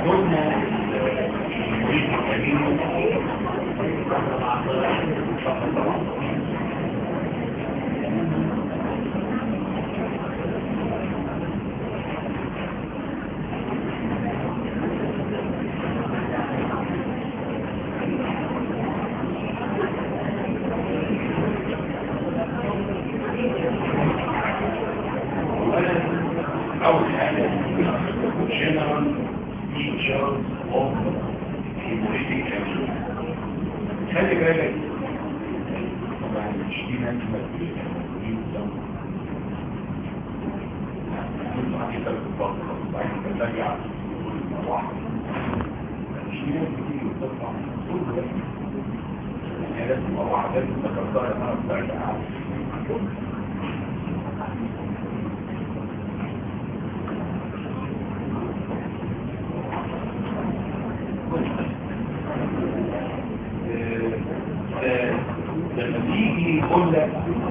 قلنا المريض الكريم أول حاجة general features of hemolytic anemia خلي بالك طبعا مش دي نجمة لازم أروح لازم تكبر أنا برجع لما تيجي يقول لك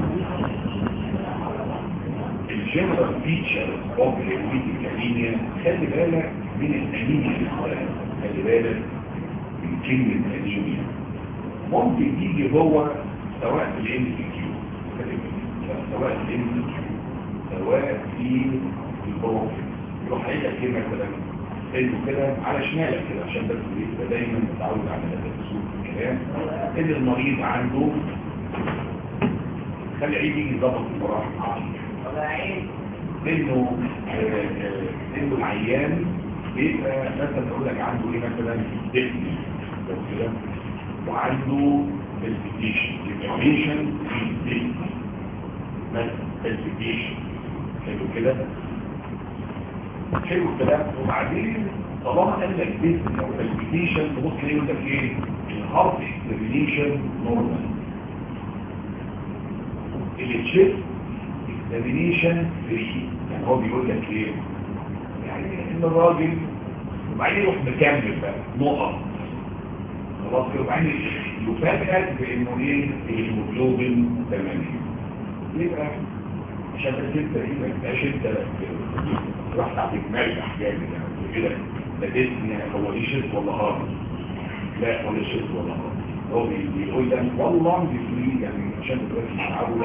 الجنرال فيتشر اوف الهيموليتيك انيميا خلي بالك من الانيميا الاسلام خلي بالك من كلمه انيميا ممكن تيجي جوه سواء في الام سي كيو سواء في الام سي كيو سواء في البروفيل يروح قايل لك ايه مثلا انه كده على شمالك كده عشان بس يبقى دايما متعود على هذا الاسلوب في الكلام ان المريض عنده خلي عيد يجي يظبط المراحل انه انه العيان بيبقى مثلا اقول لك عنده ايه مثلا دفن لو كده وعنده بالفيكيشن الانفورميشن في الدفن مثلا بالفيكيشن حلو كده حلو الكلام وبعدين طالما قال لك دفن او بالفيكيشن تبص ليه يقول لك ايه الهارت اكسبريشن نورمال التشيست اكزامينيشن فري يعني هو بيقول لك ايه يعني ان الراجل وبعدين يروح مكمل بقى نقط خلاص كده وبعدين يفاجئك بانه ايه الهيموجلوبين 8 يبقى عشان بس انت ايه ما تبقاش انت رحت على تجمع جامد يعني كده ده ديسني هو ايه شيست ولا هارد لا ولا شيست ولا هارد هو بيقول لك والله بيفري يعني عشان تبقى متعود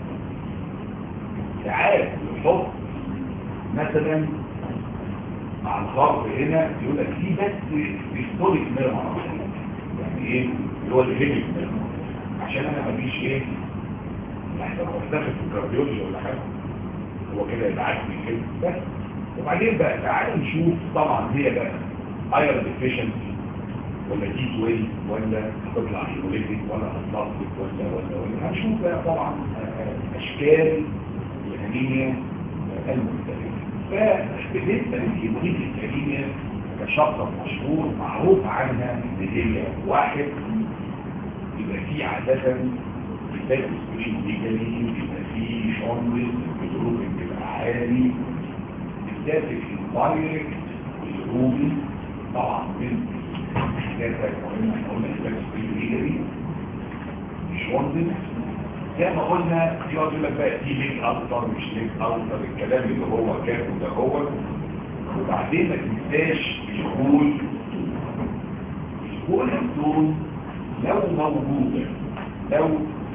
ساعات يحط مثلا مع الخرق هنا يقول لك في بس بيستولك ميرمر يعني ايه اللي هو الهيميك ميرمر عشان انا مفيش ايه محتاج افتخر في الكارديولوجي ولا حاجه هو كده يبعتني كده بس وبعدين بقى تعالوا نشوف طبعا هي بقى ايرون ديفيشنسي ولا دي توي ولا هتطلع هيموليتيك ولا هتلاصق ولا ولا ولا هنشوف بقى طبعا اشكال الانيميا المختلفه فبالنسبه للهيموليتيك انيميا كشخص مشهور معروف عنها ان هي واحد يبقى في عاده بتاكل سكرين ليجالي يبقى في شامبل الجروب بيبقى عالي بالذات الفايركت والروبي طبعا من حاجات مهمه احنا قلنا الباك سكرين ليجالي مش واندل زي ما قلنا يقعد يقول لك بقى دي ليك اكتر مش ليك اكتر الكلام اللي هو كان وده هو وبعدين ما تنساش الكول الكول الدول لو موجوده لو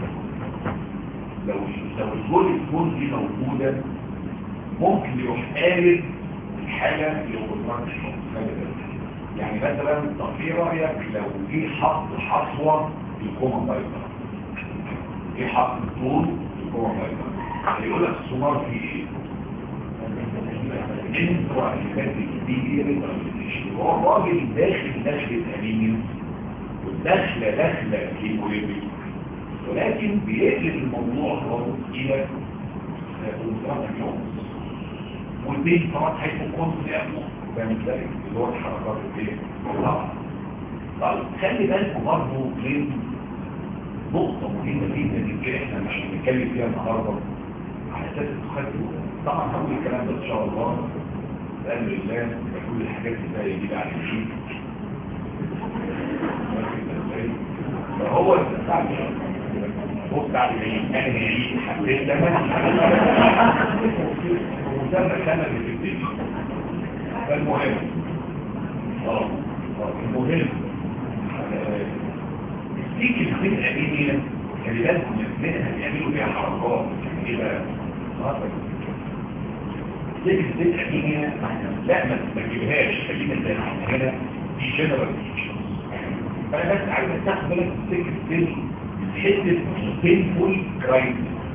لو لو الكول الكول دي موجوده ممكن يروح قالب الحاله اللي هو يعني مثلا طب ايه رايك لو في حط حصوه في الكوما بايظه ايه حق الطول الكوما بايظه يقول لك السمار فيه ايه انتوا عشان كبير هو الراجل داخل داخل انيميا والداخله داخله كيموليبي ولكن بيقلب الموضوع خالص الى كونترات اليوم والبيت طبعا هيكون ياخده فاهم ازاي اللي هو الحركات الايه طبعا طيب خلي بالكم برضه من نقطة مهمة جدا يمكن احنا مش هنتكلم فيها النهارده على اساس التخدم طبعا هقول الكلام ده ان شاء الله بأمر الله كل الحاجات اللي هي جديدة على الجيل فهو بتاع هو بتاع العيد انا العيد حبيت ده مسمى سنة اللي في الدنيا فالمهم اه اه المهم السيك الخير الأمينية خلي بالكم منها بيعملوا فيها حركات يعني ايه بقى؟ السيك الخير الأمينية لا ما تجيبهاش خلينا زي ما احنا هنا دي جنرال فانا بس عايز استخدم بالك السيك الخير حته بينفول كرايم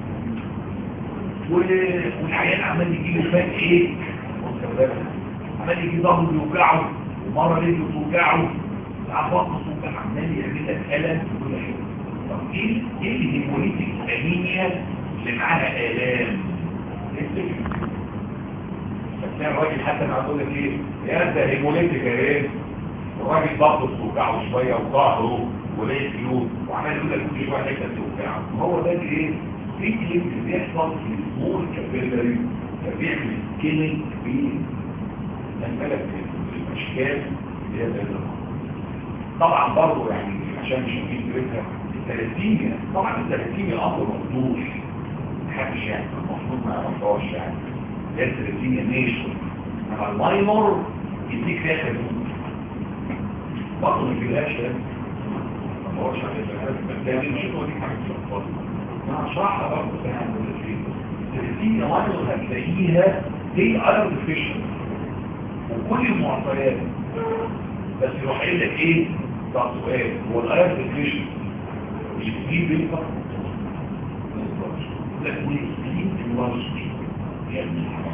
والعيان عمال يجي له فات ايه عمال يجي ظهره يوجعه ومره رجله توجعه ساعات بطنه توجع عمال يعمل لك الم وكل حاجه طب ايه ايه الهيموليتيك انيميا اللي معاها الام فتلاقي الراجل حتى ما بقول لك ايه يا ده هيموليتيك ايه الراجل بطنه توجعه شويه وظهره ورجله وعمال يقول لك كل شويه حته توجعه هو ده ايه في كلمه بيحصل في الامور كابيلاري فبيعمل سكيلنج في تنبلك الاشكال اللي هي الازرق طبعا برضه يعني عشان مش هنجيب سيرتها الثلاثيميا طبعا الثلاثيميا امر مفتوح محدش يعني المفروض ما يعرفهاش يعني هي الثلاثيميا نيشن انما الماينور يديك فيها خدمه برضه ما يجيبهاش ما هوش عليه بس يعني مش هو دي حاجه في انا هشرحها برضه زي ما بقول لك الثلاثيميا ماينور هتلاقيها دي ايرون ديفيشن وكل المعطيات بس يروح قايل لك ايه ده سؤال هو الايرون ديفيشن يجيب بيبر لكن يجيب الوصفي يعني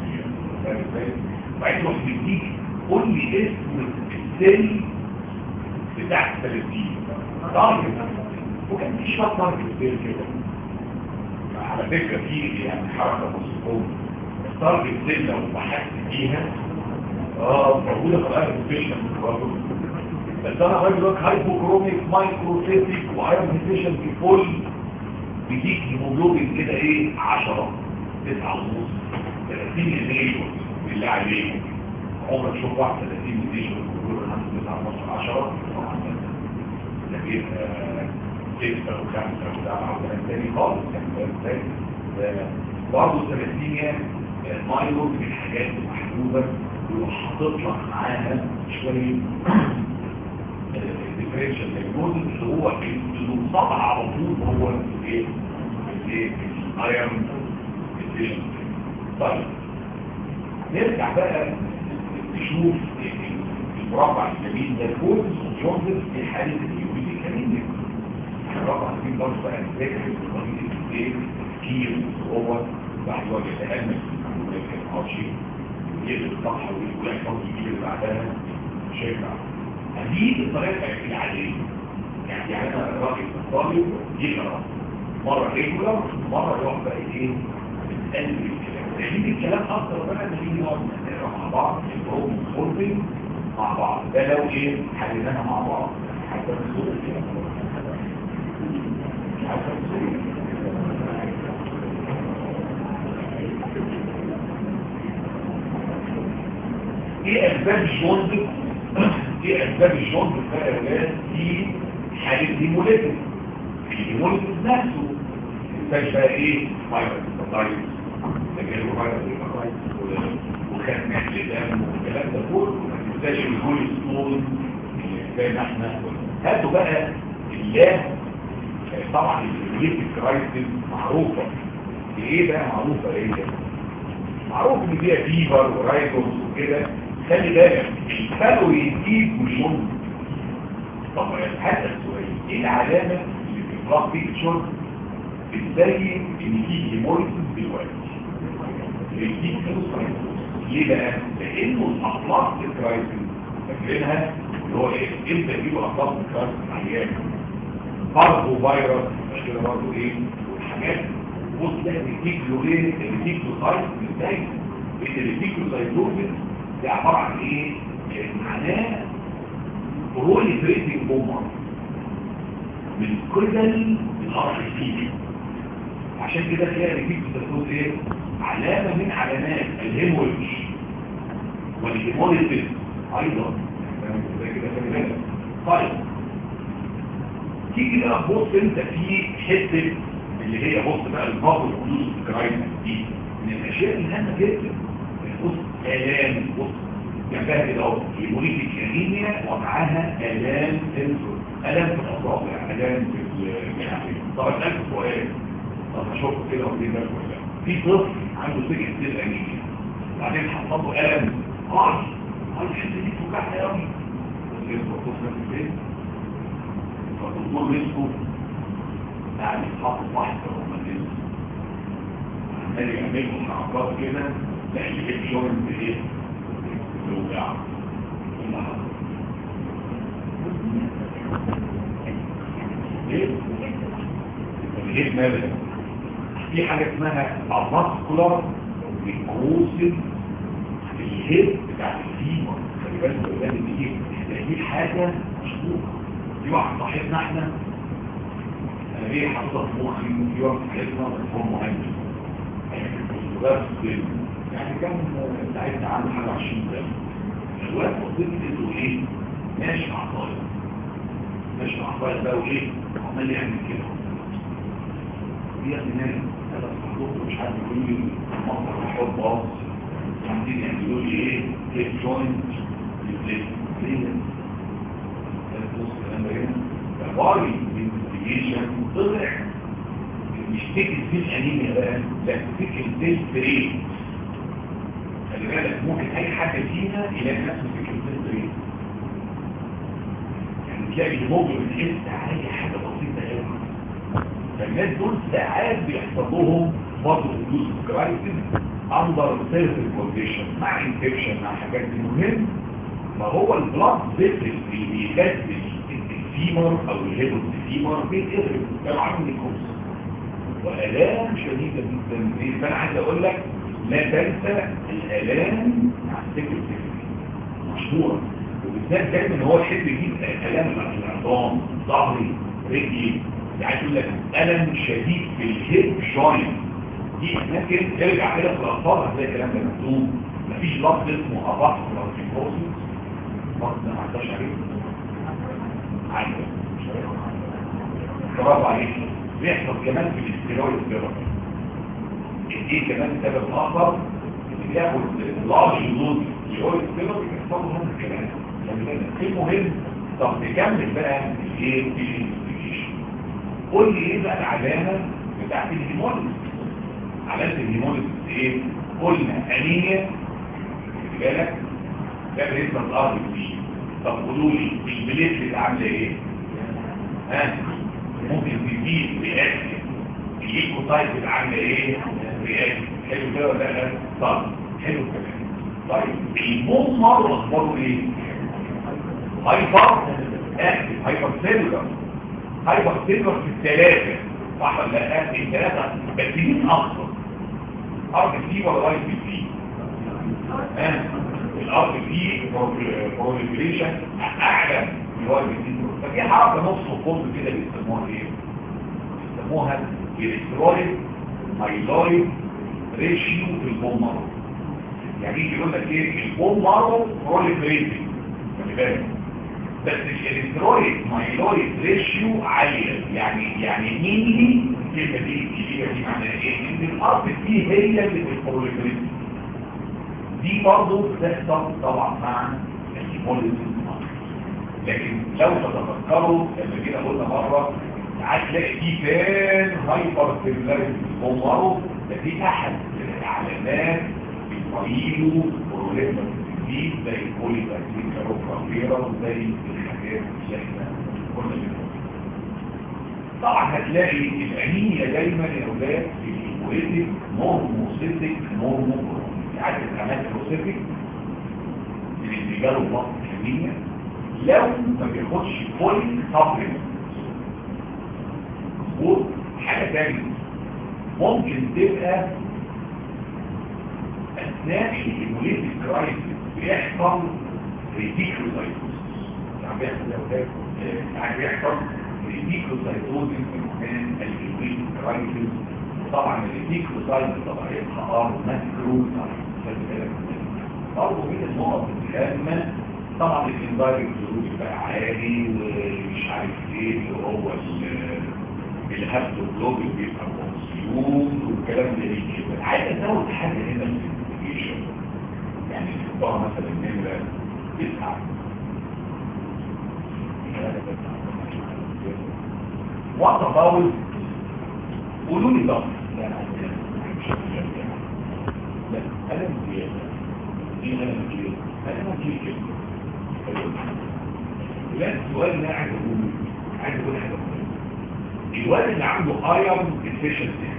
بعد ما بيديك قول لي اسم السن بتاع الثلاثين تارجت وكان في شويه تارجت كتير كده على فكره في يعني حركه مصفوفه التارجت سن لو بحثت فيها اه موجوده في الايرون ديفيشن بس انا راجل لك هايبوكروميك مايكروسيتيك وايرون ديفيشن في فول بيديك هيموجلوبين كده ايه 10 9 ونص 30 مليون بالله عليك عمرك شوف واحد 30 مليون بيقول انا 9 ونص 10 طبعا ده بيبقى 6 و5 و7 و8 تاني خالص يعني برضه 30 مايلو من الحاجات المحدوده ويروح حاطط لك معاها شويه الديفرنشال دايجنوز اللي هو المصاب على طول هو الايه الايرون ديفيشن طيب نرجع بقى نشوف المربع الجميل ده كود جونز في حاله اليوريدي كامينيك المربع الجميل برضه بقى نذاكر طريقه الايه التفكير هو بعد وجه تامل ولكن عارشي يقلب الصفحه ويقول لك برضه يجيب اللي بعدها شايف دي الطريقه العاديه يعني يعني انا الراجل الطالب يقرا مره ريجولار مره يروح بقى ايه بتقلب الكلام تجيب الكلام اكتر بقى ان نيجي نقعد نقرا مع بعض البروم والفولفنج مع بعض ده لو ايه حليناها مع بعض حتى نزول الكلام حتى نزول ايه اسباب الجوندس ايه اسباب الجوندس بقى يا ولاد في حاله هيموليتس الهيموليتس نفسه محتاج بقى ايه فايروس فايروس تجارب فايروس وخدمات للدم والكلام ده كله ما تنساش الهولستون زي ما احنا هاتوا بقى الله طبعا الهيموليتس كرايسيس معروفه ايه بقى معروفه ايه معروف ان فيها فيبر ورايكوس وكده خلي بالك الفالو يجيب وشون طب حتى السؤال ايه العلامه اللي في الفلاك بيكتشر بتبين ان في هيموليسيس دلوقتي بيجيب فلوس ليه بقى؟ لانه الاطلاق الكرايسيس فاكرينها اللي هو ايه؟ امتى يجيبوا اطلاق الكرايسيس العيان برضه فيروس مش كده برضه ايه؟ والحاجات بص ده بيجيب له ايه؟ بيجيب له سايت ازاي؟ اللي بيجيب له سايتوزيس ده عبارة عن ايه معناه بروليفريتنج بومر من كل الارض فيه عشان كده تلاقي ريكيب بتقول ايه علامة من علامات الهيموريج والهيموريتس ايضا طيب تيجي بقى تبص انت في حته اللي هي بص بقى البابل والحدود الكرايم دي من الاشياء الهامه جدا بص آلام بص جنبها كده اهو هيموليتيك انيميا ومعاها الام سنسور الام في الاصابع الام في الجناحين طب اسالك سؤال طب اشوف كده ودي ده ولا في طفل عنده سجن كتير انيميا بعدين حصل له الم قال قال الحته دي توجعها قوي بس الدكتور نفس البيت فالدكتور مسكه يعني حاطط واحد في الروماتيزم عمال يعمل له حركات كده تحت الجوينت ايه توجع اللي حصل ايه ايه ماذا في حاجه اسمها الفاسكولار ريكروسيف الهيد بتاعت الفيمر خلي بالك الاولاد دي دي حاجه مشهوره في واحد صاحبنا احنا انا ليه حاططها في مخي في واحد صاحبنا هو مهندس بس يعني كان ساعتنا عنده حاجه 20 سنه الوقت وصلت انه ايه ماشي مع طالب ماشي مع طالب بقى وايه عمال يعمل كده دي اغنيه انا صحبته مش عارف يقول لي مصدر الحب اه عايزين يعملوا لي ايه هيب جوينت ريبليس ليه بص الكلام ده هنا فباري الانفستيجيشن طلع مش فكره في الانيميا بقى لا فكره الديستريت خلي بالك ممكن اي حاجه فيها يلاقي نفسه فكره الديستريت يعني تلاقي الهيموجلوبين بيحس اي حاجه بسيطه قوي فالناس دول ساعات بيحصل لهم برضه حدوث كرايسيس اندر سيرفيس كونديشن مع انفكشن مع حاجات دي مهم ما هو البلاد فيسل اللي بيغذي الفيمر او الهيبوت الفيمر بيتقرب ده عامل الكورس والام شديده جدا ليه فانا عايز اقول لك لا تنسى الالام مع السكر مشهوره وبالذات دايما هو يحب يجيب الام العظام ظهري رجلي يعني يقول لك الم شديد في الهيب جوينت دي ممكن ترجع كده في الاطفال هتلاقي الكلام ده مكتوب مفيش لفظ اسمه اباح كلاسيكوسيس لفظ ده ما عداش عليه عايزه برافو عليك بيحصل كمان في الاستيرويد ثيرابي ايه كمان سبب اخر اللي بياخد لارج دوز الاستيرويد ثيرابي بيحصل له هذا الكلام المهم طب نكمل بقى الايه في الانفستيجيشن قول لي ايه بقى العلامه بتاعت الهيموليز علامه الهيموليز ايه قلنا انيميا خلي بالك ده بالنسبه للارض دي طب قولوا لي البليتلت عامله ايه ها ممكن تزيد رياكشن الايكوتايب عامله ايه رياكشن حلو كده ولا لا طب حلو كمان طيب الموم مره اخباره ايه هايبر اكتف هايبر سيلولر هايبر سيلولر في الثلاثه صح ولا لا الثلاثه بس مين اكتر ارض سي ولا واي بي سي ها الارض سي بروليفريشن اعلى من الواي بي سي ففي حركه نص وقرب كده بيسموها ايه بيسموها الكترويد مايلويد ريشيو في البون مارو يعني يجي يقول لك ايه البون مارو بروليفريتنج خلي بالك بس الالكترويد مايلويد ريشيو عاليه يعني يعني مينلي الكلمه دي الكبيره دي معناها ايه ان الارض دي هي اللي بتبروليفريت دي برضه بتحصل طبعا مع الهيموليزم لكن لو تتذكروا لما جينا قلنا مره ساعات تلاقي في كان هايبر سيلولاريتي بتدمره ده دي احد العلامات بتقيله بروليفريت جديد زي البولي تأكيد كاروفرافيرا زي الحاجات اللي احنا كنا بنقول طبعا هتلاقي الانيميا دايما يا اولاد في الهيموريتك نورموسيتك نورمو ساعات الخامات الروسيتك من اللي جاله ضغط الانيميا لو ما بياخدش فولي سبلمنت مظبوط حاجه ثانيه ممكن تبقى اثناء الهيموليتيك كرايسيس بيحصل ريديكلوسايتوز يعني بيحصل اولاد يعني بيحصل ريديكلوسايتوز في مكان الهيموليتيك كرايسيس طبعا الريديكلوسايتوز طبيعتها ار ماكرو برضه من النقط الهامه طبعا الانفايرنج ظروف بقى عالي ومش عارف ايه اللي هو الهابتوجلوبين بيبقى كونسيوم والكلام ده يجي عايز ازود حاجه هنا في الانفستيجيشن يعني حطها مثلا نمرة تسعة وات اباوت قولوا لي ضغط لا لا ألم زيادة دي ألم زيادة ألم زيادة لا السؤال اللي قاعد اقوله عايز اقول حاجه مهمه الواد اللي عنده ايرون ديفيشنسي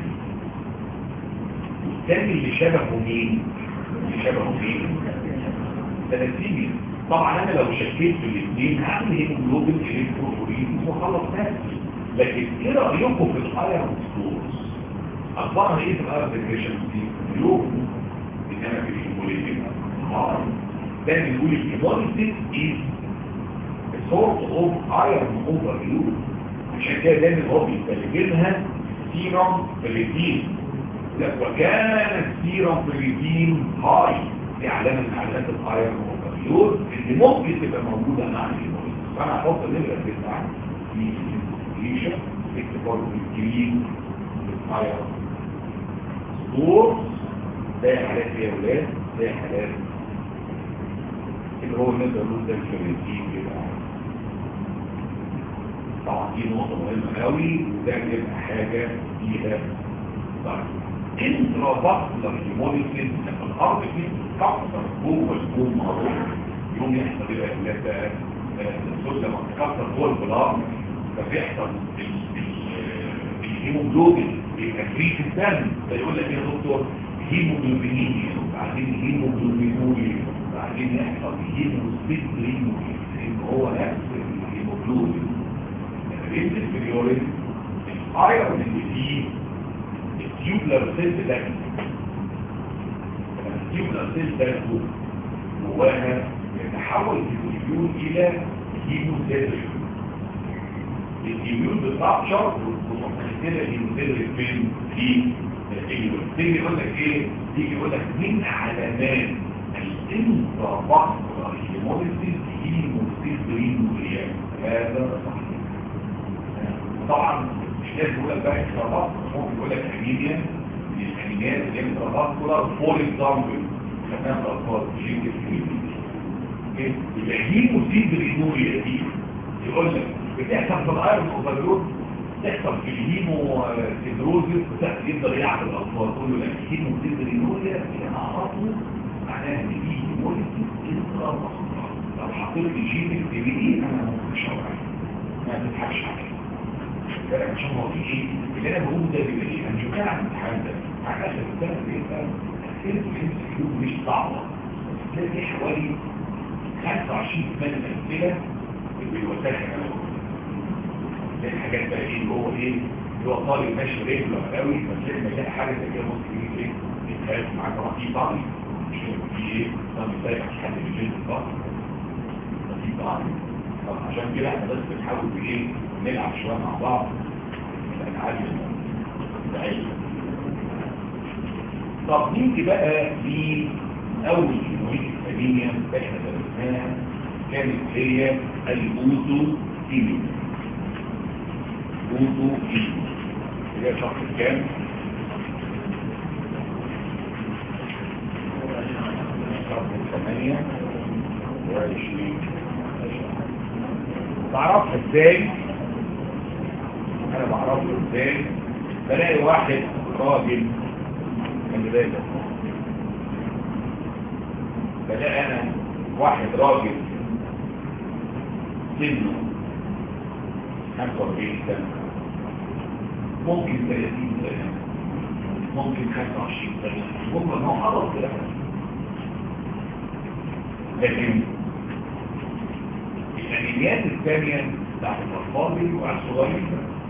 والثاني اللي شبهه مين اللي شبهه مين ثلاثيني طبعا انا لو شكيت في الاثنين هعمل هيموجلوبين الكتروفورين وخلص نفسي لكن ايه رايكم في الايرون ستورز اخبارها ايه في الايرون ديفيشنسي اليوم انما في الهيموليتين اه ده بيقول الهيموليتين ايه sort of iron overload عشان كده دايما هو بيستخدمها سيرم بريتين وكان السيرم بريتين هاي دي علامه من علامات الايرون اوفرلود اللي ممكن تبقى موجوده مع الهيموليز فانا هحط نمره تسعه في الانفستيجيشن اكتب برضه الجرين الايرون ستورز زي حالات يا ولاد زي حالات اللي هو نقدر نقول ده الفرنسيين كده طبعا دي نقطة مهمة قوي وده بيبقى حاجة فيها طيب انترا باسلر هيموليسيس الارض دي تكسر جوه الجوم معروف يوم يحصل ايه الولاد بقى الصوت لما تكسر جوه البلاد فبيحصل الهيموجلوبين يبقى فري في الدم فيقول لك يا دكتور هيموجلوبينيميا وبعدين هيموجلوبينوريا وبعدين يحصل هيموستيكلينوريا لان هو نفس الهيموجلوبين الرينج البريورين الايرون اللي فيه التيوبلر سيل ده التيوبلر سيل ده جواها يتحول التيوبيول الى هيموسيدرين التيوبيول بتاعشر وتحتاج هيموسيدرين فين في التيوبيول تيجي يقول لك ايه تيجي يقول لك من علامات الانتراباسكولار هيموليسيس هيموسيدرين هذا صحيح طبعا مش لازم يقول لك بقى اكترابات ممكن يقول لك انيميا من الانيميات اللي هي اكتراباسكولار فور اكزامبل خدناها في الاطفال جين يبقى هيموسيدرينوريا دي يقول لك بتحصل في الايرون اوفرلود تحصل في الهيمو سيدروزيس يقدر يعمل الاطفال كله لك هيموسيدرينوريا اللي انا اعرفه معناها ان دي هيموليسيس انتراباسكولار لو حطيت لي جين التي بي انا مش هوعي ما تضحكش عليه بالك عشان هو في ايه اللي انا بقوله ده بيبقى ايه انا شو كان عن الامتحان ده على اخر السنه بيبقى اسئله الانستيتيوت مش صعبه تلاقي حوالي 25 ثمان اسئله بيوسعها تلاقي حاجات بقى ايه اللي هو ايه اللي هو طالب ماشي رجله قوي فتلاقي تلاقي حاجه زي كده ممكن يجي ايه يتخيل معاك طبعا في طالب مش في ايه طالب سايق حد من الجنس طالب في طالب طب عشان كده احنا بس بنحاول بايه نلعب شويه مع بعض الالعاب العلم طب نيجي بقى لاول هيموريك الثانيه احنا درسناها كانت هي الاوتو كيميا اوتو كيميا هي شخص كام شخص ثمانية وعشرين بعرفها ازاي انا بعرفه ازاي بلاقي واحد راجل خلي بالك بلاقي انا واحد راجل سنه 45 سنة ممكن 30 سنة ممكن 25 سنة ممكن ان هو حضر كده لكن الانيميات الثانية بتاعت الاطفال دي وعلى الصغيرين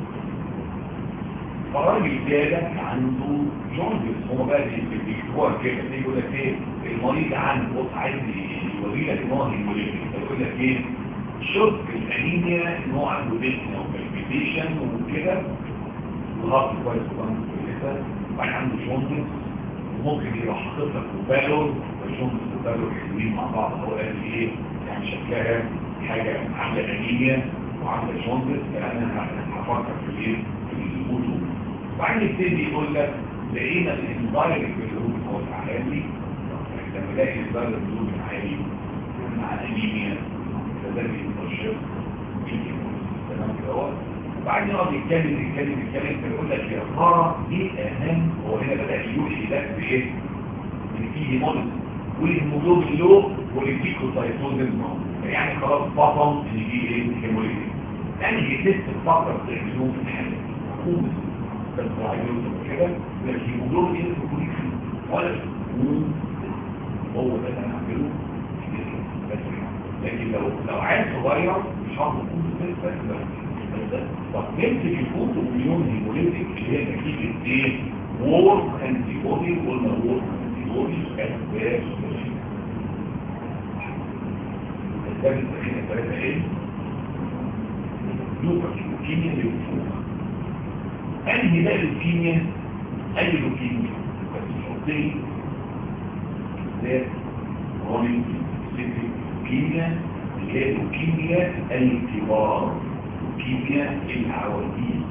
فالراجل ده عنده جوندس هو بقى بيكتبوها كده يقول لك ايه المريض عنده بص عايز يوري لك ان هو هيموليتيك يقول لك ايه شوف الانيميا ان هو عنده ديسني او بالبيتيشن وكده وهارت كويس وبنك كويسه وبعدين عنده جوندس وممكن يروح حاطط لك وبالور والجوندس وبالور حلوين مع بعض هو قال لي ايه يعني شكلها حاجه عامله انيميا وعامله جوندس فانا هفكر في ايه في الوضوء وبعدين يبتدي يقول لك لقينا الاندايركت اللي هو العالمي لما الاقي البلد بدون عالي مع انيميا فده بيتنشر تمام كده اهو وبعدين يقعد يتكلم يتكلم يتكلم فيقول لك يا ترى ايه اهم هو هنا بدا يوحي لك بايه؟ ان في هيموليز والهيموجلوبين لو والليكوسايتوزن يعني خلاص بطل ان دي ايه هيموليز يعني يتست فقط تعملوه في الحاله حكومه تنفعيون كده لكن هيموجلوبين يكون ولا هو ده اللي انا هعمله بس لكن لو لو عايز صغير مش هعرف اكون بس بس طب نمسك الفوت مليون هيموليتيك اللي هي نتيجه ايه؟ وور انتي بودي قلنا وور انتي بودي اسباب اسباب التخيل ثلاثه ايه؟ لوكا لوكيميا ليوفوما انهي بقى لوكيميا؟ اي لوكيميا بس حطيه ذات رونينج سيتي لوكيميا اللي هي لوكيميا الكبار لوكيميا العواديد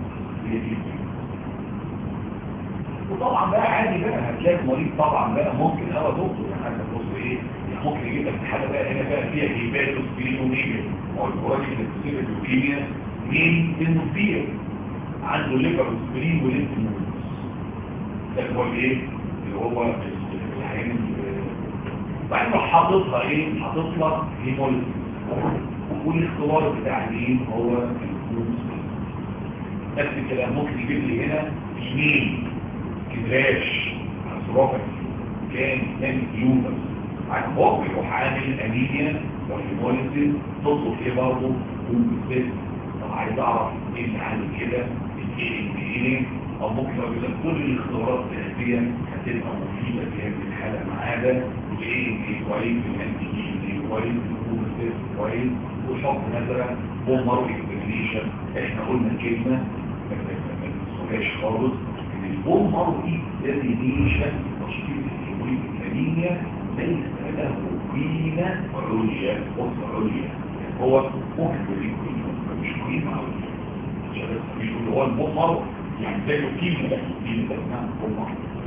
وطبعا بقى عادي بقى هتلاقي مريض طبعا بقى ممكن اه دكتور يعني حتى بص ايه يعني ممكن يجيب لك حاجه بقى هنا بقى فيها هيباتوس بيلونيجا والكواليتي اللي بتصير اللوكيميا مين سنه كبير عنده ليفر وسبرين ولينف نودز ده هو الايه اللي هو الحين بعدين راح حاططها ايه حاطط لك هيموليز والاختبار بتاع مين هو الفلوس نفس الكلام ممكن يجيب لي هنا يمين كدراش عصرافة كان كان يوبس عن هو بيروح عامل انيميا والهيموليزيس تطلق ايه برضه ومثل طب عايز اعرف ايه اللي عامل كده ايه ايه او ممكن لو يقول كل الاختبارات الذاتيه هتبقى مفيده في هذه الحاله ما عدا الايه ايه كويس الانتي ايه كويس الكومنتس كويس وشرط مثلا بومر اكسبليشن احنا قلنا كلمه ما تنسوهاش خالص ان البومر اكسبليشن تشخيص الهيموليك الانيميا ليس له قيمه عليا وصف عليا هو ممكن مش قيمه عليا مش هو البومر يعني زي الكيمو ده الكيمو ده اسمها بومر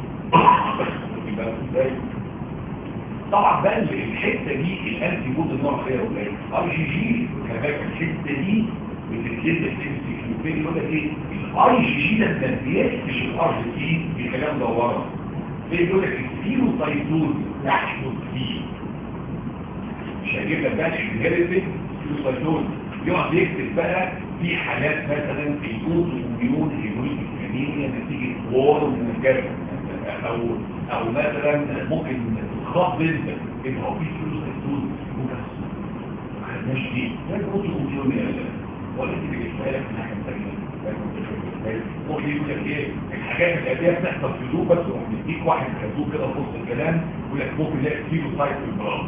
يبقى ازاي طبعا بقى الحته دي الانتي بود النوع فيها قليل اي جي جي كمان الحته دي بتتكلم في السيكلوبين يقول لك ايه الاي جي جي ده التنبيهات مش الار جي تي بكلام ده ورا بيقول لك السيروسايتوز يحدث فيه مش هجيب لك بقى الانهيرتد السيروسايتوز يقعد يكتب بقى في حالات مثلا في اوتو مليون هيموليك كمية نتيجة وورم مجرد او او مثلا ممكن تخاف بنت ان هو في فلوس هتدوز وبس ما خدناش دي ده اوتو مليون يا ولا انت بتجيبها لك من ناحيه ثانيه ممكن يقول لك ايه الحاجات العاديه بتحصل في ذوق بس وبنديك واحد كذوب كده في وسط الكلام يقول لك ممكن يلاقي كيلو سايت في البراءه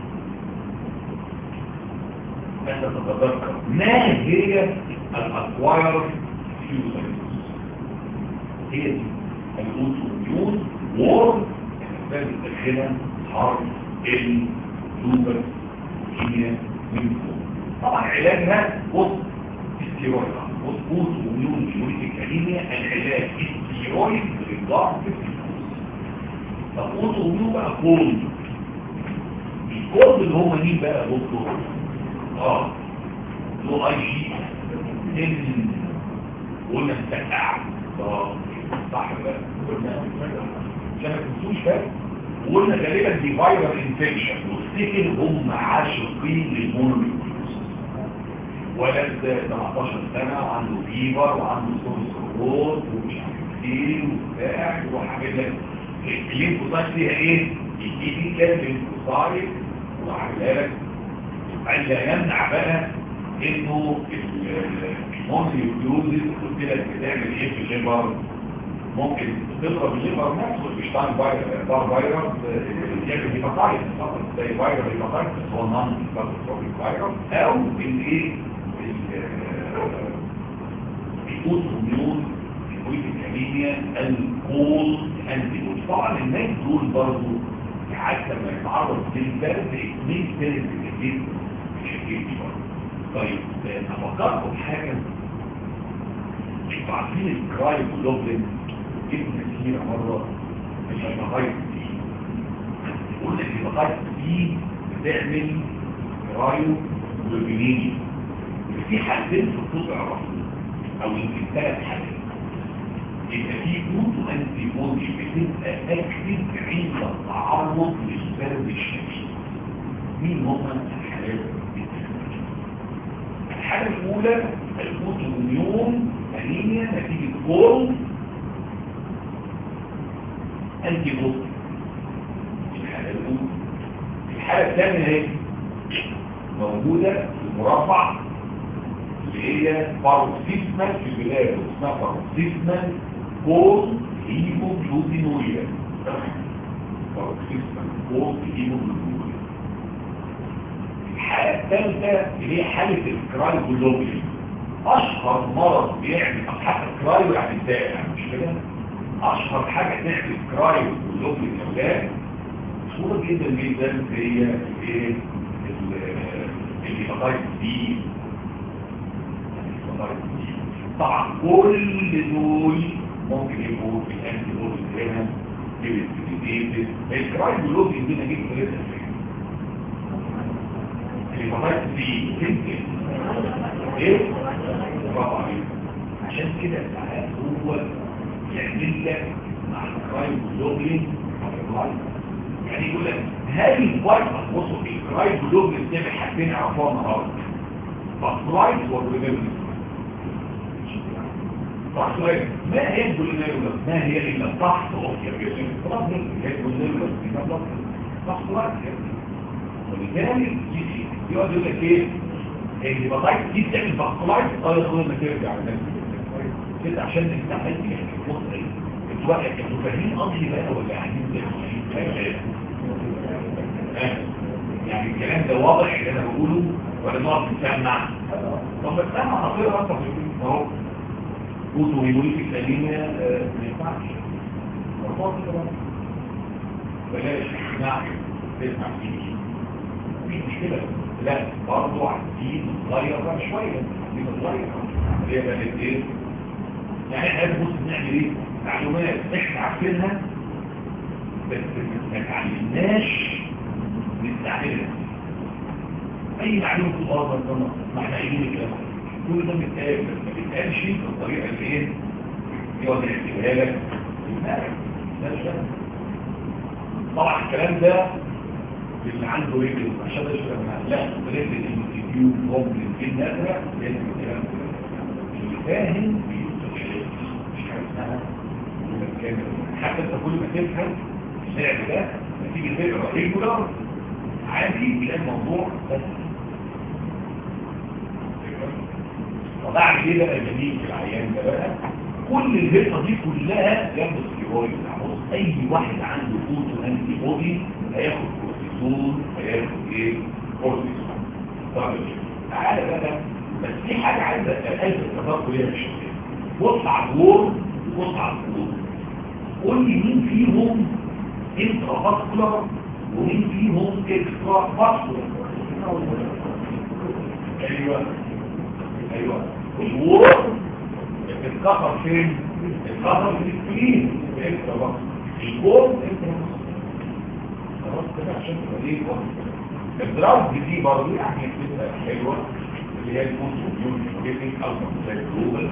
أن تتذكر ما هي الأكواير فيوزايتوس هي دي الأوتوميون وور الأسباب الداخلة حرف ال لوبر كيميا من طبعا علاجها وسط استيرويد وسط أوتوميون هيموليتيك أنيميا العلاج استيرويد للضعف في الفلوس طب أوتوميون بقى كولد الكولد اللي هم مين بقى دكتور اه له اي جي ان قلنا مستقع اه صح بقى قلنا عشان ما تنسوش بقى وقلنا غالبا دي فايرال انفكشن وافتكر هم عاشقين للمونوميكروز ولد 17 سنه وعنده فيبر وعنده صوت صوت ومش عارف ايه وبتاع يروح عامل لك الليمفوسايت فيها ايه؟ يجي كام ليمفوسايت وعاملها لك عايزة يمنع بقى انه المونيوكلوزيس قلت لك بتعمل ايه في الليبر ممكن تضرب الليبر نفسه مش طعم فيروس فيروس يعمل هيباتايتس زي فيروس هيباتايتس هو نون هيباتوتروبيك فيروس او الايه الاوتوميون الكيمياء الكول انتيبود طبعا الناس دول برضه حتى لما يتعرض للبرد اثنين ثالث الجديد طيب افكركم حاجة انتوا عارفين الكرايم جلوبلين جبنا كتير مرة مش هيبقى دي قلنا الهيباتايتس دي بتعمل رايو وبنيني في حالتين في الطب عرفنا او يمكن ثلاث حالات يبقى في جود انتي بودي بتبقى اكتف عند التعرض للبرد الشديد مين هم الحالات الحالة الأولى الأوتوميون أنيميا نتيجة كورن أنتي بودي الحالة الأولى الحالة الثانية هي موجودة في المربع اللي هي باروكسيزمال في البلاد اسمها باروكسيزمال كورن هيموجلوبينوريا باروكسيزمال كورن هيموجلوبينوريا الحالة الثالثة اللي هي حالة الكرايبولوجي أشهر مرض بيعمل أو حتى الكرايو يعني الدائع مش كده أشهر حاجة تعمل كرايبولوجي الأولاد مشهورة جدا جدا هي الايه الهيباتايتس دي طبعا كل دول ممكن يبقوا في الانتي بودي هنا بالستيتيز الكرايبولوجي عندنا جدا ثلاثة الهيباتايتس دي تنتج ايه؟ برافو عليك عشان كده ساعات هو يعمل لك مع الكرايبولوجي يعني يقول لك هل الفايت بصوا الكرايبولوجي بتعمل حاجتين عرفوها النهارده فلايت والريمبرنس فلايت ما هي البولينيرولس ما هي الا تحت اوفيا جسم طب هي البولينيرولس دي ما فلايت ولذلك يقعد يقول لك ايه الهيباتايت دي بتعمل فلايت اه يا اخويا ما ترجع كده عشان نفتح يعني بص ايه انتوا انتوا فاهمين قصدي بقى ولا قاعدين زي يعني الكلام ده واضح اللي انا بقوله ولا نقعد نسمع طب بسمع اخيرا اصلا في اهو قوتوا هيموليتك الانيميا ما ينفعش مرفوض كده بلاش تسمع تسمع فيه مفيش مشكله لا برضه عايزين نغير بقى شويه عايزين نغير هي بقت ايه يعني احنا بص بنعمل ايه معلومات احنا عارفينها بس ما تعلمناش نستعملها اي معلومه في الارض ما احنا قايلين الكلام كل ده بيتقال بس ما بيتقالش بالطريقه اللي ايه يقعد يحكيها لك طبعا الكلام ده اللي عنده رجل عشان يشرب معاه لا رجل الانستيتيو ممكن في النادرة لازم الكلام ده اللي فاهم مش حاجه اسمها حتى انت كل ما تفهم اللعب ده نتيجه تقرا ريجولار عادي تلاقي الموضوع بس وبعد كده بقى جميل في العيان ده بقى كل الهرطه دي كلها جنب الستيرويد بص اي واحد عنده فوتو انتي بودي هياخد كورتيزون هياخد ايه كورتيزون طيب تعالى بقى بس في حاجه عايزه الف التفكر ليها مش بص على الجول وبص على الجول قول لي مين فيهم انترا فاسكولار ومين فيهم اكسترا فاسكولار ايوه ايوه الوور اتكسر فين اتكسر في السكرين اكسترا فاسكولار الجول اكسترا خلاص كده عشان تبقى ايه الدراوز دي برضه يعني بتبقى حلوه اللي هي الفوز واليون جيتنج او زي جلوبال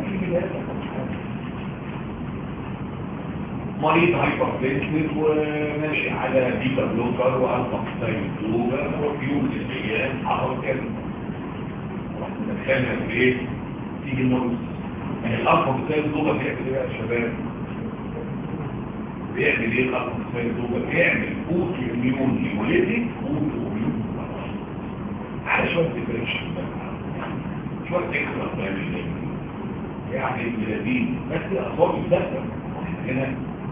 مريض هايبرتنسيف وماشي على بيتا بلوكر والفا ستايلوبر وفي يوم من الايام حصل كده دخلنا في ايه تيجي النص يعني الالفا ستايلوبر بيعمل ايه بقى يا شباب بيعمل ايه الالفا ستايلوبر بيعمل اوتو اميون هيموليتيك اوتو اميون على شويه ديبريشن شويه اكسترا يعني الذين بس اصابوا الدكتور هنا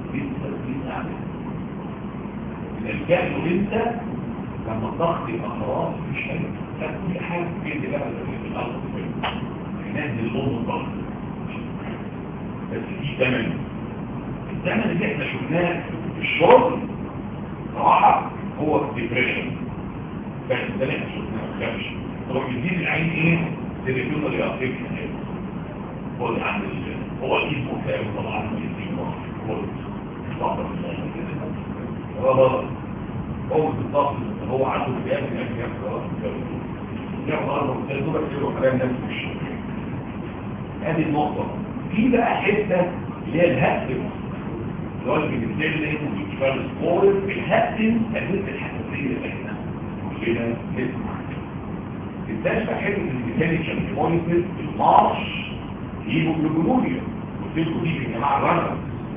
الجهل انت لما الضغط يبقى خلاص مش حلو كل حاجه بيدي بقى في الارض ينزل لون الضغط بس في ثمن الثمن اللي احنا شفناه في الشغل صراحه هو الديبريشن بس ده اللي احنا شفناه ما تروح يدين العين ايه تليفون اللي يعطيك هو اللي عند هو اكيد مكتئب طبعا هو ربط هو بالضبط هو عنده اكتئاب من اكتئاب خلاص ياخد اربع مثال دول كتير وكلام ده مش هذه النقطة في بقى حتة اللي هي الهاتف اللي هو اللي بيتكلم وبيتفرج سبورت الهاتف تجربة الحساسية اللي احنا كلنا نسمع الداشة حتة الميكانيكال مونيتور المارش يجيبوا بالجنونيا قلت لكم دي يا جماعة الرنر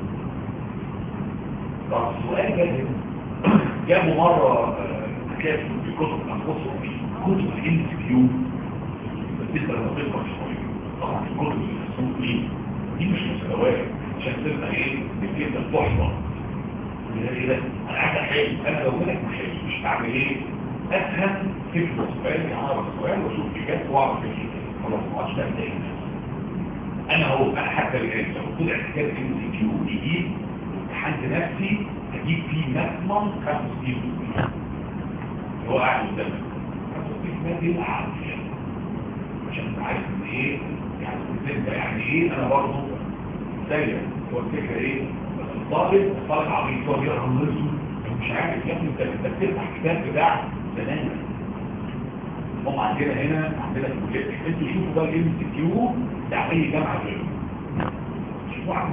طب السؤال جاي جابوا مرة كتاب في كتب الأنفسهم كتب الام كيو بالنسبة للطب شوية طبعا الكتب اللي دي دي مش مستويات عشان تبقى ايه بتبقى تحفظ ايه ده انا عايز احل انا لو منك مش مش هعمل ايه افهم فكره السؤال اعرف السؤال واشوف اجابته واعرف ايه خلاص ما عادش ده انا هو انا حتى الان لو طلع كتاب ام سي كيو جديد امتحنت نفسي هجيب فيه ماكسيمم 65 هو قاعد قدامك 65 دي قاعد عشان انت عارف ان ايه يعني انت يعني ايه انا برضه سيء هو الفكره ايه بس الطالب الطالب عبيط هو بيقرا نفسه مش عارف يا ابني انت انت بتفتح كتاب بتاع زمان هم عندنا هنا عندنا في الكتاب انتوا شوفوا بقى الام سي كيو بتاع اي جامعه غيره شوفوا عامل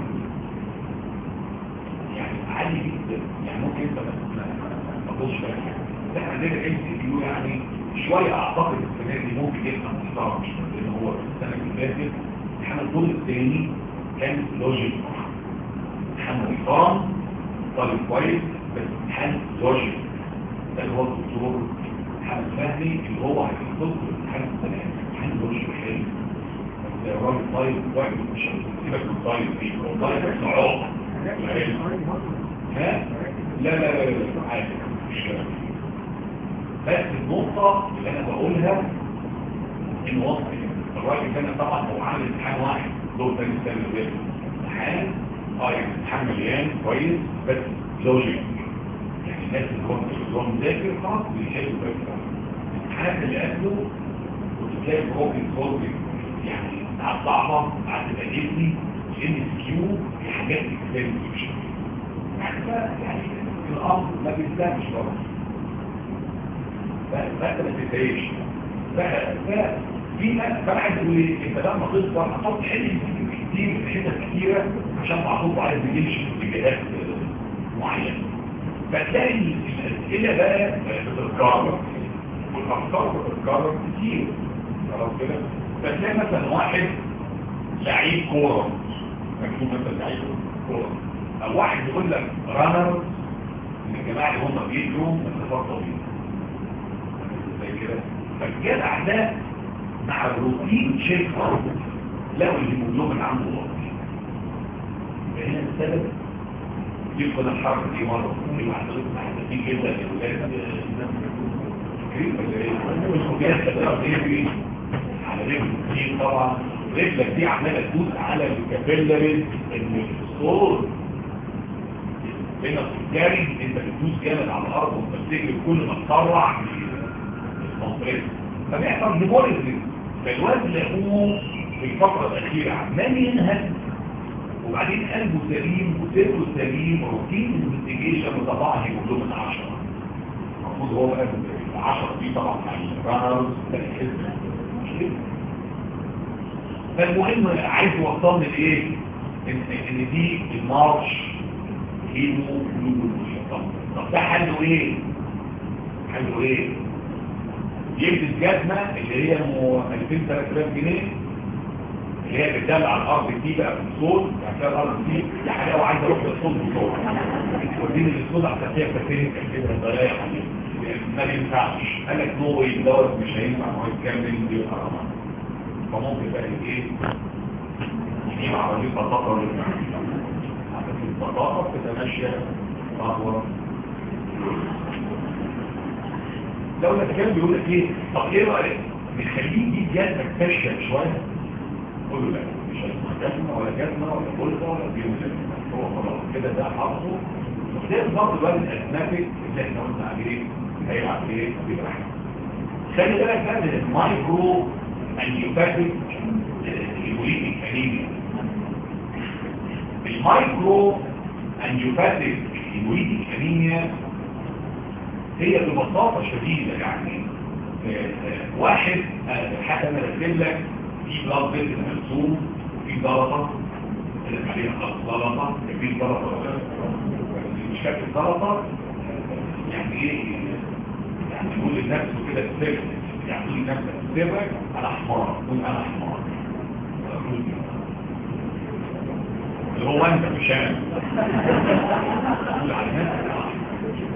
يعني عالي جدا يعني ممكن انت ما تبصش بقى احنا عندنا الام سي كيو يعني شويه اعتقد السنه دي ممكن يبقى محترم مش لان هو السنه اللي فاتت امتحان الدور الثاني كان لوجيك امتحان محترم طالب كويس بس امتحان لوجيك ده اللي هو الدكتور محمد فهمي اللي هو هيخطط الامتحان السنه امتحان لوجيك حلو الراجل طيب واحد مش سيبك من طيب فيه هو طيب بس عقد ها لا لا لا لا عادي مش كلام بس النقطة اللي انا بقولها ان وصف الراجل كان طبعا هو عامل امتحان واحد دور تاني السنة اللي فاتت امتحان اه يعني امتحان مليان كويس بس لوجيك يعني الناس اللي هم اللي هو مذاكر خلاص بيحلوا بس الامتحانات اللي قبله كنت تلاقي بروبلم سولفنج يعني ساعات صعبة قعدت تجيبني ان اس كيو في حاجات كتير مش يعني يعني الامر ما بيستاهلش برضه فانت ما تتضايقش في ناس بقى عايز يقول ايه انت لما تكبر هتقعد تحل كتير في حتت كتيره عشان معروف عايز يمشي في اتجاهات معينه فتلاقي الاسئله بقى بتتكرر والافكار بتتكرر كتير خلاص كده فتلاقي مثلا واحد لعيب كوره مكتوب مثلا لعيب كوره او واحد يقول لك رانر من الجماعه اللي هم بيجروا مسافات طويله زي كده فالجدع ده مع الروتين شيك لقوا الهيموجلوبين عنده واطي فهنا السبب يدخل الحرب دي مره في محدود محدودين جدا للولاد فاكرين ولا ايه؟ على رجل كتير طبعا رجلك دي عماله تدوس على الكابيلاريز ان الصوت بين السكري انت بتدوس جامد على الارض وانت بتجري كل ما تطلع الكمبريس فبيحصل ديبوليزم فالوزن لقوه في الفتره الاخيره عمال ينهج وبعدين قلبه سليم وسيره سليم روتين انفستيجيشن وطبعا يقول له من 10 المفروض هو بقى 10 دي طبعا يعني رانرز فالمهم عايز يوصلني لايه ان ان دي المارش هيمو جلوبولوجيا طب ده حله ايه حله ايه يلبس جزمه اللي هي 2000 3000 جنيه اللي هي بتدل على الارض دي بقى في الصوت عشان الارض دي دي حاجه وعايز اروح للصوت بالصوت وديني للصوت عشان فيها كتير كده ضياع ما ينفعش قال لك نو واي دوت مش هينفع هو يكمل دي حرام فممكن بقى ايه يجيب عربيه بطاطا ولا عربيه البطاطا بتتمشى نحو لو نتكلم بيقول لك ايه طب ايه رايك نخليه يجيب جزمه تشكل شويه قول له لا مش هيسمع جزمه ولا جزمه ولا بلطه ولا بيوم هو خلاص كده ده حافظه ده برضه بقى الاسماك اللي احنا قلنا عليه هيلعب ايه بيبقى خلي بالك بقى من المايكرو انيوباتيك البوليتيك انيميا المايكرو انيوباتيك البوليتيك انيميا هي ببساطة شديدة يعني آه، آه، واحد آه، حتى انا رسم لك في بلاد بيت مرسوم وفي ضغطة اللي عليها خط ضغطة في ضغطة مش فاكر ضغطة يعني ايه يعني يقول لنفسه كده السر يعني يقول لنفسه السر انا حمار قول انا حمار اللي هو انت مش انا قول على نفسك أنا حمار.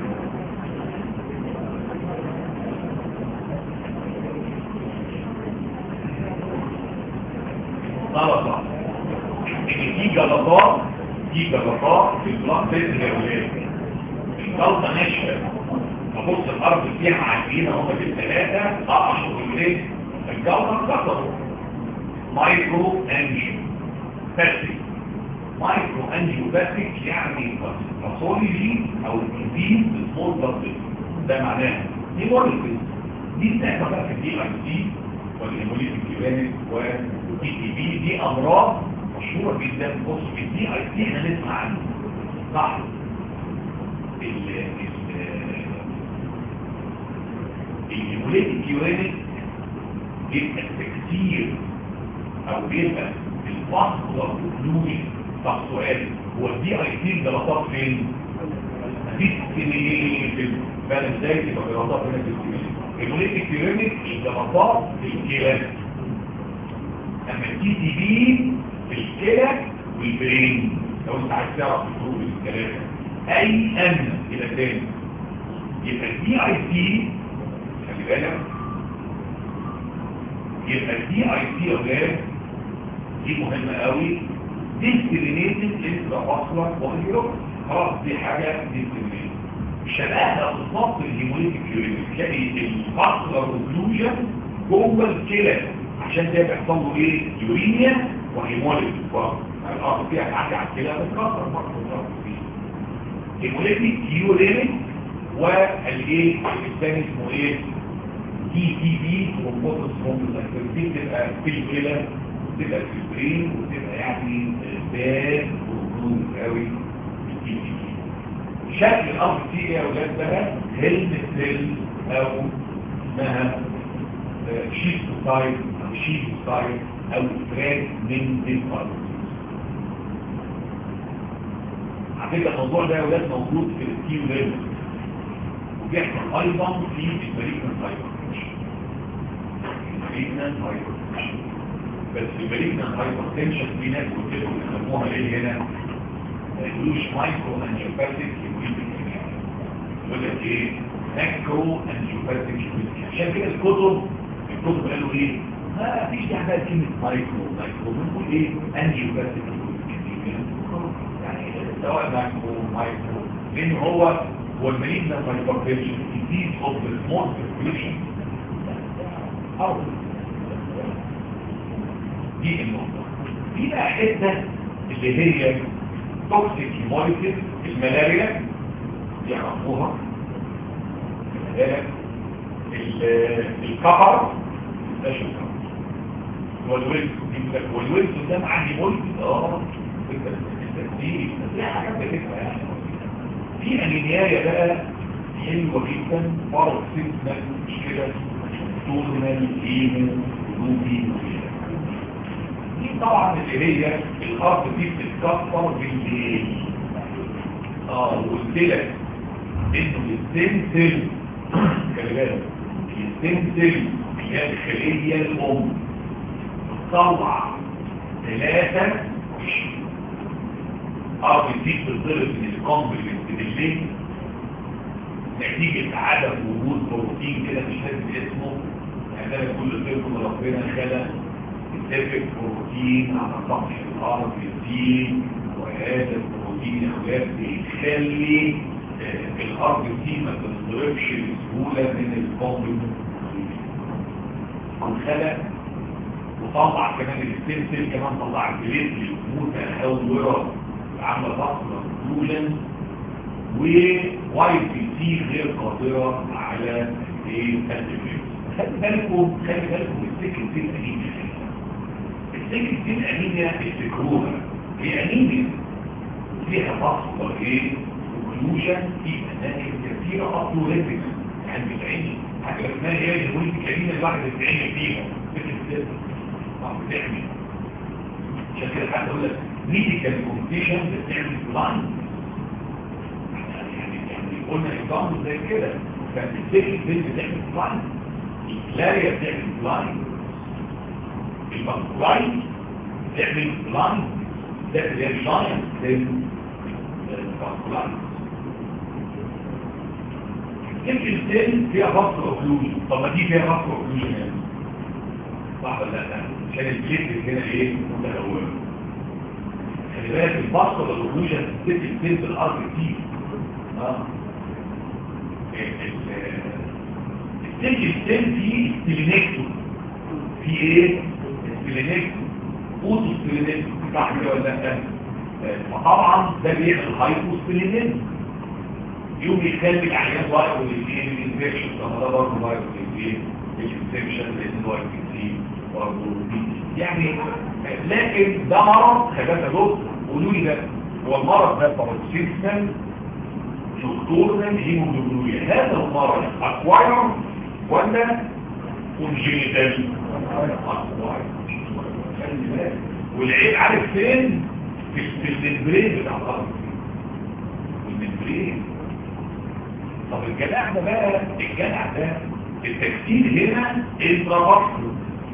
غلطة ان في جلطات في جلطات في البلاط بيت الجولات الجلطة ناشفة فبص الارض فيها عجينة هما بالثلاثة اقشوا الايه الجلطة اتكسروا مايكرو انجيو باسيك مايكرو انجيو باسيك يعني باثولوجي او ديزيز سمول باسيك ده معناها دي مورفيز دي بتحصل بقى في الدي اي سي والهيموليتيك كيبانيك والدي تي بي دي امراض مشهوره جدا بص في الدي اي سي هنسمع عنها صح ال ال الهيموليتيك كيبانيك بيبقى كتير او بيبقى الفصل والكلوجن طب سؤال هو الدي اي سي جلطات فين؟ ديستنيشن بقى ازاي تبقى جلطات هنا ديستنيشن الهيموليتيك كيبانيك الجلطات في الكلى اما التي تي بي في الكلى والبرين لو انت عايز تعرف الفروق بين الثلاثه اي ان الى تاني يبقى الدي اي سي خلي بالك يبقى الدي اي سي يا ولاد دي مهمه قوي ديسكريميتد انترافاسكولار وهيروك خلاص دي حاجه ديسكريميتد شبهها بالظبط الهيموليتيك يورينيك تلاقي الفاسكولار اوكلوجن جوه الكلى عشان ده بيحصل له ايه يورينيا وهيموليتيك الارض فيها تعدي على الكلى بتكسر برضه الارض فيها هيموليتيك يورينيك والايه الثاني اسمه ايه دي تي بي ترومبوتس ترومبوتس دي بتبقى في الكلى بتبقى في البرين وتبقى يعني باد وجود قوي الدي تي بي شكل الارض دي ايه يا اولاد بقى هيلد سيل او اسمها شيستوتايب او شيستوتايب او فراجمنتد فايبروس على فكره الموضوع ده يا اولاد موجود في التيو ليفل وبيحصل ايضا في الماليجنان فايبروس الماليجنان فايبروس بس الماليجنان فايبروتنشن في ناس قلت لهم يسموها ايه هنا ما يقولوش مايكرو انجيوباثيك يقول لك ايه ماكرو انجيوباثيك عشان كده الكتب الكتب قالوا ايه ما فيش داعي بقى كلمه مايكرو مايكرو بنقول ايه انجيوباثيك يعني سواء ماكرو مايكرو لان هو هو الماليجنان فايبروتنشن ديزيز اوف ذا سمول سيركيوليشن او دي النقطه في بقى حته اللي هي توكسيك هيموليتيس الملاريا يعرفوها الكفر ده شو والويلز والويلز ده مع هيموليتيس اه دي دي حاجات بتبقى يعني في انيميايا بقى حلوه جدا فرق سيزنال مش كده سيزنال ايمن روبي دي طبعا اللي هي الارض دي بتتكسر بالليل اه وقلت لك انه الستيم سيل خلي بالك الستيم سيل هي الخليه الام بتطلع ثلاثة ارض دي بتضرب من الكومبلمنت بالليل نتيجة عدم وجود بروتين كده مش لازم اسمه يعني ده كل طفل ربنا خلق يتفق بروتين على سطح الارض يزيد وهذا البروتين يا اولاد بيخلي آه، الارض دي ما تنضربش بسهوله من الكومبلمنت وخلق وطلع كمان الستيم سيل كمان طلع البليتلي متهوره عامله ضغط مقبولا وواي بي سي غير قادره على ايه التدريب خلي بالكم خلي بالكم السكن سيل انيميا السكن سيل انيميا افتكروها هي انيميا فيها فصل ايه اوكلوجن في اماكن كثيره اطلوليتكس واحد بيتعمل حاجه اسمها هي الهرمونات الكريمه الواحد بيتعمل فيها فكره السيرفس اه بتعمل عشان كده حد يقول لك ميديكال كومبيتيشن بتعمل بلايند يعني يعني قلنا اكزامبل زي كده فالسيرفس دي بتعمل بلايند الكلاريا بتعمل بلايند المقبلايند بتعمل بلايند ده اللي هي الجاينت للمقبلايند يمكن الثاني فيها فصل اوكلوجن طب ما دي فيها فصل اوكلوجن يعني صح ولا لا عشان البليت هنا ايه متلونه خلي بالك الفصل الاوكلوجن ست السن في الارض كتير اه السن السن فيه ستيلينكتو في ايه ستيلينكتو اوتو ستيلينكتو صح كده ولا لا فطبعا ده بيعمل هايبو ستيلينكتو يوم يخلي العيان فايروس الانفكشن طب ده برضه فايروس الانفكشن لان هو سي برضه يعني لكن ده مرض خلاص دول قولوا لي ده هو المرض ده باراسيتمال نكتورنال هيموجلوبينوريا هذا المرض اكواير ولا كونجينيتال اكواير والعيب عارف فين في الممبرين بتاع الارض الممبرين طب الجدع ده بقى الجدع ده التكتيل هنا انترافاسكولار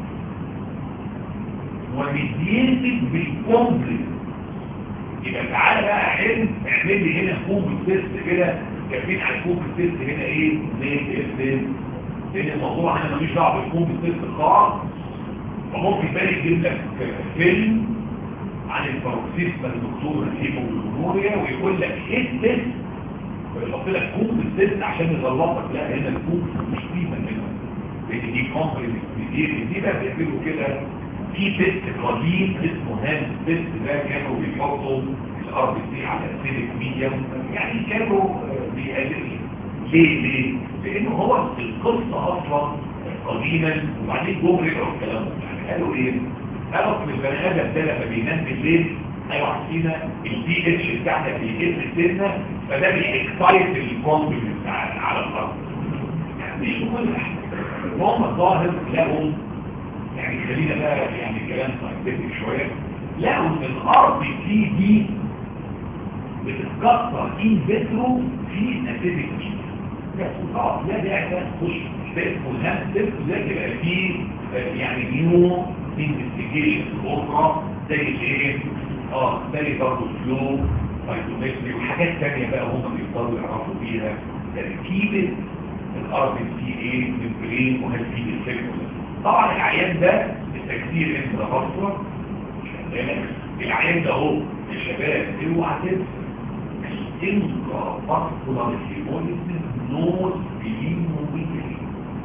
ومديتك بالكومبلكس يبقى تعالى بقى حلم اعمل لي هنا كوب تيست كده كاتبين على الكوب تيست هنا ايه زي اف لان الموضوع انا ماليش دعوه بالكوب تيست خالص فممكن بقى يجيب لك فيلم عن الباروكسيزما الدكتور الهيموجلوبينوريا ويقول لك ايه التيست ويحط لك كوب الست عشان يغلطك لا هنا الكوب مش قيمه هنا لان دي كومبلكس دي دي بقى بيعملوا كده في تيست قديم اسمه هاند تيست ده كانوا بيحطوا الار بي سي على اسيدك ميديوم يعني كانوا بيقللوا ليه ليه؟ لانه هو القصه اصلا قديما وبعدين جمهور يقروا الكلام يعني قالوا ايه؟ قالوا ان البني ادم ده لما بينام بالليل ايوه عارفين الدي اتش بتاعنا بيقل سنه فده بيكسايت الكومبلكس بتاع على الارض يعني مش كل هم الظاهر لهم يعني خلينا بقى يعني كلام ساينتفك شويه لقوا ان الار بي سي دي بتتكسر ان فيترو في اسيدك ميديا خلاص لا داعي بقى تخش ده اسمه الهام تيست ده يبقى فيه يعني نيو انفستيجيشن اخرى زي الايه اه زي برضه فلو فايتومتري وحاجات ثانيه بقى هم بيقدروا يعرفوا بيها تركيبه الار بي سي ايه ممبرين وهل في ديفكت طبعا العيان ده التكسير انترافاسكولار العيان ده اهو يا شباب اوعى تنسى الانترافاسكولار هيموليسيس نوز بيموميتري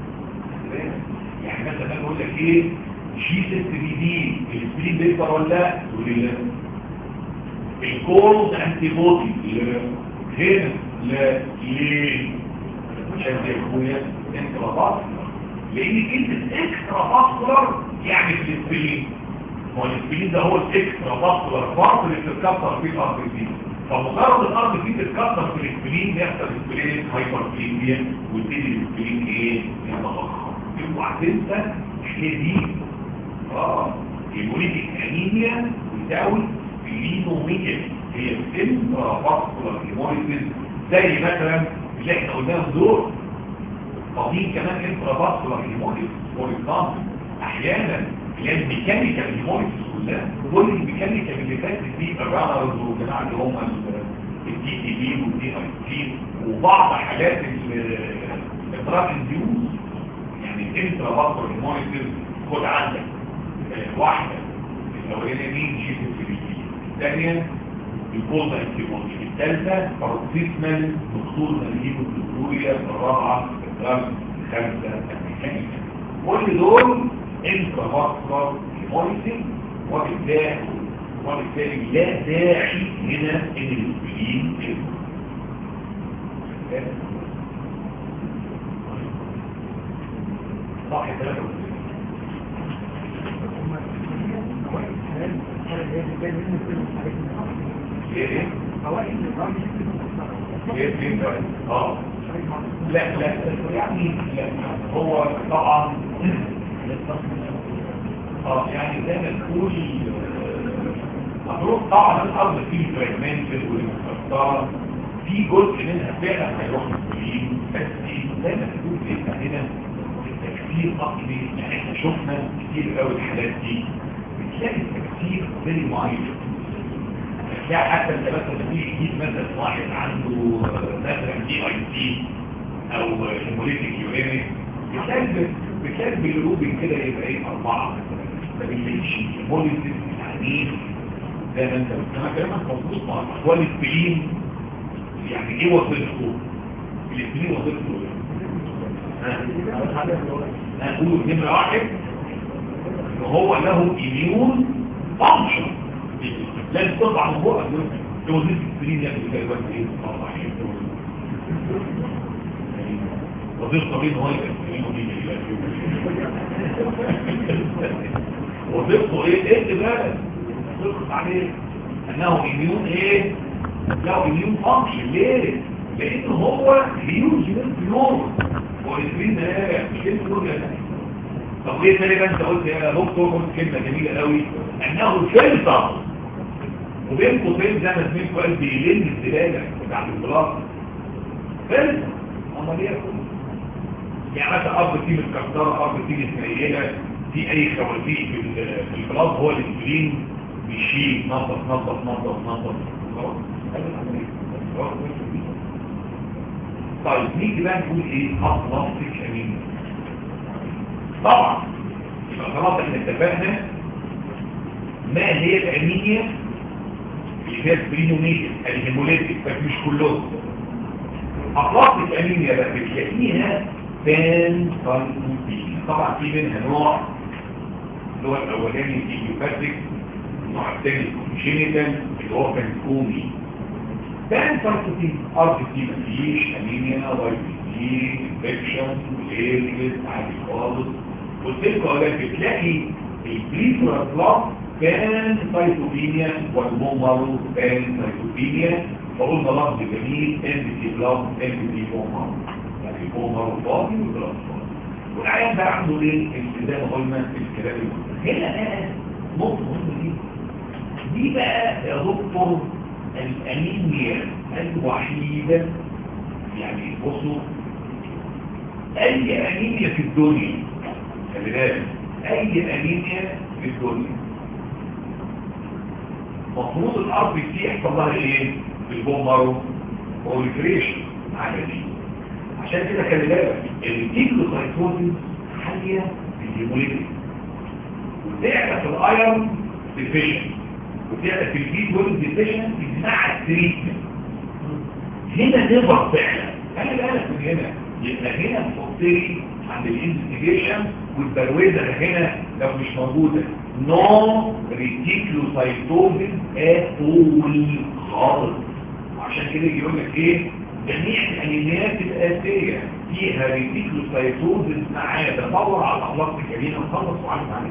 يعني مثلا اقول لك ايه جي 6 بي دي السبرين بيكبر ولا لا تقول لي لا الكولز انتي بودي لا هنا لا ليه عشان يا اخويا انترافاسكولار لان كلمه اكسترا فاسكولار يعني في الاسبرين هو الاسبرين ده هو الاكسترا فاسكولار بارت اللي بتتكسر فيه الارض دي فمجرد الارض دي تتكسر في الاسبرين يحصل اسبرين هايبربليزيا ويبتدي الاسبرين ايه يتضخم اوعى تنسى هي دي اه الهيموليتيك انيميا بتساوي اللينوميجن هي الانترا فاسكولار هيموليتيز زي مثلا اللي احنا قلناهم دول قديم كمان انترافاسكولار هيموليز فور اكزامبل احيانا اللي هي الميكانيكال هيموليز كلها كل الميكانيكال اللي فاتت دي الرانرز والجماعه اللي هم الدي تي بي والدي اي تي وبعض حالات الادراك انديوز يعني الانترافاسكولار هيموليز خد عندك واحده الاولانيه مين جي سي الثانيه الكوزا انتيبودي الثالثه بروكسيسمال دكتور نجيب الدكتورية الرابعه الخامسه الميكانيكا كل دول انترافاسكولار هيموليسيس وبالتالي وبالتالي لا داعي هنا ان الاسبرين صح ثلاثة ايه ايه ايه اه لا لا يعني لا هو طبعا اه يعني زي ما تقول مفروض طبعا الارض فيه فراجمنتد والمكسره في جزء منها فعلا هيروح للكلين بس زي ما تقول احنا هنا التكسير اصلي يعني احنا شفنا كتير قوي الحالات دي بتلاقي التكسير فيري معين هتلاقي حتى انت مثلا في جديد مثلا واحد عنده مثلا دي اي سي او هيموليتيك يوريني بتلاقي بتلاقي بالروبين كده يبقى ايه اربعه مثلا ما بيلاقيش هيموليتيك عنيف زي ما انت قلت انا كلامك مظبوط مع احوال السبلين يعني ايه وظيفته الاسبلين وظيفته ايه هقول نمرة واحد ان هو له ايميون فانكشن لازم تطلع من بقى ده وظيفة السبلين يعني كده الوقت ايه طبعا وظيفة طبيعي ان هو يبقى السبلين وظيفته ايه ايه اللي بالك وظيفته عليه انه ايميون ايه له ايميون فانكشن ليه لان هو هيوج من نور والاسبرين ده مش كلمه نور يا طب ليه تاني بقى انت قلت يا دكتور قلت كلمه جميله قوي انه فلتر وبين قوسين زي ما سميت قال بيلم الزباله بتاع البلاط فلتر امال ايه يعني مثلا ارض فيه متكسره ارض فيه متنيله في اي خوازيق في البلاط هو الاسبرين بيشيل نظف نظف نظف نظف طيب نيجي بقى نقول ايه اطلافك امين طبعا يبقى خلاص احنا اتفقنا ما هي الانيميا اللي فيها سبرينوميجن الهيموليتيك بس مش كلهم اطلافك انيميا بقى بتلاقيها بان سايتوبين طبعا في منها نوع اللي هو الاولاني ايديوباتيك النوع الثاني جينيتال اللي هو كان كومي بان سايتوبين ار بي سي مفيش انيميا واي بي سي انفكشن ليلز عادي خالص قلت لكم اولاد بتلاقي البريفرال بلاك كان سايتوبينيا والمومارو كان سايتوبينيا فقلنا لفظ جميل ام بي بلاك ام بي مومارو يعني مومارو فاضي وبلاك فاضي والعيان ده عنده ايه زي ما قلنا الكلام هنا بقى نقطه مهمه دي دي بقى يا دكتور الانيميا الوحيده يعني بصوا اي انيميا في الدنيا خلي بالك اي انيميا في الدنيا مفروض الارض دي يحصل لها ايه بالبومبارو بوليفريشن عادي عشان كده خلي بالك الديكلوسايتوزيس حاليه بالهيموليتيك وتعرف الايرون ديفيشن وتعرف البيت ويل ديفيشن مع التريتمنت هنا نظر فعلا خلي بالك من هنا يبقى هنا مفضلي عند الانفستيجيشن والبرويزة هنا لو مش موجودة نو ريتيكلوسايتوزيس اول خالص عشان كده يقول لك ايه جميع الانيميات الاساسيه فيها ريتيكلوسايتوزيس معاه بدور على الاخلاق الكريمه وخلص وعلم عليه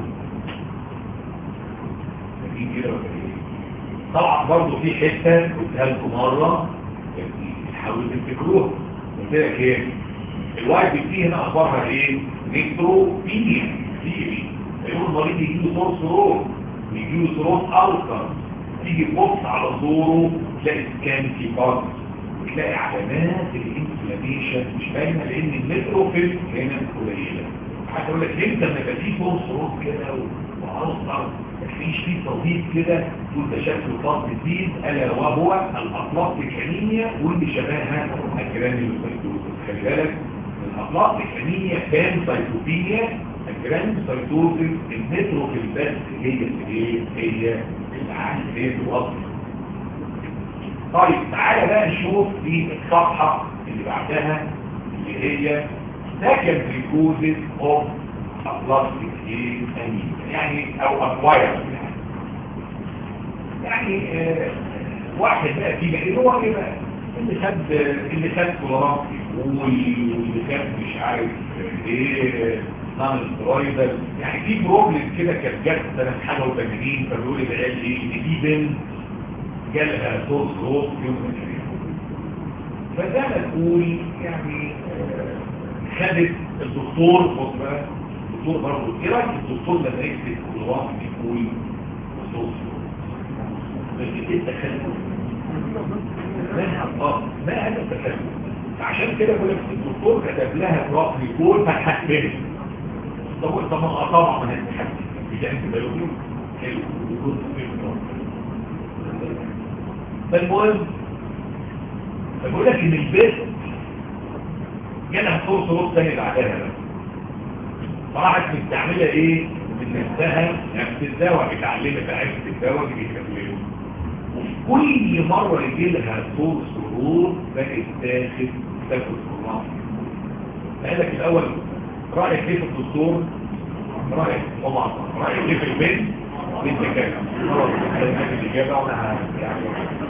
لكن كده ولا ايه طبعا برضه في حته قلتها لكم مره حاولوا تفتكروها قلت لك ايه الواحد بيجي هنا اخبارها ايه نيتروبينيا تيجي يقول المريض يجي له صوت صوت يجي له صوت الكر تيجي تبص على صوره تلاقي سكان في بارك تلاقي علامات الانفلاميشن مش باينه لان النيتروفيل هنا قليله حتى اقول لك امتى لما يبقى فيه صوت صوت كده وعصر مفيش فيه توضيح كده تقول ده شكل خاص جديد الا وهو الاطلاق الكانيميا واللي شبهها الجرانيولوسايتوزس خلي بالك الاطلاق الكانيميا كان سايتوبينيا الجرانيولوسايتوزس النيتروفيل بس هي ايه هي العالم هي الوصف طيب تعالى بقى نشوف في الصفحه اللي بعدها اللي هي secondary causes of aplastic anemia يعني او acquired يعني آه واحد بقى في بقى اللي هو ايه بقى اللي خد اللي خد كولورات واللي خد مش عارف ايه نعمل سترويدال يعني في بروبلم كده كانت جت سنه حاجه و80 فبيقول العيال ايه ان في بنت جالها صوت صوت يوم فزي ما تقول يعني خدت الدكتور بص الدكتور برضه ايه رايك الدكتور لما يكتب كل واحد يقول خصوص بس انت خدته اه ما هذا التكلم عشان كده بقول لك الدكتور كتب لها رقم يقول فتحكمت طب طب طبعا ما هتتحكم اذا انت بلوغ حلو يكون في فالمهم بقول لك ان البيت جالها صوت صوت تاني بعدها بقى فراحت مستعمله ايه من نفسها نفس الدواء متعلمه عرفت الدواء اللي بيكمله وفي كل مره يجي لها صوت سرور بقت تاخد تاخد سرور قال لك الاول رايك كيف الدكتور رايك طبعا رايك كيف البنت بنت كام الاجابه وانا يعني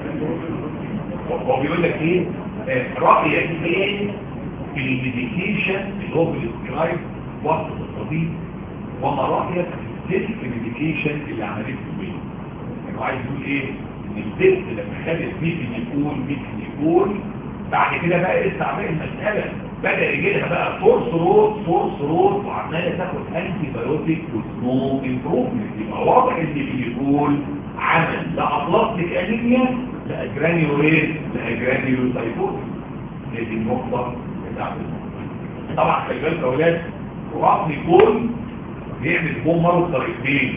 هو بيقول لك ايه رايك ايه في الميديكيشن اللي هو بالسكرايب وقت الطبيب وما رايك في السيلف ميديكيشن اللي عملته البنت يعني عايز يقول ايه ان البنت لما خدت ميكن يقول ميكن يقول بعد كده بقى لسه عمال المساله بدا يجي لها بقى فورس رود فورس رود وعماله تاخد انتي بايوتيك وسنو امبروفمنت يبقى واضح ان بيقول عمل لا اطلقتك انيميا لا جرانيوليت لا جرانيولوسايتوز هي دي النقطه بتاعت طبعا خلي بالك يا اولاد رقم يكون بيعمل بومر بطريقتين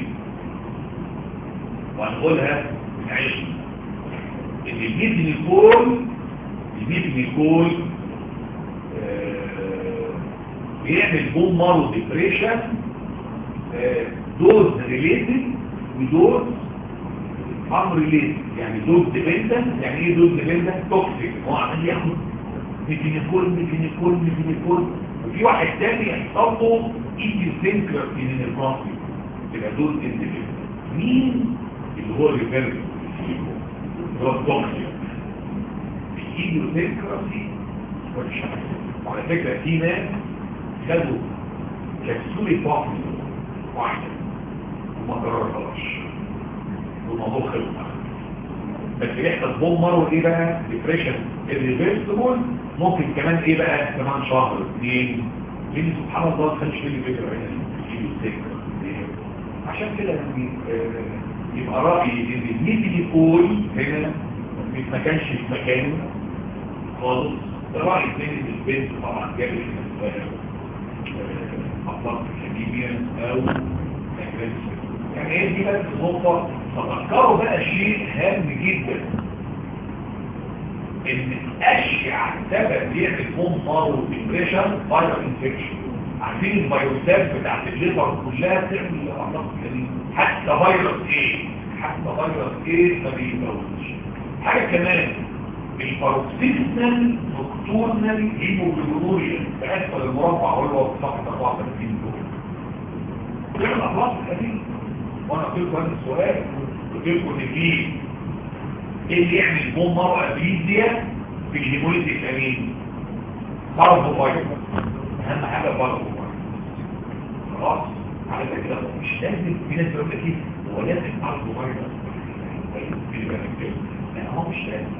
وهنقولها من عشق ان الميتن يكون الميتن يكون بيعمل بومر وديبريشن دوز ريليتد ودوز امر ريليتد يعني دوز ديبندنت يعني ايه دوز ديبندنت توكسيك هو عمال ياخد ميثينيكول ميثينيكول ميثينيكول وفي واحد تاني يحصل له ايديوسينكراسي من البروسي يبقى دوز انديبندنت مين اللي هو الريفيرس اللي هو التوكسيك الايديوسينكراسي والشمس وعلى فكرة في ناس خدوا كبسولة باقي واحدة وما قررهاش والموضوع خلص بس بيحصل بومر وايه بقى ديبريشن الريفيرسبل ممكن كمان ايه بقى كمان شهر اثنين لان سبحان الله ما كانش لي فكره هنا عشان كده يعني يبقى رايي ان الميدي يقول هنا ما كانش في مكانه خالص رايي تاني ان البنت طبعا جابت أطلاق الكيمياء أو يعني هي دي بس نقطة تذكروا بقى شيء هام جدا ان اشيع سبب يعمل بومبار وديبريشن فايروس انفكشن عارفين الفيروسات بتاعت الليفر كلها بتعمل امراض كتير حتى فيروس ايه حتى فيروس ايه ما بيموتش حاجه كمان الباروكسيزمال نوكتورنال هيموجلوبينوريا بأسفل المربع هو صفحة 34 دول بيعمل أخلاص الحديث وأنا قلت لكم هذا السؤال قلت لكم إن في إيه اللي يعمل بوم مرة أبريزيا في الهيموليز الأمين باربو فايروس أهم حاجة باربو فايروس خلاص على فكرة مش لازم في ناس يقول لك إيه هو لازم باربو فايروس لا هو مش لازم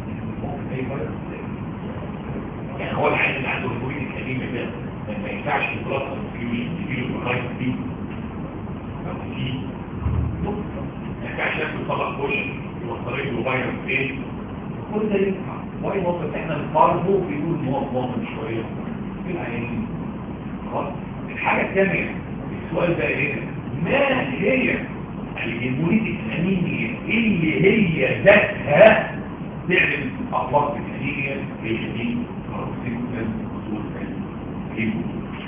يعني هو العين اللي عنده الهوية الكريمة ده ما ينفعش يطلق المسلمين يجيله بغاية دي أو دي ما ينفعش ياكل طبق كوش يوصل له فيروس ايه كل ده ينفع واي وقت احنا نقاربه بيقول ان هو ضامن شوية في العينين خلاص الحاجة الثانية السؤال ده ايه ما هي الهيموليتيك انيميا اللي هي ذاتها تعمل أطلاق الكثيرية هي دي كاروسيكولا وصول الهيبو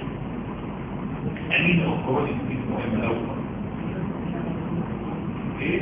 أمين الأخرى دي مهمة أول إيه؟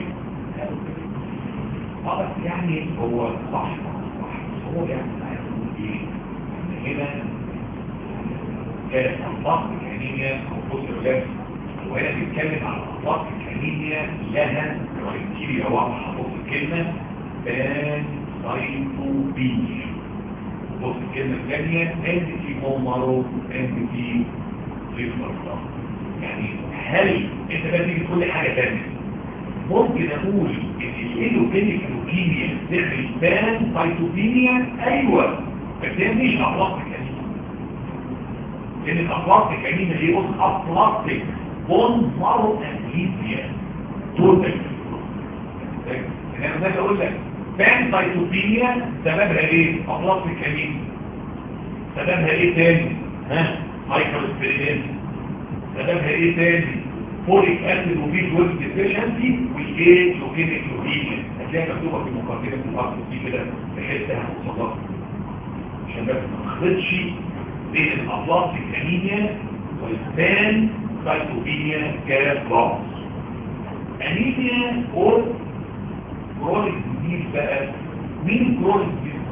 طبعا يعني هو صح صح هو يعني عايز يقول إيه؟ إن هنا كانت أطلاق الكثيرية أو فوز الولاد وهنا بيتكلم عن أطلاق الكثيرية لها كرايتيريا واضحة فوق الكلمة بان سايتوبينيا بص الكلمة الثانية اند في مومرو اند في ريفلكس يعني هل انت بقى تيجي تقول حاجة ثانية ممكن اقول ان الايلوبينيك لوكيميا تعمل بان سايتوبينيا ايوه بس هي مش ابلاستيك انيميا لان الابلاستيك انيميا دي بص ابلاستيك بون مارو انيميا توتال انا بدات اقول لك بان سايتوبينيا سببها ايه ابلاستيك انيميا سببها ايه تاني ها هايبر سبيرينيز سببها ايه تاني فوليك اسيد وبي 12 ديفيشنسي والايه لوكيميك لوكيميا هتلاقيها مكتوبه في مقدمه الاصل دي كده بحيث هتوصلها عشان بس ما نخلطش بين الابلاستيك انيميا والبان سايتوبينيا كلاس انيميا اور كرونيك ديزيز بقى مين كرونيك ديزيز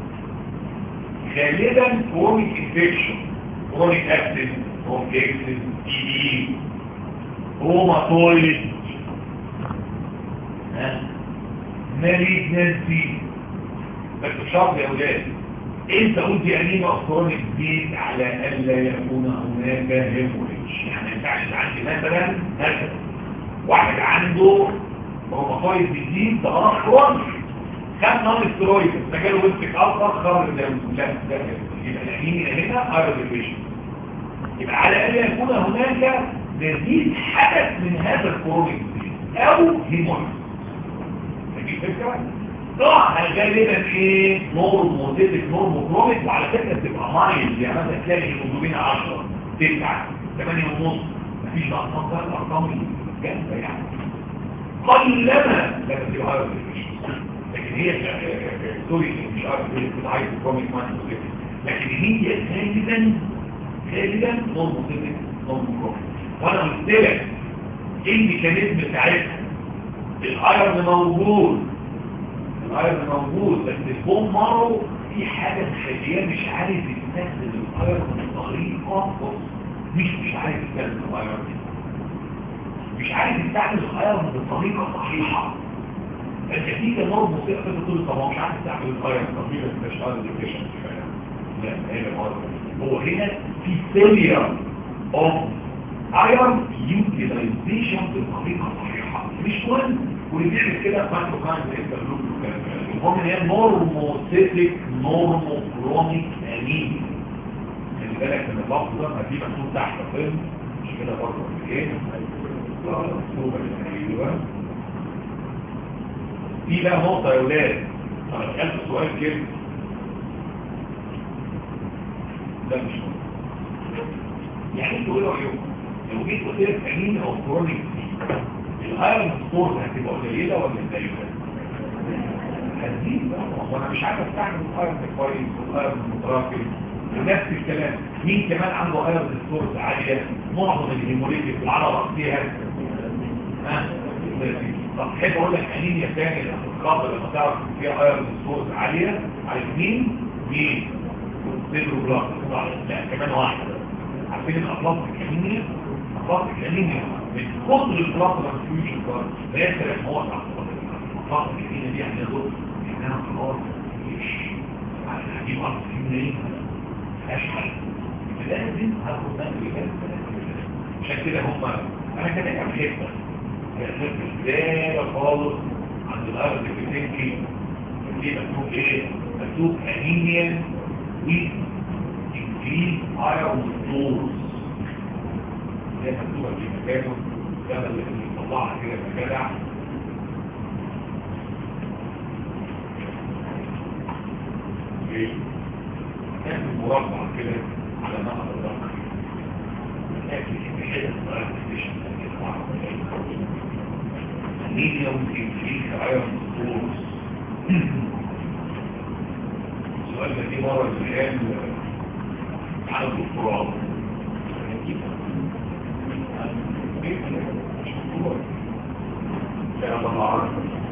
غالبا كرونيك انفكشن كرونيك اكسس كرونيك اكسس اي دي روماتويد ماليجنسي بس شرط يا اولاد انت قلت انيميا كرونيك ديز على الا يكون هناك هيموريج يعني ما ينفعش عندي مثلا هكذا واحد عنده روماتويد ديزيز ده مرض كرونيك خد نون سترويد فجاله ويبتك اكبر خرج الدم لا ده يبقى الانيميا هنا ايروديفيشن يبقى على الاقل يكون هناك نزيد حدث من هذا الكرونيك او هيموريج دي فكره طبعا غالبا ايه نورمو تيتك نورمو كرونيك وعلى فكره بتبقى مايل يعني مثلا تلاقي الهيموجلوبين 10 9 8 ونص مفيش بقى ارقام ارقام جامده يعني قلما لما تبقى هاير لكن هي سوري مش عارف ايه بتعيط كوميك مان لكن هي غالبا غالبا نورموتيفيك نورموكروميك وانا قلت لك ايه الميكانيزم بتاعتها الايرن موجود الايرن موجود بس البوم مارو في حاجه مخليه مش عارف يستخدم الايرن بطريقه مش مش عارف يستخدم الايرن مش عارف يستعمل الايرن بطريقه صحيحه النتيجة نور موسيقى في طول طبعا مش عارف تعمل القرية الطبيعة مش عارف الديكيشن لا هنا هو هنا في failure of iron utilization بطريقة صحيحة مش مهم واللي بيعمل كده فانتو كان انت المهم ان هي نورموسيتك نورموكرونيك انيميا خلي بالك من اللفظ ده ما في مكتوب تحت فيلم مش كده برضه ايه؟ لا مكتوبه ايوه في بقى نقطة يا ولاد انا سألت سؤال كده ده مش نقطة يعني انتوا ايه رأيكم لو جيت قلت لك انين او كرونيك الايرون ستور هتبقى قليلة ولا قليلة؟ هتزيد بقى وانا مش عارف استعمل الايرون كويس والايرون متراكم ونفس الكلام مين كمان عنده ايرون ستورز عالية معظم الهيموليتيك العرب فيها ها طب حلو اقول لك انيميا ثاني الخاطر لما تعرف فيها ايرون ستورز عاليه على مين مين سيرو بلاك لا كمان واحده عارفين الاطلاق الانيميا الاطلاق الانيميا من كتر البلاك ترانسفيوجن كارد لا يختلف هو الاطلاق الانيميا دي احنا دول احنا خلاص مش هجيب ارض منين اشحن لازم هاخد بالي عشان كده هم انا كمان بحبك ازاي خالص عند الارض بتنكي دي مكتوب ايه مكتوب انيميا ويز انكريز ايرون ستورز هي مكتوبه في مكانه كما اللي بيطلعها كده بجدع ايه كان مربع كده على نهر الرقم لكن في حته صغيره ستيشن medium increase iron stores السؤال ده دي مرة الآن على الدكتوراه لا طبعا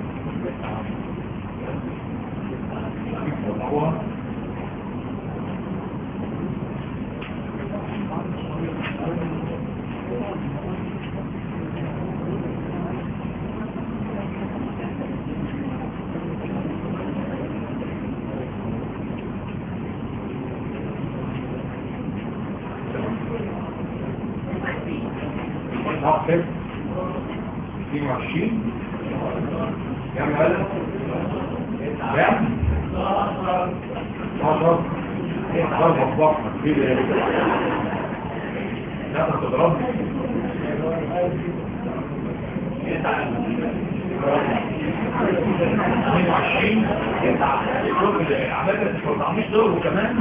ناقص 22 كم هذا؟ كم؟ 12 ضربة بطنك كده لا تضربني اثنين وعشرين عمالة مش ضربه كمان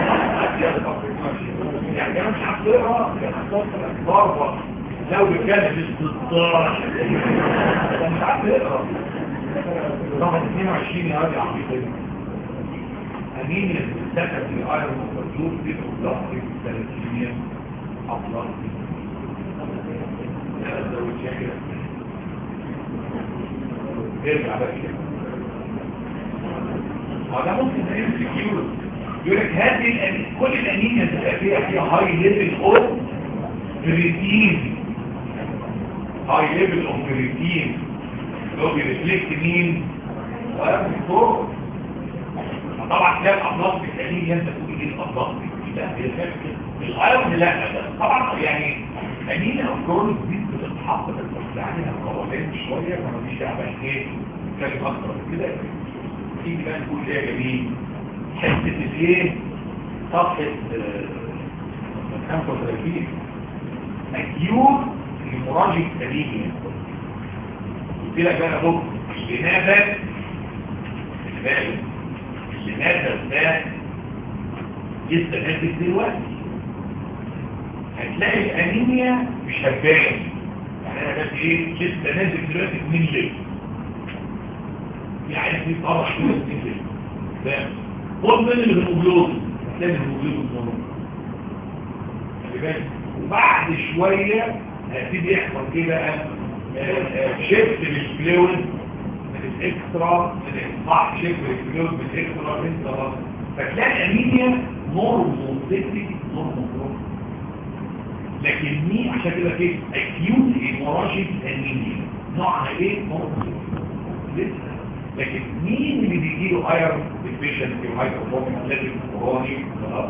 يعني كمان مش عارف تقرا ضربة لو كان في 16 مش عارف تقرا رقم 22 يا راجل عقيدة أمين يتذكر في آية المفجور في الضغط الثلاثينية أفضل لا أزود شاكرا ارجع بقى كده هذا ممكن تعمل سكيور يقول لك هذه الأمين كل الأنيميا تبقى فيها فيها هاي ليفل اوف بريتين هاي ليفل اوف بريتين اللي هو بيرفلكت مين؟ وقف الصوت طبعا تلاقي الأطلاق بالتالي انت تقول ايه الأطلاق لا الغاية لا طبعا يعني أمين الكرونيك دي بتتحط في عليها قوانين شوية فما فيش دعوة ايه نتكلم أكتر من كده تيجي بقى نقول ايه يا جميل حتة الايه صفحة 35 أكيوت هيموراجيك أنيميا قلت لك بقى اهو لماذا لماذا لماذا ده لسه نازل دلوقتي هتلاقي الانيميا مش هتبان يعني انا بس ايه لسه نازل دلوقتي 2 لتر يعني في طرح كده 2 لتر فاهم خد من الهيموجلوبين هتلاقي الهيموجلوبين نورمال خلي بالك وبعد شويه هيبتدي يحصل ايه بقى شيفت للفلويد من الاكسترا من الاصبع شيفت للفلويد من الاكسترا انترا فتلاقي انيميا نورموسيتي نورموسيتي لكن مين عشان كده كده اكيوت هيموراجيك انيميا نوعها ايه نورموسيتي لسه لكن مين اللي بيجي له ايرون ديفيشنسي وهايبوفوميك لازم كوروني خلاص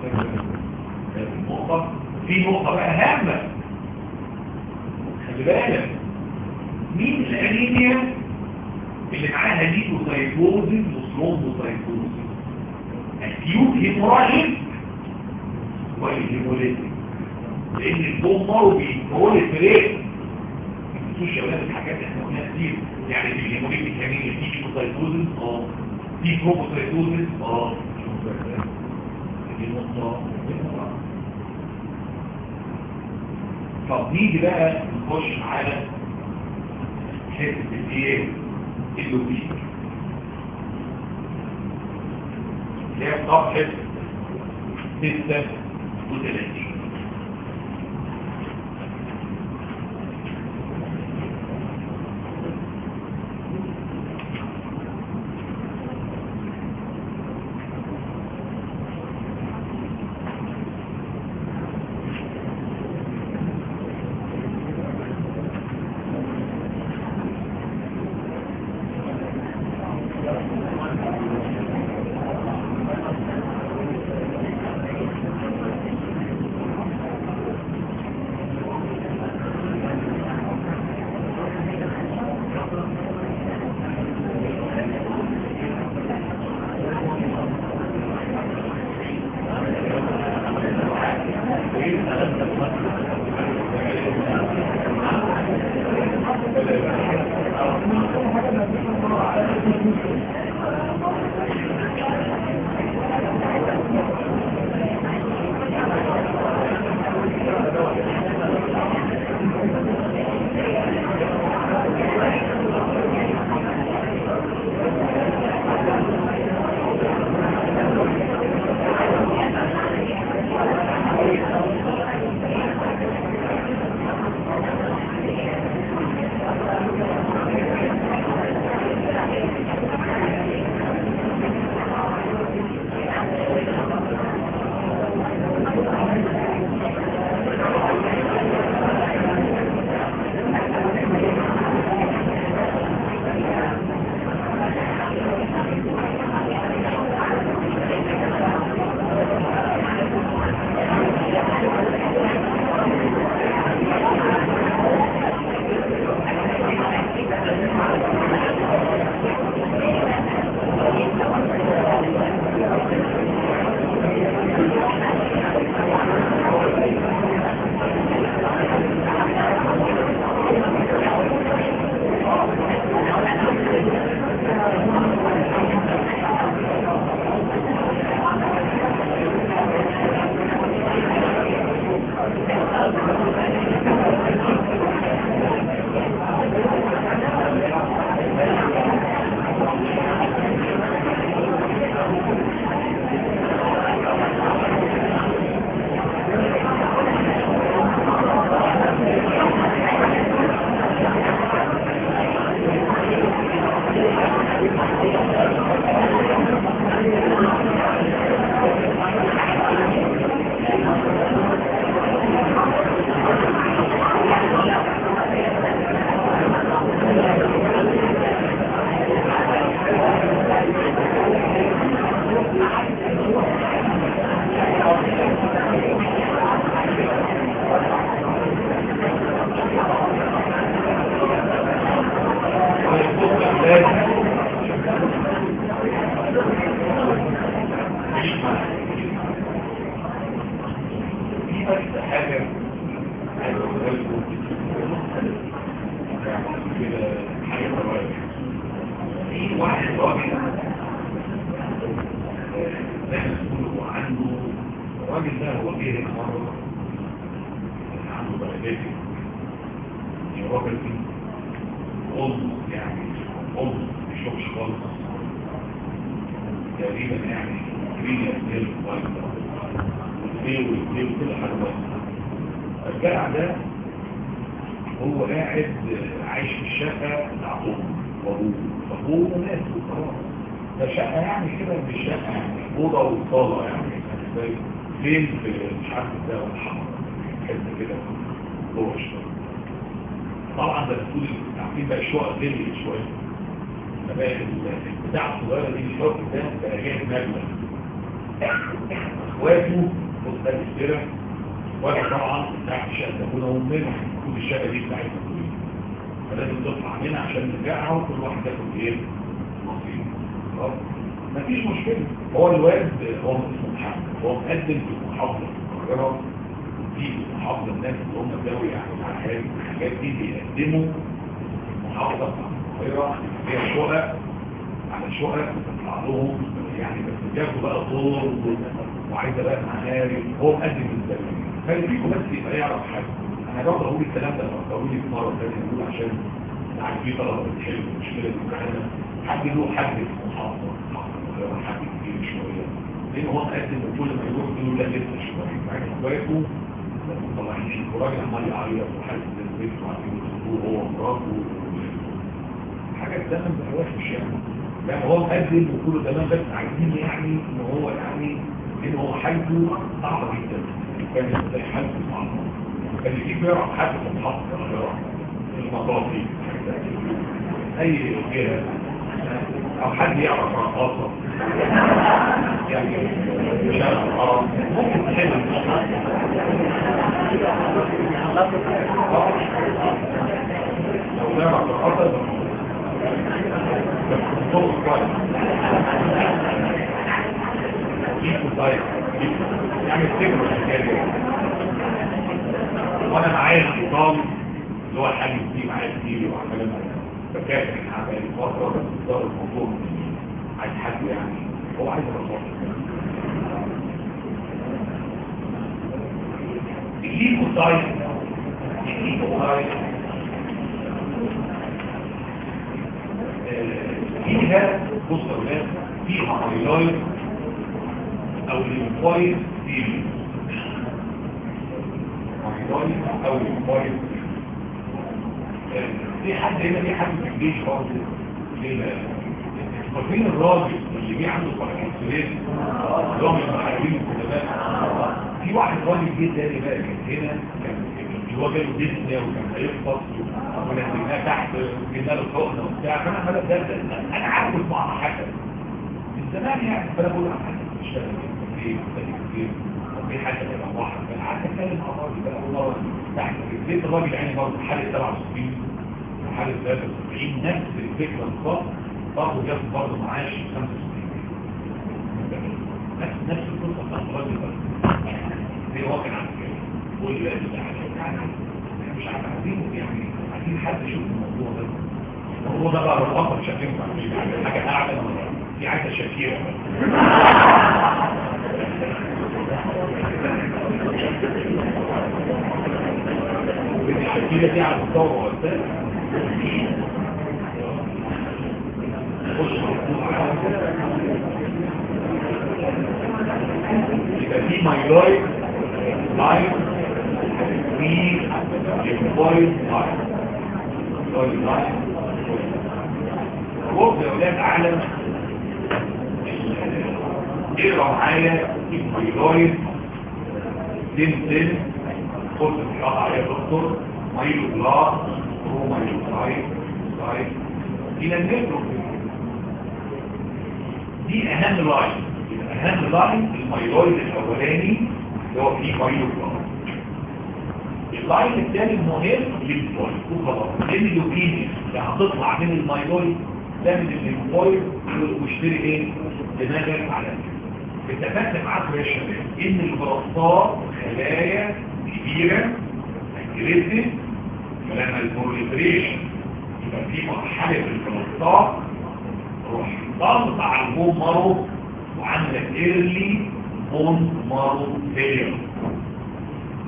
النقطه في نقطه بقى هامه خلي بالك مين الانيميا اللي معاها ليكوسايتوزيس وثرومبوسايتوزيس اكيوت هيموراجيك والهيموليتيك لان البوم مارو بيبروليفريت مش يا ولاد الحاجات اللي احنا قلناها كتير يعني في الهيموليتيك كمان في ليكوسايتوزيس اه في ثرومبوسايتوزيس اه دي نقطه طب نيجي بقى نخش على حته الايه اللوبيك اللي هي صفحه 36 بروبرتي قلنا يعني قلنا مشوفش خالص تقريبا يعني كريا ستيل وايضا والفيل والفيل كل حاجة وايضا الجدع ده هو قاعد عايش في الشقة بتاع أمه وأبوه فأبوه ناس وخلاص ده شقة يعني كده مش شقة يعني أوضة وصالة يعني فين في مش عارف ده ولا حمر حتة كده جوه الشقة طبعا ده بتقول عارفين بقى الشقق غليت شويه فبقى البتاع الصغيره دي الشقق ده بقى جاهز مبلغ اخواته خد بالك كده وانا طبعا تحت شقه ابونا وامنا المفروض الشقه دي بتاعتنا كلنا فلازم تطلع منها عشان نرجعها وكل واحد ياخد ايه نصيب خلاص مفيش مشكله هو الواد هو اسمه محمد هو مقدم في محافظه القاهره في محافظة الناس اللي هم ذوي يعني الحاجات الحاجات دي بيقدموا محافظة القاهرة فيها شقق على شقق تطلع لهم يعني بس بياخدوا بقى طول وعايزة بقى معارف هو مقدم للذوي خلي فيكم بس يبقى يعرف حاجة انا برضه اقول الكلام ده لما اقول لك مرة ثانية اقول عشان عارف في طلبة بتحل المشكلة دي معانا حد له حد في المحافظة القاهرة حد كبير شوية لان هو مقدم وكل ما يروح يقول لا لسه شوية معاك اخواته طبعا الراجل عمال يعيط وحاسس بالبيت وعايزين يدخلوه هو ومراته حاجه تمام بقى وحش يعني لا هو مقدم وكله تمام بس عايزين يعني ان هو يعني ان هو حالته صعبه جدا كان ازاي حالته صعبه كان يجيب يعرف حد في المحطه في المطافي اي جهه او حد يعرف رقاصه يعني مش عارف اه ممكن تحل لو نعرف رقاصه بس كويس ليكوا طيب يعني افتكروا الحكايه دي وانا معايا الخطاب اللي هو الحاج دي معايا كتير وعمال فكافح عمال فتره بس صار الموضوع عايز حد يعني هو عايز الرسول الليكو طيب الليكو طيب فيها بص يا ولاد فيها هايلايت او الانفايل سيريز هايلايت او الانفايل في حد هنا في حد في الجيش برضه ليه فاكرين الراجل اللي جه عنده فرحين سويس اللي هو من المحاربين القدماء في واحد راجل جه تاني بقى كان هنا كان اللي هو جاله ديسنيا وكان هيخبط ونزلناه تحت وجبنا له حقنه وبتاع فانا عمال ابدا انا عارف مع حسن من زمان يعني فانا بقول له حسن بتشتغل ايه ايه طب ايه حاجه بقى واحد انا قعدت اتكلم مع الراجل بقى والله تحت لقيت الراجل يعني برضه حاله 67 وحاله 73 نفس الفكره بالظبط برضه جاب برضه معاش 65 نفس نفس القصه بتاعت الراجل ده زي هو كان عامل كده واللي يعني مش عارف عايزين يعني عايزين حد يشوف الموضوع ده الموضوع ده بقى الرقم مش هتنفع يعني حاجه اعلى دي عايزه شكيره الشكيره دي على مستوى مؤسسات يبقى في مايلويد لايف في الفويد لايف الفويد لايف وقت يا اولاد اعلم اقرا معايا المايلويد سن سن قلت القطع يا دكتور مايلو بلاس برو مايلو لايف لايف الى النيترو دي اهم لاين اهم لاين المايلويد الاولاني اللي هو فيه مايلو بلاس اللاين الثاني المهم للفويد وخلاص لان اللوكيميا اللي هتطلع من المايلويد ده من الليمفويد واشتري ايه دماغك على اتفقت معاكم يا شباب ان البلاستات خلايا كبيره اجريسيف فلما البروليفريشن يبقى في مرحله البلاستات تروح ضغط على البون مارو وعندك ايرلي بون مارو فيلير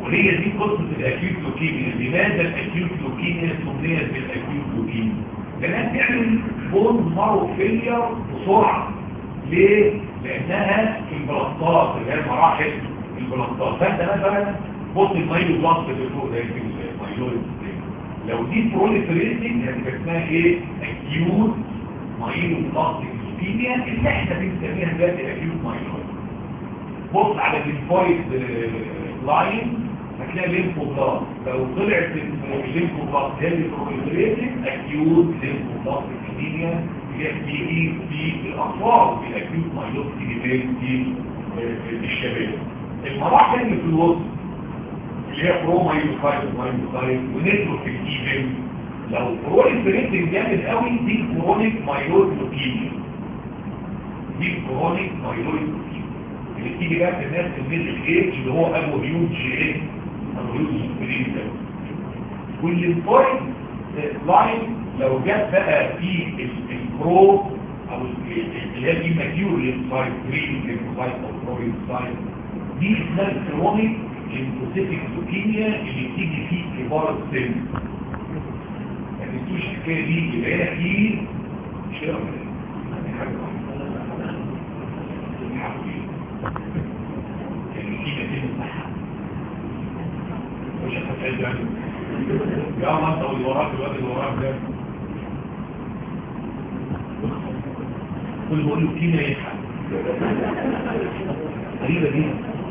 وهي دي قصة الأكيوت لوكيميا لماذا الأكيوت لوكيميا سميت بالأكيوت لوكيميا؟ لأنها بتعمل بون مارو فيلير بسرعة ليه؟ لأنها في البلاطات اللي هي المراحل البلاطات فأنت مثلا بص المايلو بلاط اللي فوق ده في المايلو لو دي بروليفريتنج هتبقى اسمها ايه؟ أكيوت مايلو بلاستيك لوكيميا اللي احنا بنسميها دلوقتي أكيوت مايلو بص على الليمفويد لاين هتلاقي ليمفوبلاست لو طلعت الليمفوبلاست هي اللي بروليفريتنج اكيوت ليمفوبلاستيك لوكيميا هي بتيجي في الاطفال في الاكيوت مايلوس تيجي في الشباب المراحل اللي في الوسط اللي هي برو مايلوسايت ومايلوسايت وندخل في الايفن لو بروليفريتنج جامد قوي دي كرونيك مايلوس لوكيميا دي كرونيك مايلوس لوكيميا اللي بتيجي بقى في الناس الميدل ايج اللي هو ابو هيوج ايه ابو هيوج سبرين ده والليمفويد لاين لو جت بقى في البرو او اللي هي دي ماتيور ليمفوسايت جرين ليمفوسايت او برو ليمفوسايت دي اسمها الكرونيك ليمفوسيتيك لوكيميا اللي بتيجي في كبار السن ما تنسوش الحكايه دي اللي هي في شيء حاجه مش هتفعل يا ما انت واللي وراك الواد اللي وراك ده كل بقول له كينا يضحك غريبه دي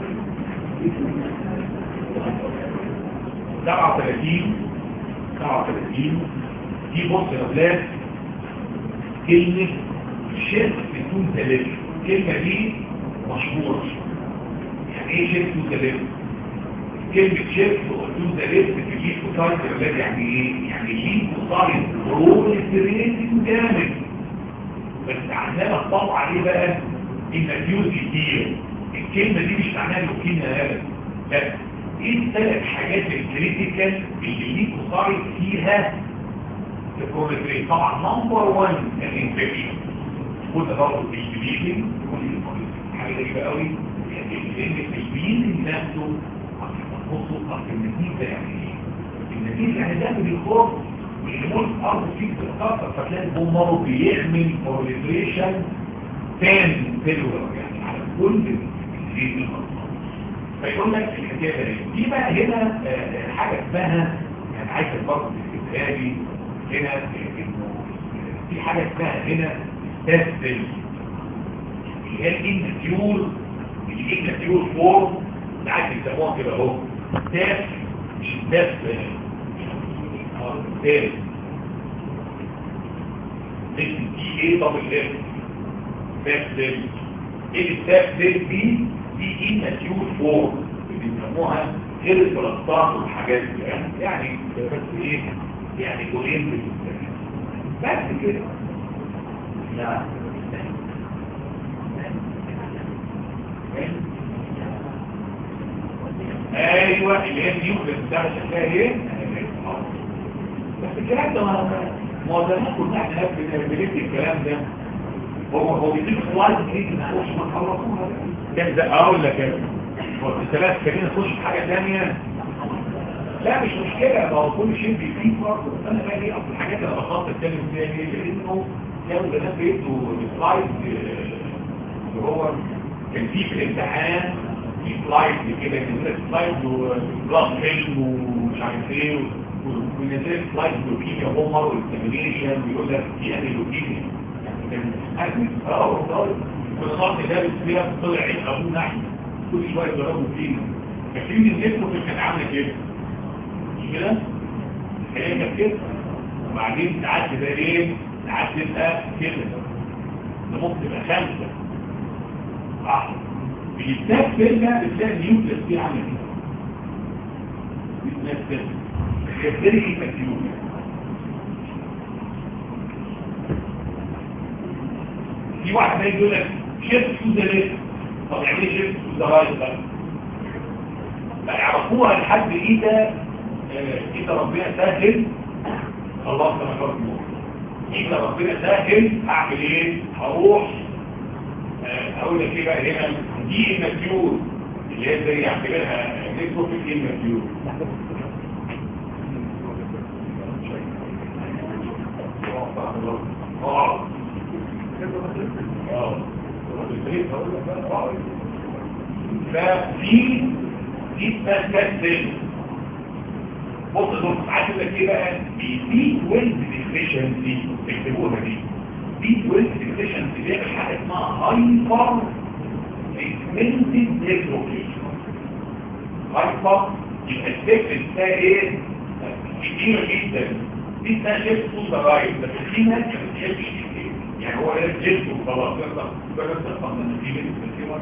37 37 دي بص يا اولاد كلمه شرك بدون ثلاثه الكلمه دي مشهوره يعني ايه شرك بدون ثلاثه كلمة شيفت وقلتون ده ليفت في الليد وسايد الولاد يعني ايه؟ يعني الليد وسايد بروليفريتنج جامد بس عندنا الطبع عليه بقى المديوز كتير الكلمة دي مش معناها لوكينا ابدا لا ايه الثلاث حاجات الكريتيكال اللي الليد وسايد فيها البروليفريت طبعا نمبر 1 الانفكشن وده برضه البليدنج حاجة غريبة قوي لان البليدنج نفسه بصوا اصل النتيجة يعني ايه النتيجة يعني ده بالخوف والهمول ارض فيك بتتكسر فتلاقي البومر بيعمل بروليفريشن تاني سيلولر يعني على كل الجزء المنطقة فيقول لك الحكاية دي دي بقى هنا آه حاجة اسمها يعني عايز برضه تكتبها لي هنا انه في حاجة اسمها هنا تستل اللي هي الانتيول اللي هي الانتيول فورم اللي عايز يسموها كده اهو تاف مش تاف تاف دي ايه طب الاف تاف دي ايه التاف دي دي دي ايه ماتيور فور اللي بيسموها غير البلاستات والحاجات دي يعني بس ايه يعني جولين بس كده لا ايوه اللي هي النيوكليس بتاع شكلها ايه بس الكلام ده ما هو زمان كنا احنا بنبني الكلام ده هو هو بيجيب سلايد جديد ما نخش ما نخلصوها كان ده اقول لك ايه هو الثلاث خلينا نخش في حاجه ثانيه لا مش مشكله ما هو كل شيء بيفيد برضه انا بقى ايه اصل الحاجات اللي بخاطر اتكلم فيها ايه لانه كانوا الناس بيدوا السلايد اللي هو كان في في الامتحان في سلايد كده كده سلايد وبلاس فيلم ومش عارف ايه ونزل سلايد لوكيميا هومر والاكزامينيشن ويقول لك في انهي لوكيميا يعني اه والله الخط ده بيها طلع عين ابونا احمد كل شويه يضربوا فينا فاكرين النتو كانت عامله كده مش كده؟ هي كانت كده وبعدين ساعات تبقى ايه؟ ساعات تبقى كده ده ممكن تبقى خمسه صح بيتاك فيلم بتلاقي النيوكليس دي عامل كده بيتاك فيلم يبتدي يفكرون في واحد بقى يقول لك شيفت تو ذا ليفت طب يعني ايه شيفت تو ذا رايت بقى بقى يعرفوها لحد ايه ده ايه ده ربنا سهل خلاص انا خلاص ايه ده ربنا سهل اعمل ايه هروح اقول لك ايه بقى هنا دي المسيول اللي هي زي اعتبرها نيتروفيل اماتيور اه اه ففي دي تسلسل بص دول عارف لك ايه بقى بي 12 ديفيشنسي اكتبوها دي بي 12 ديفيشنسي دي حاجه اسمها هايبر سيجمنتد نيتروفيشن هايبر يبقى السيجمنت ده ايه كتير جدا دي اسمها شيفت تو ذا رايت بس في ناس ما بتحبش كتير يعني هو ده جيست وخلاص يلا يبقى بس تفهم ان في بنت كتير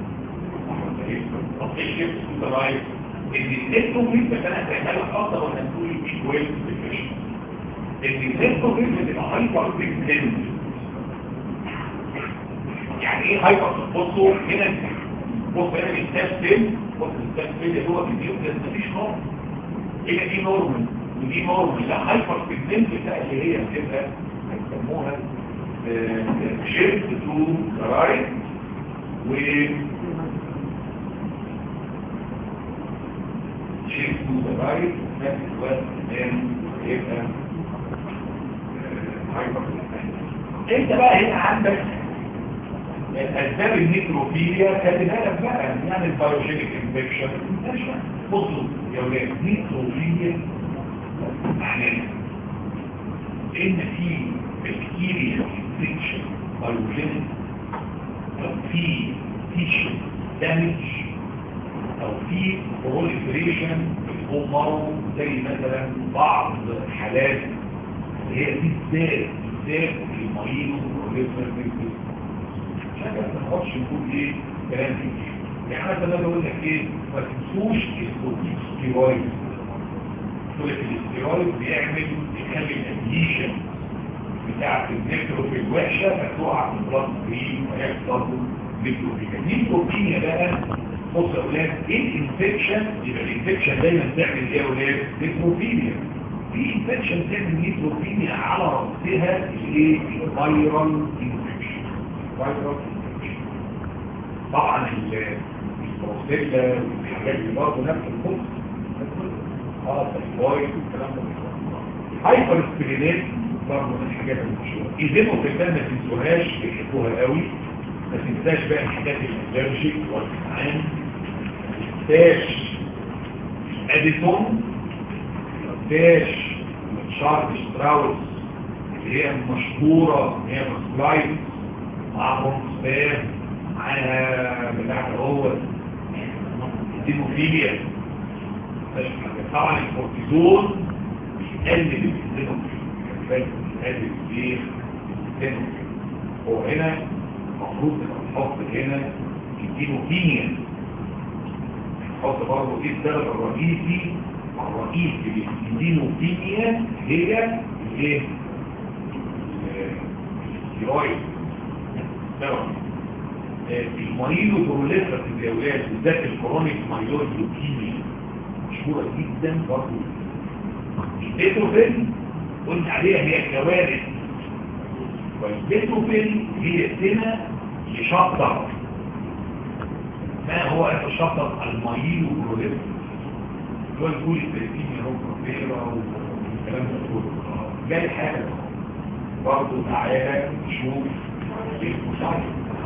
طب ايه شيفت تو ذا رايت ان النيتروفيل بس انا هسهلها اكتر وانا هقول في كويس ديفيشن ان النيتروفيل بتبقى هايبر سيجمنت يعني ايه هايبر بصوا هنا بص هنا الستاب بص الستاب اللي هو في النيوكليس مفيش نورمال هنا دي نورمال ودي نورمال لا هايبر بيجمنت بتاع اللي هي بتبقى هيسموها شيفت تو رايت و شيفت تو رايت في نفس الوقت يبقى هايبر انت بقى هنا عندك الاسباب النيتروفيليا كاتبها لك بقى يعني البايوجينيك انفكشن بصوا يا ولاد نيتروفيليا معناها ان في بكتيريا انفكشن بايوجينيك او في تيشو دامج او في بروليفريشن في الامر زي مثلا بعض حالات هي دي بالذات بالذات المريض والريفرنس عشان ما نقعدش نقول ايه كلام كتير يعني مثلا انا بقول لك ايه ما تنسوش الكورتيكوستيرويد يقول لك الاستيرويد بيعمل يخلي الاديشن بتاعت النيتروفيل وحشه فتقع في البلاد ستريم ويحصل نيتروفيل النيتروفيل بقى بص يا اولاد ايه الانفكشن يبقى الانفكشن دايما تعمل ايه يا اولاد نيتروفيليا في انفكشن تعمل نيتروفيليا على راسها الايه الفيرال انفكشن فيروس طبعا البروستيلا والحاجات دي برضه نفس الخبز اه الفايت والكلام ده هايبر سبرينات برضه من الحاجات المشهوره ايزيمو في الدم ما تنسوهاش بيحبوها قوي ما تنساش بقى الحاجات الالرجيك والامعان ما تنساش اديسون ما تنساش شارل ستراوس اللي هي المشهوره اللي هي مسلايت معهم سبام معاها بتاعت هو الديموفيليا طبعا الكورتيزون بيقلل الديموفيليا بيقلل ايه الديموفيليا هو هنا المفروض نحط هنا الديموفيليا نحط برضه ايه السبب الرئيسي الرئيسي للديموفيليا هي الايه الستيرويد سبب المريض بروليفرة الجولات بالذات الكرونيك مايلود لوكيميا مشهورة جدا برضه البيتوفين قلت عليها هي كوارث والبيتوفين هي سنة لشطر ما هو هذا الشطر المريض بروليفرة هو يقول البيتوفين هو بروفيرا والكلام ده كله جاي حاجة برضه تعالى نشوف الليمفوسايت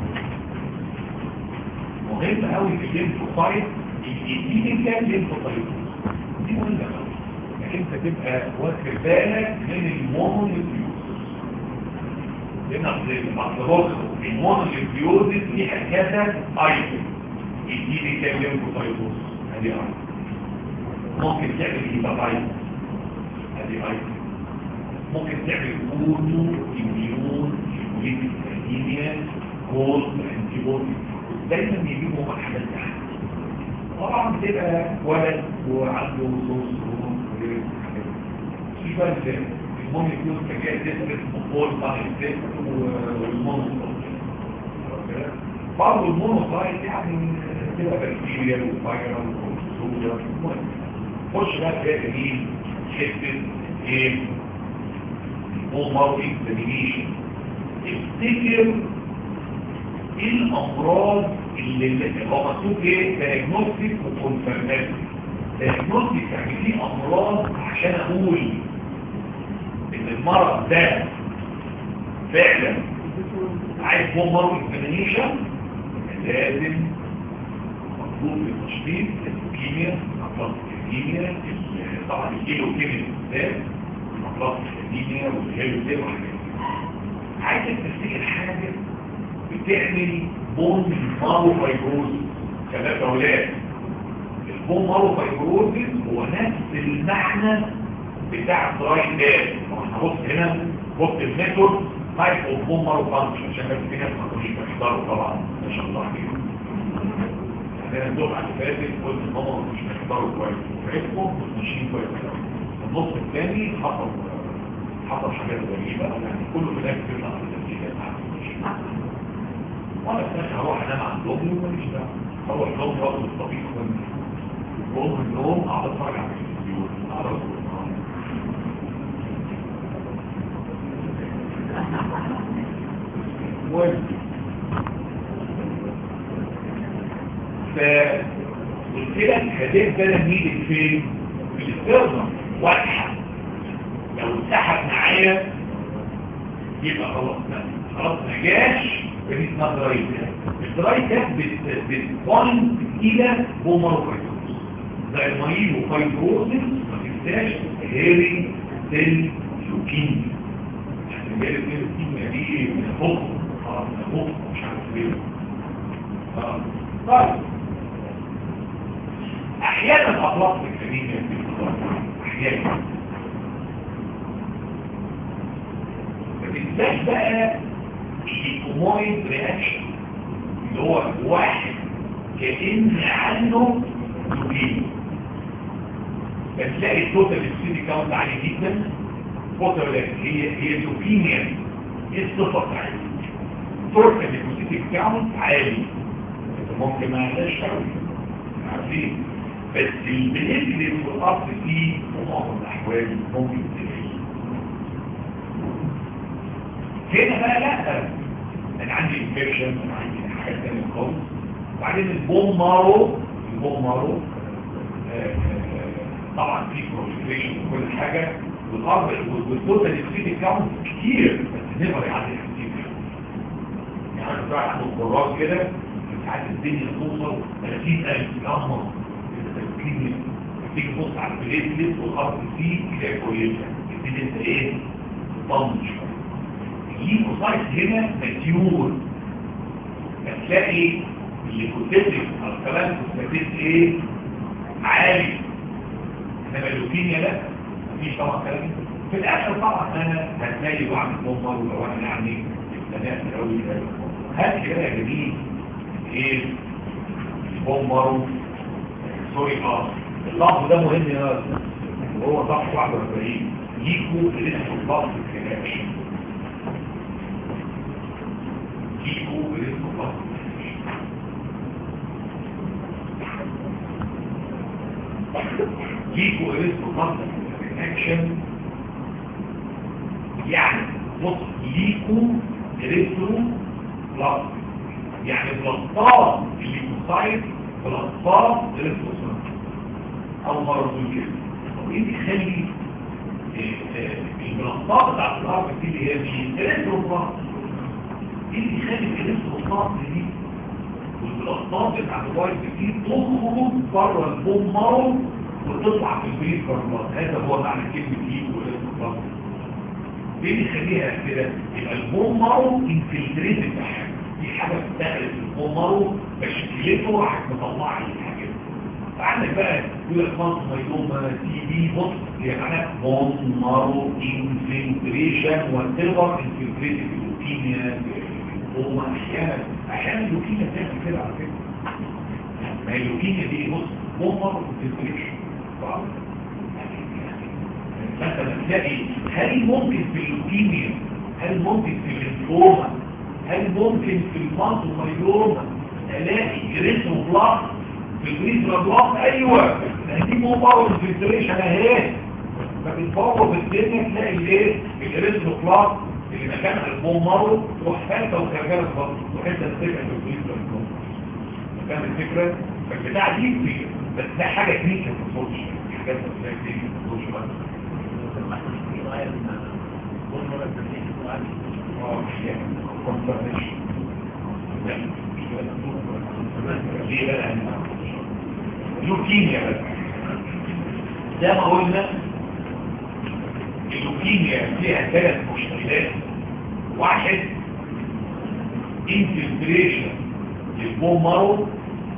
مهم قوي في الليمفوسايت دي كام ليمفوسايت دي مهمه قوي انك انت تبقى واخد بالك من المونوليوز لان اصل بص المونوليوز دي كذا ايتم دي دي كام ليمفوسايت ادي ايتم ممكن تعمل هيباتايت ادي ايتم ممكن تعمل اوتو اميون هيموليتيك انيميا كولد انتي بودي دايما بيجيبوا مرحلة تحت طبعا بتبقى ولد وعنده صوص في بقى المونيكيوز كجاء تسرس مقول طاقة السيس والمونوسايت برضه المونوسايت يعني بتبقى بكتيريا وفايرال وصوصة خش بقى تلاقي مين حتة ايه ماركت ديمينيشن افتكر ايه الامراض اللي هو مكتوب ايه دايجنوستيك وكونفرماتيك دايجنوستيك يعني في امراض عشان اقول ان المرض ده فعلا عايز هو مرض اكزامينيشن لازم مطلوب التشخيص اللوكيميا امراض الكيمياء طبعا الكيلو كيمياء بالذات امراض الكيمياء والهيلو دي وحاجات عايزك تفتكر حاجه بتعمل بون مارو فايبروز شباب اولاد البون مارو فايبروز هو نفس المعنى بتاع الدراي داز احنا بص هنا بص الميثود تايب اوف بون مارو فانكشن عشان بس في ناس ما كانوش بيحضروا طبعا ما شاء الله عليهم عندنا الدفعه اللي فاتت قلت ان هم مش بيحضروا كويس وعرفوا ماشيين كويس قوي النص الثاني حصل حصل حاجات غريبه يعني كله في الاخر بيطلع في النتيجه وانا في هروح انام عند امي وماليش دعوه هروح لهم وقت الطبيب واقوم من النوم اقعد اتفرج على التلفزيون اقرا المهم فقلت لك هديت ده نيجي فين؟ في الاسترنم واضحه لو اتسحب معايا يبقى خلاص خلاص ما جاش بدي اسمها دراي الدراي كاب بتبوينت الى بومروفايتوز زي المايل وفايبروزس ما تنساش هيري سيل لوكيميا يعني هيري سيل لوكيميا دي من الفوق اه من الفوق مش عارف ايه اه طيب احيانا اطلاق الكلمه احيانا ما تنساش بقى الكومويد رياكشن اللي هو واحد كأن عنه لوكيميا بتلاقي التوتال السيدي كاونت عالي جدا فترة هي هي لوكيميا ايه الصفة بتاعتها التوتال السيدي كاونت عالي ممكن ما يعلاش قوي عارفين بس البنسلت والأصل فيه ومعظم الأحوال ممكن تلاقيه هنا بقى لا انا عندي انفكشن انا عندي حاجات تانية خالص وبعدين البوم مارو البوم مارو طبعا في بروفيتريشن وكل حاجة والارض والتوتال اكسيد كاونت كتير بس نقدر يعدي كتير يعني انا بتاع عنده قرار كده ساعات الدنيا توصل 30000 ياما التسكين تيجي تبص على البليتلت والارض فيه تلاقي كويسه تبتدي انت ايه تطنش الليكوسايت هنا ماتيور هتلاقي الليكوسيتك او كمان كوسماتيك ايه عالي انما اللوكيميا لا مفيش طبعا كلام في الاخر طبعا انا هتلاقي بعمل ممر ولو انا يعني ابتدات قوي هات كده يا جميل ايه ممر سوري اه اللفظ ده مهم يا وهو صفحه 41 ليكو لسه اللفظ الكلام ليكو لسه اللفظ ليكو ريسك مصدر اكشن يعني بص ليكو ريسك بلس يعني بلطات الليكوسايت بلطات ريسك او مرضون كده طب ايه اللي يخلي البلطات بتاعت الارض دي اللي هي مين ريسك بلس ايه اللي يخلي الريسك بلس دي والبلطات بتاعت الوايت دي تخرج بره البوم مارو وتطلع في البريد كاربات هذا هو معنى كلمة ايه والاسم ليه اللي يخليها كده يبقى البوم مارو انفلتريتد بحاجة دي حاجة بتدخل في البوم مارو بشكلته راح مطلع لي الحاجات فعندك بقى يقول لك مصر ميلوما تي بي بص هي معناها بوم مارو انفلتريشن وتبر انفلتريتد اللوكيميا الليمفوما احيانا احيانا اللوكيميا بتعمل كده على فكرة ما هي اللوكيميا دي بص بوم مارو انفلتريشن مثلا تلاقي هل ممكن في اللوكيميا هل ممكن في الليمفوما هل ممكن في المازومايلوما الاقي ريترو بلاس في الريترو بلاس ايوه دي مو باور فلتريشن اهي فبتبوظ الدنيا تلاقي ايه الريترو بلاس اللي مكانها البوم مارو تروح فاتة وكرجالة برضه وحتة تفكر في الريترو بلاس فاهم الفكرة؟ فالبتاع دي كتير بس ده حاجه كلينيكال ما تقولش حاجات ما كلينيكال ما تقولش بقى اه مش يعني confirmation. لا، مش كده. ليه بقى لوكيميا بس زي ما قلنا اللوكيميا فيها ثلاث مشكلات واحد انفلتريشن للبون مارو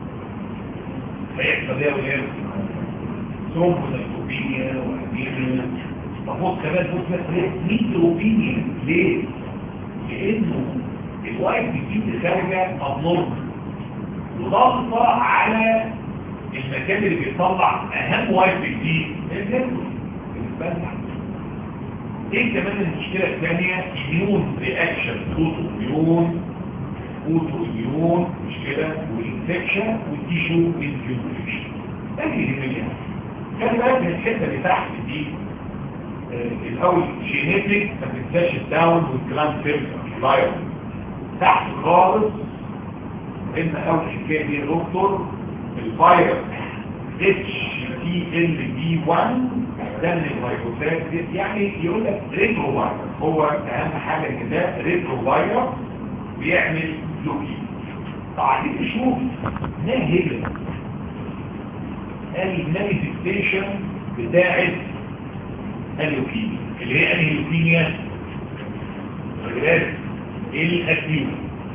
فيحصل ايه وغير ثرومبوسايتوبينيا وانيميا تفوت كمان بص بس ليه نيتروبينيا ليه؟ لانه الوايت بتجيب خارجه ابنورمال وضغطه على المكان اللي بيطلع اهم وايت بتجيب البلع ايه كمان المشكلة الثانية immune reaction اوتو اميون اوتو اميون مش كده والانفكشن والتيشو انفيوميشن ده اللي خلي بالك من الحته اللي تحت دي آه، الاول جينيتك ما تنساش الداون والجراند فيلتر لايف تحت خالص ان اول حكايه دي يا دكتور الفيروس اتش تي ال بي 1 ده من الفيروسات دي يعني يقول لك ريترو فيروس هو اهم حاجه ان ده ريترو فيروس بيعمل لوكي طبعا نشوف ما هي المانيفستيشن بتاعت اللوكيميا اللي هي انهي لوكيميا غير الاكيوت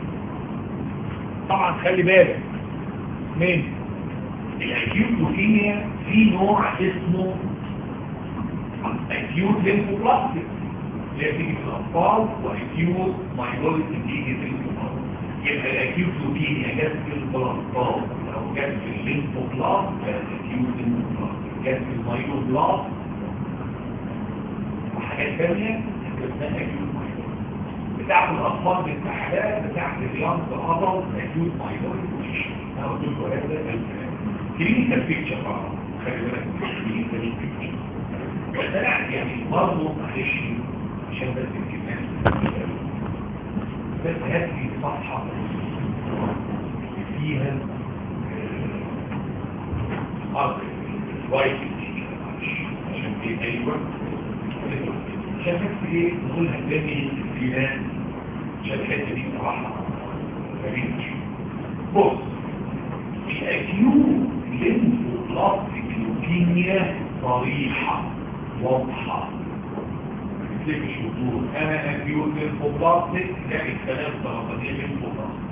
طبعا خلي بالك من الاكيوت لوكيميا في نوع اسمه اكيوت ليمفوبلاستيك اللي هي بتيجي في الاطفال واكيوت مايلويد بتيجي في الكبار يبقى الاكيوت لوكيميا جت في البلاستات او جت في الليمفوبلاست كانت اكيوت ليمفوبلاستيك جت في المايلوبلاست وحاجات ثانيه اسمها اكيوت مايلويد بتاعت الاطفال بالتحديد بتاعت الرياض العضل اكيوت مايلويد انا قلت لكم هذا الكلام كلينيكال بيكتشر طبعا خلي بالك من كلينيكال بيكتشر بس انا يعني برضه معلش عشان بس الكلام بس هات لي صفحه فيها ارض وايت عشان في ايوه عشان بس ايه نقولها تاني الفينان عشان الحته دي بصراحه جميل بص الاكيوت ليمفوبلاستيك لوكيميا صريحة واضحة تكتبش وضوح انا اكيوت ليمفوبلاستيك لا الكلام سرطانية ليمفوبلاستيك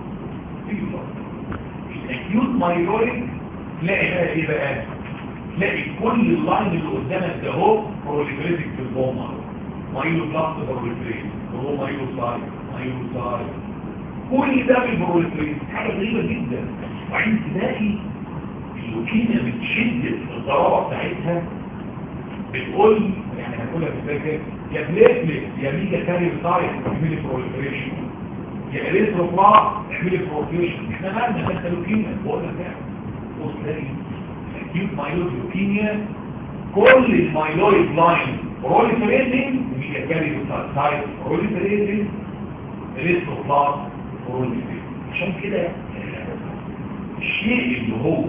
الاكيوت مايلويد تلاقي بقى ايه بقى تلاقي كل اللاين اللي قدامك ده اهو بروليفريتك في البومر مايلو بلاست بروليفريت هو مايلو سايد مايلو سايد كل ده بالبروليفريت حاجه غريبه جدا وبعدين تلاقي اللوكيميا بتشد الضرابه بتاعتها بتقول يعني هنقولها بالفكر يا بليتلت يا ميجا كارير سايت اعملي بروليفريشن يا اريثروبلاست اعملي بروفيشن احنا مالنا انت لوكيميا بقول لك يعني بص تلاقي اكيوت مايلويد لوكيميا كل المايلويد لاين بروليفريتنج ميجا كارير سايت بروليفريتنج اريثروبلاست بروليفريتنج عشان كده الشيء اللي هو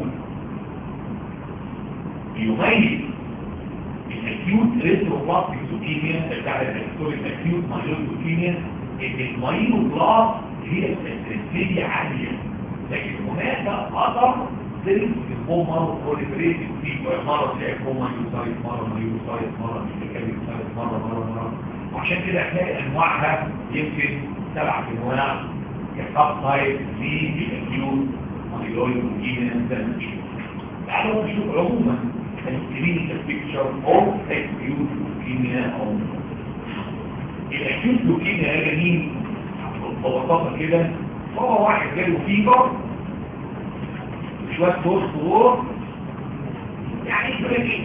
يميز الاكيوت ريتروبلاستيك لوكيميا بتاع الدكتور الاكيوت مايلويد لوكيميا ان المايلوبلاست هي التسلسلية عالية لكن هناك خطر سيلز البومر بروليفريتد في مرة تلاقي بومر يوسايت مرة مايوسايت مرة ميكاليوسايت مرة مرة مرة وعشان كده هتلاقي انواعها يمكن سبع انواع كسب سايت في الاكيوت مايلويد لوكيميا ده نشوف تعالوا نشوف عموما الكلينيكال بيكتشر اوف اكيوت لوكيميا او الاكيوت لوكيميا يا جميل ببساطه كده هو واحد جاله فيبر شويه فوسفور يعني بريكي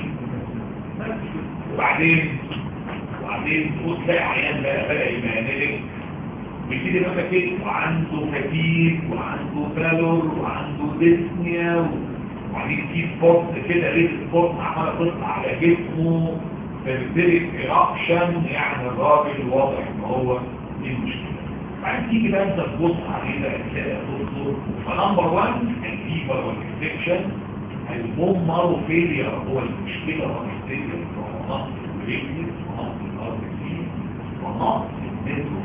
وبعدين وبعدين تبص تلاقي عيان بقى بدا يبقى بيبتدي بقى كده وعنده فتيك وعنده فالور وعنده ديسنيا وبعدين في سبوت كده ريت سبوت عماله تطلع على جسمه فبتبتدي ايرابشن يعني الراجل واضح ان هو دي مشكله بعدين تيجي بقى انت تبص عليه بقى تلاقي دكتور فنمبر 1 الفيبر والانفكشن البوم مارو فيلير هو المشكلة الرئيسية في مناطق الريكنس مناطق الارض دي مناطق النتو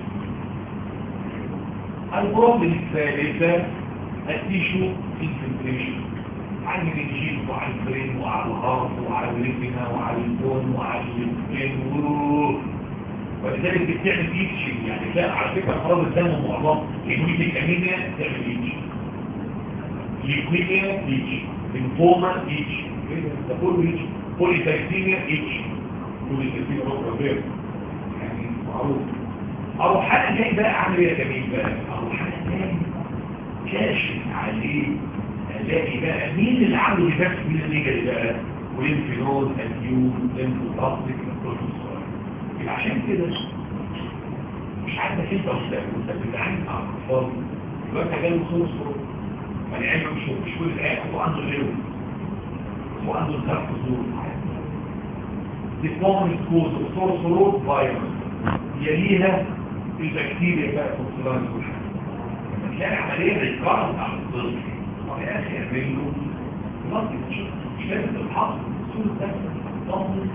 البروبلم الثالثة التيشو انفلتريشن على الرجيم وعلى البرين وعلى الهارت وعلى الريتنا وعلى البون وعلى السكين ولذلك بتعمل ايتشنج يعني تلاقي على فكره امراض الدم معظم هيموليتيك انيميا تعمل ايتشنج ليكويميا ايتشنج ليمفوما ايتشنج ده كله ايتشنج بوليسايثيميا ايتشنج بوليسايثيميا رقم غير يعني معروف اروح حاجه جاي بقى اعمل ايه يا جميل بقى اروح حاجه تاني كاشف عليه الاقي بقى مين اللي عنده ديفكت مين اللي جاي بقى والانفينول اليوم الانفوبلاستيك البروتوسول يبقى عشان كده مش عارفه انت وانت وانت بتتعامل مع الاطفال دلوقتي جاي خلص يعني علم مش مش كل الآية هو عنده غيره هو عنده الخلق ظروف ديفورمي كوز وصور صروف فايروس يليها البكتيريا بقى فوكسولان لما تلاقي عملية ريكارد على الطفل طب يا أخي اعمل له خلاص مش لازم تتحط صورة بس تطمن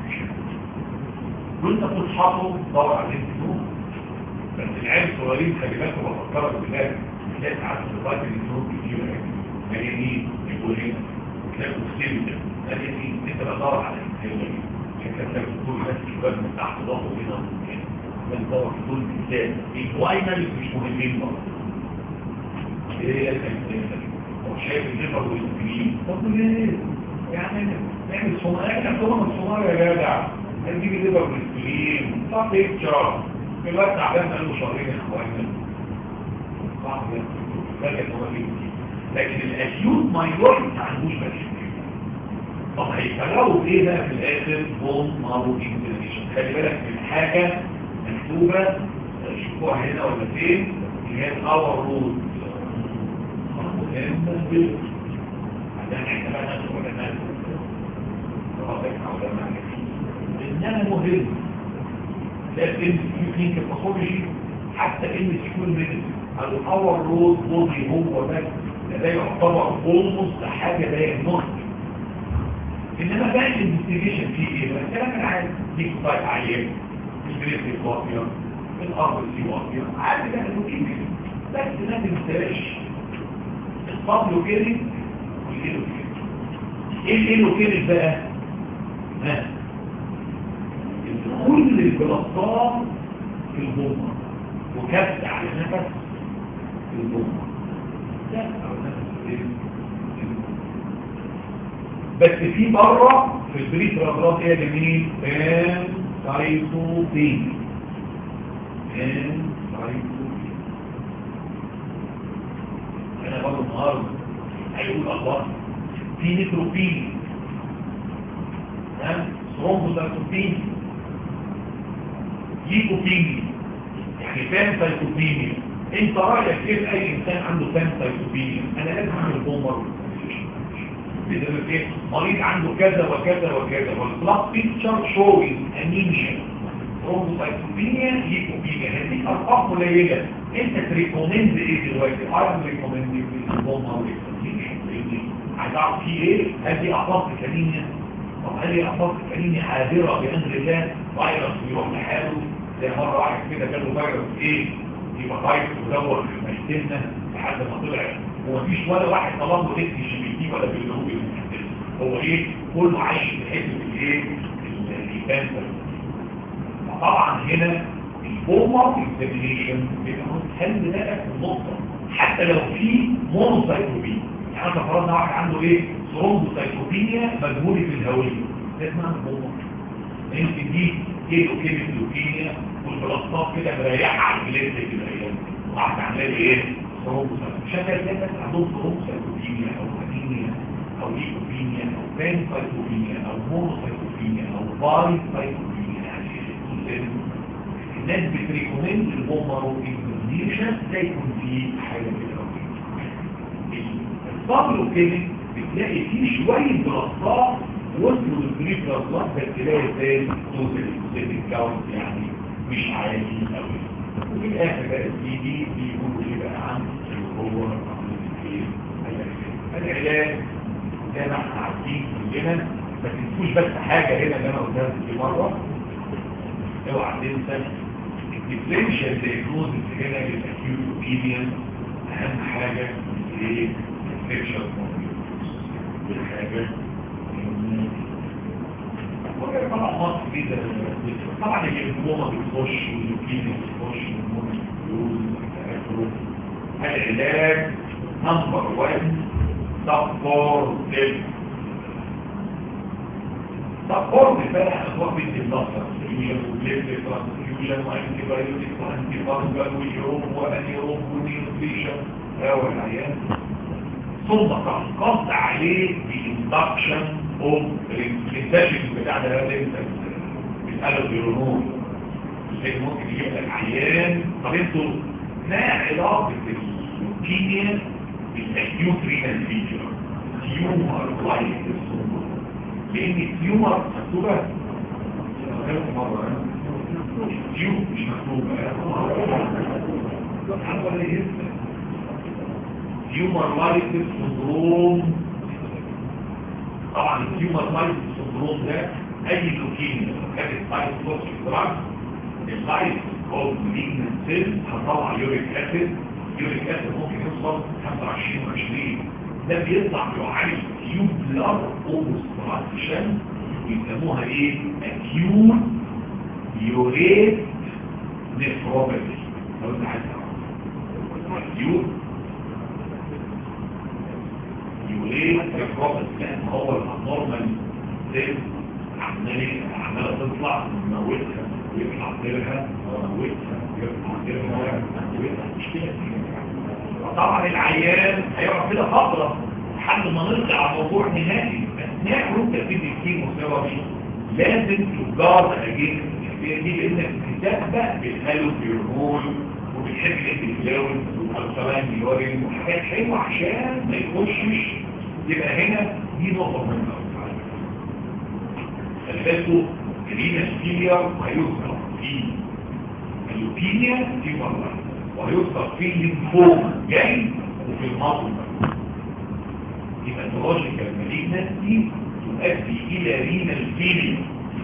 وانت بتتحطه دور على الانتنون بس العيال الصغيرين خلي بالك بفكرك بالله تلاقي ساعات صفات الانتنون كتير مليانين يقول هنا وتلاقي كتير ده مليانين انت بدور على الانتنون عشان كده تلاقي طول بس شباب من تحت ضغط هنا وهنا بندور في طول الانسان الفاينل مش مهمين برضه ايه الانسان هو شايف الليفر والانسولين طب ليه؟ يعني نعمل صناعات نعمل الصناعة يا جدع هنجيب الليفر والانسولين طب بيكتشر في الوقت تعبان بقاله شهرين يا اخوانا صعب ده لكن هو لكن الاكيوت مايلويد ما عندوش مشاكل طب هيفرقوا ايه بقى في الاخر بوم مارو انفلاميشن خلي بالك من حاجه مكتوبه شوفوها هنا ولا فين اللي هي الاور رود عشان احنا بقى ناخد علماء انما مهم لا تنسى في كلينيك باثولوجي حتى ان تكون ميديسن الاور رود بودي هو بس ده يعتبر اولموست حاجه دايجنوستيك انما بقى الانفستيجيشن فيه ايه بقى الكلام العادي دي طيب عيان البريس واطيه الارض دي واطيه عادي ده اللوكيميا بس ما تنساش الطابلو كده والايلو كده ايه الايلو كده بقى ها كل البلاطات في البومه وكبت على نفس في البومه ده على نفس بس في بره في البريد رابرات ايه جميل كان سايتوبين كان سايتوبين انا برضه النهارده هيقول الله في نيتروبين ها ثرومبوسايتوبين ليكوبين يعني فان سايتوبينيا انت رايك ايه اي انسان عنده فان سايتوبينيا انا لازم اعمل بومر مريض عنده كذا وكذا وكذا والبلاد بيكتشر شوينج انيميا ثرومبوسايتوبينيا ليكوبينيا هذه ارقام قليله انت تريكومند ايه دلوقتي انا ريكومند البومر عايز اعرف فيه ايه هل دي اعراض كلينيا طب هل دي اعراض كلينيا حاضره بامر الله فيروس بيروح لحاله زي مره واحد كده جاله فيروس ايه يبقى فايروس ودور في مشتنا لحد ما طلع ومفيش ولا واحد طلب له تيست جي بي تي ولا بالجروب هو ايه كله عايش في حته الايه الكانسر طبعا هنا البومر اكزامينيشن بيبقى متحل بقى في النقطه حتى لو في مونوسايتوبين يعني احنا فرضنا واحد عنده ايه ثرومبوسايتوبينيا مجهوله في الهويه ده اسمها البومر يمكن دي كيلو كيلو لوكيميا والبلاطات كده مريحه على الجلد كده ايه واحد عامله ايه ثرومبوسايتوبينيا شكل ده بس عندهم ثرومبوسايتوبينيا او انيميا او ليكوبينيا او بانسايتوبينيا او مونوسايتوبينيا او بايسايتوبينيا يعني الناس بتريكومند البومر اكزامينيشن ده يكون فيه حاجه كده الصبر كده بتلاقي فيه شويه بلاطات وصلوا للبريف بلاطات بس تلاقي ازاي توصل للسيتي كاونت يعني مش عالي قوي وفي الاخر بقى السي دي بيقولوا ايه بقى عن هو العلاج زي ما احنا عارفين كلنا ما تنسوش بس حاجه هنا اللي انا قلتها في مره اوعى تنسى الديفرنشال دايجنوزس هنا للاكيوت اوبيديان اهم حاجه ايه الديفرنشال والحاجه وكده طبعا مصر كده طبعا الجمهومه بتخش واللوكيميا بتخش والمونيول العلاج نمبر 1 سبورت سبورت بقى اخوات بنت النصر فيوجن وبليفت ترانسفيوجن وانتي بايوتيك وانتي فانجل ويوم وانيروم ونيوتريشن او العيان ثم تنقض عليه باندكشن اوف الانتاجن بتاع ده ده انت الالوبيرونول اللي ممكن يجيب لك عيان طب انتوا ما علاقه اللوكيميا بالاكيوت رينال فيجر تيومر لايك لان التيومر مكتوبه مرة تيوم مش مكتوبة ولا يهمك تيومر لايك سندروم طبعا التيومر لايك سندروم ده اي لوكيميا كانت لايك سندروم اللايك اوف مالجنت سيل هتطلع يوريك اسيد يوريك اسيد ممكن يوصل 25 و20 ده بيطلع بيعالج تيوب بلاد اوبستراكشن ويسموها ايه اكيوت يوريت نفروباثي لو انت عايز تعرف اكيوت يوريت نفروباثي لان هو النورمال سيل عماله عماله تطلع نموتها ويطلع غيرها ونموتها ويطلع غيرها ونموتها مشكله طبعا العيان هيقعد كده فتره لحد ما نرجع على الموضوع نهائي اثناء وانت بتدي الكيموثيرابي لازم تجار اجهزه دي لانك بتسبق بالهالوبيرمول وبتحب الانتفلاون والالسلام يورين وحاجات حلوه عشان ما يخشش يبقى هنا دي نقطه مهمه خلي جرينا ستيليا وهيذكر في اللوكيميا في مرة وهيذكر في الليمفوما جاي وفي الماضي هيماتولوجيكال مالجنسي تؤدي الى رينال فيليا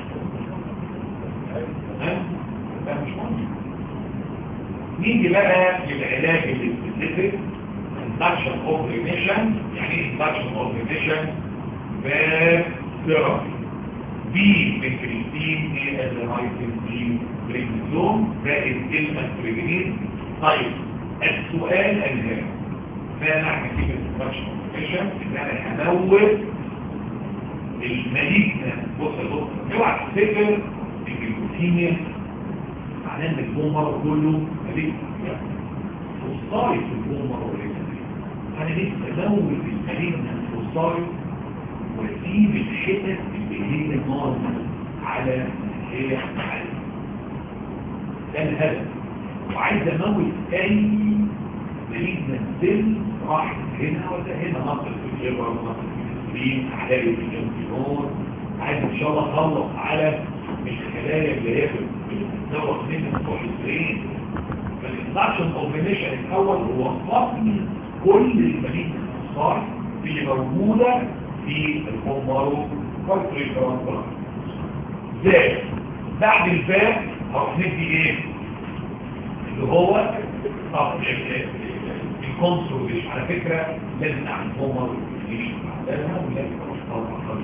ده مش مهم نيجي بقى للعلاج السبيسيفيك induction of remission يعني ايه induction of remission ثيرابي بي بنكريتين ايه الرايتين بي بريمزوم زائد كلمة بريجنين طيب السؤال الهام فانا هجيب الانستراكشن اوبريشن ان انا هنوت الماليجنا بص يا دكتور اوعى تفتكر ان الجلوكيميا معناه ان البومر كله ماليجنا فصايت البومر وليس انا لسه نوت الماليجنا فصايت واسيب الحتت اللي هي نورمال على هي على ده الهدف وعايز اموت اي ماليجنا سيل راحت هنا ولا هنا نقل في الجبر نقل في السليم احلالي في الانتنور عايز ان شاء الله اخلص على الخلايا اللي هي بتتزوج منها بتوع البرين فالانفكشن اوبريشن الاول هو فصل كل الماليجنا الصار اللي موجوده في الكومبارو كونتريكرانتر زائد بعد الفات هروح ندي ايه اللي هو طب الكونسوليشن على فكرة لازم اعمل كومبارو بعدها ولازم اروح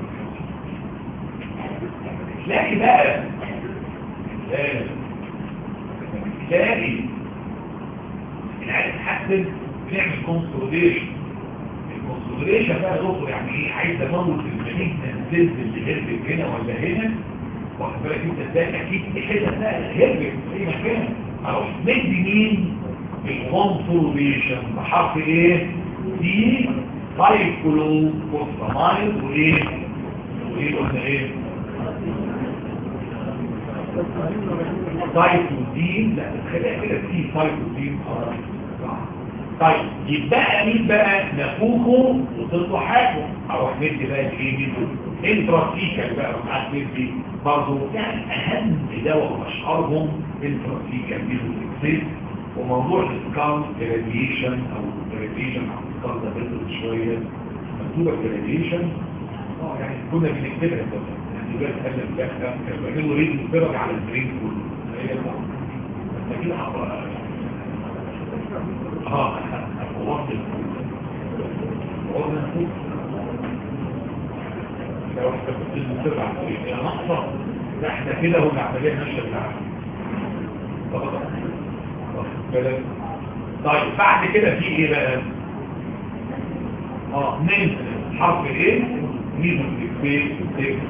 تلاقي بقى تلاقي العيال تحسن بنعمل كونسوليشن الكونسوليشن بقى دكتور يعني ايه عايز اموت المالجنا الزلز اللي هربت هنا ولا هنا واخد بالك انت ازاي اكيد الحته بقى هربت في اي مكان اروح مدي مين الكونسوليشن بحرف ايه دي سايكلو فوسفامايد وايه وايه قلنا ايه سايكلودين لا خليها كده في سايكلودين طيب يبقى مين بقى نفوخه وتطلع حاجه اروح ندي بقى ايه دي انتراسيكال بقى ساعات ندي برضه يعني اهم دواء واشهرهم انتراسيكال ميزوتكسيد وموضوع السكان راديشن او راديشن او السكان ده بيطلع شويه مكتوبه جراديشن اه يعني كنا بنكتبها بس يعني دلوقتي قال لك لا كانوا بيعملوا ريد درجه على البرين كله هي بس كده هبقى اه وقت وقت لو احنا كنت بنتبع يا نقطه احنا كده والعمليه ماشيه بالعكس بالك طيب بعد كده في ايه بقى اه من حرف ايه ميزو الفيل التكس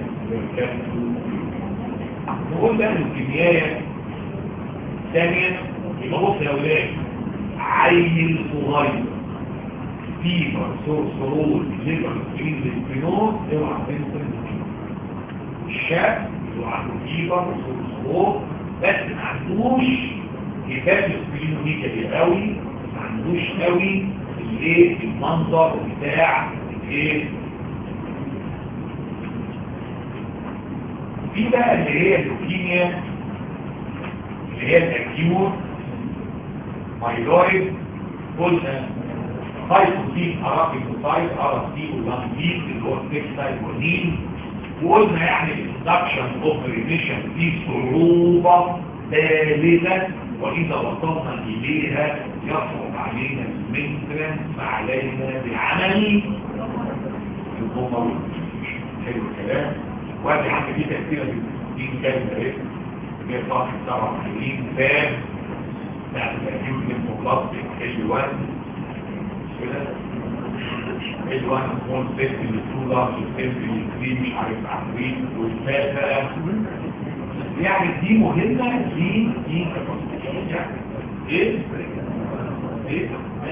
نقول بقى الكيمياء ثانيا يبقى بص يا ولاد عيل صغير فيبر سورسرول ليبر سكرين للفينول اوعى تنسى الشاب يبقى عنده فيبر سورسرول بس ما عندوش كتاب السكرينوميكا دي قوي ما عندوش قوي الايه المنظر بتاع الايه في بقى اللي هي اللوكيميا اللي هي الاكيوت مايلويد قلنا سايتوسين اراكينوسايت اراسي ولانجين اللي هو التكسايد والنين وقلنا يعني الانتدكشن اوف ريميشن دي صعوبه ثالثه واذا وصلنا اليها يصعب علينا المنترنس فعلينا بعمل الضمر حلو الكلام وادي عندي دي تأثيرة دي كلمة ايه هي صاحب سبع سنين فاب بعد تأثير من مبلغتك ال1 كده ال1 سمول سيت ال2 لارج سيت ال3 مش عارف عفريت والفاب بقى يعني دي مهمة دي دي ايه ايه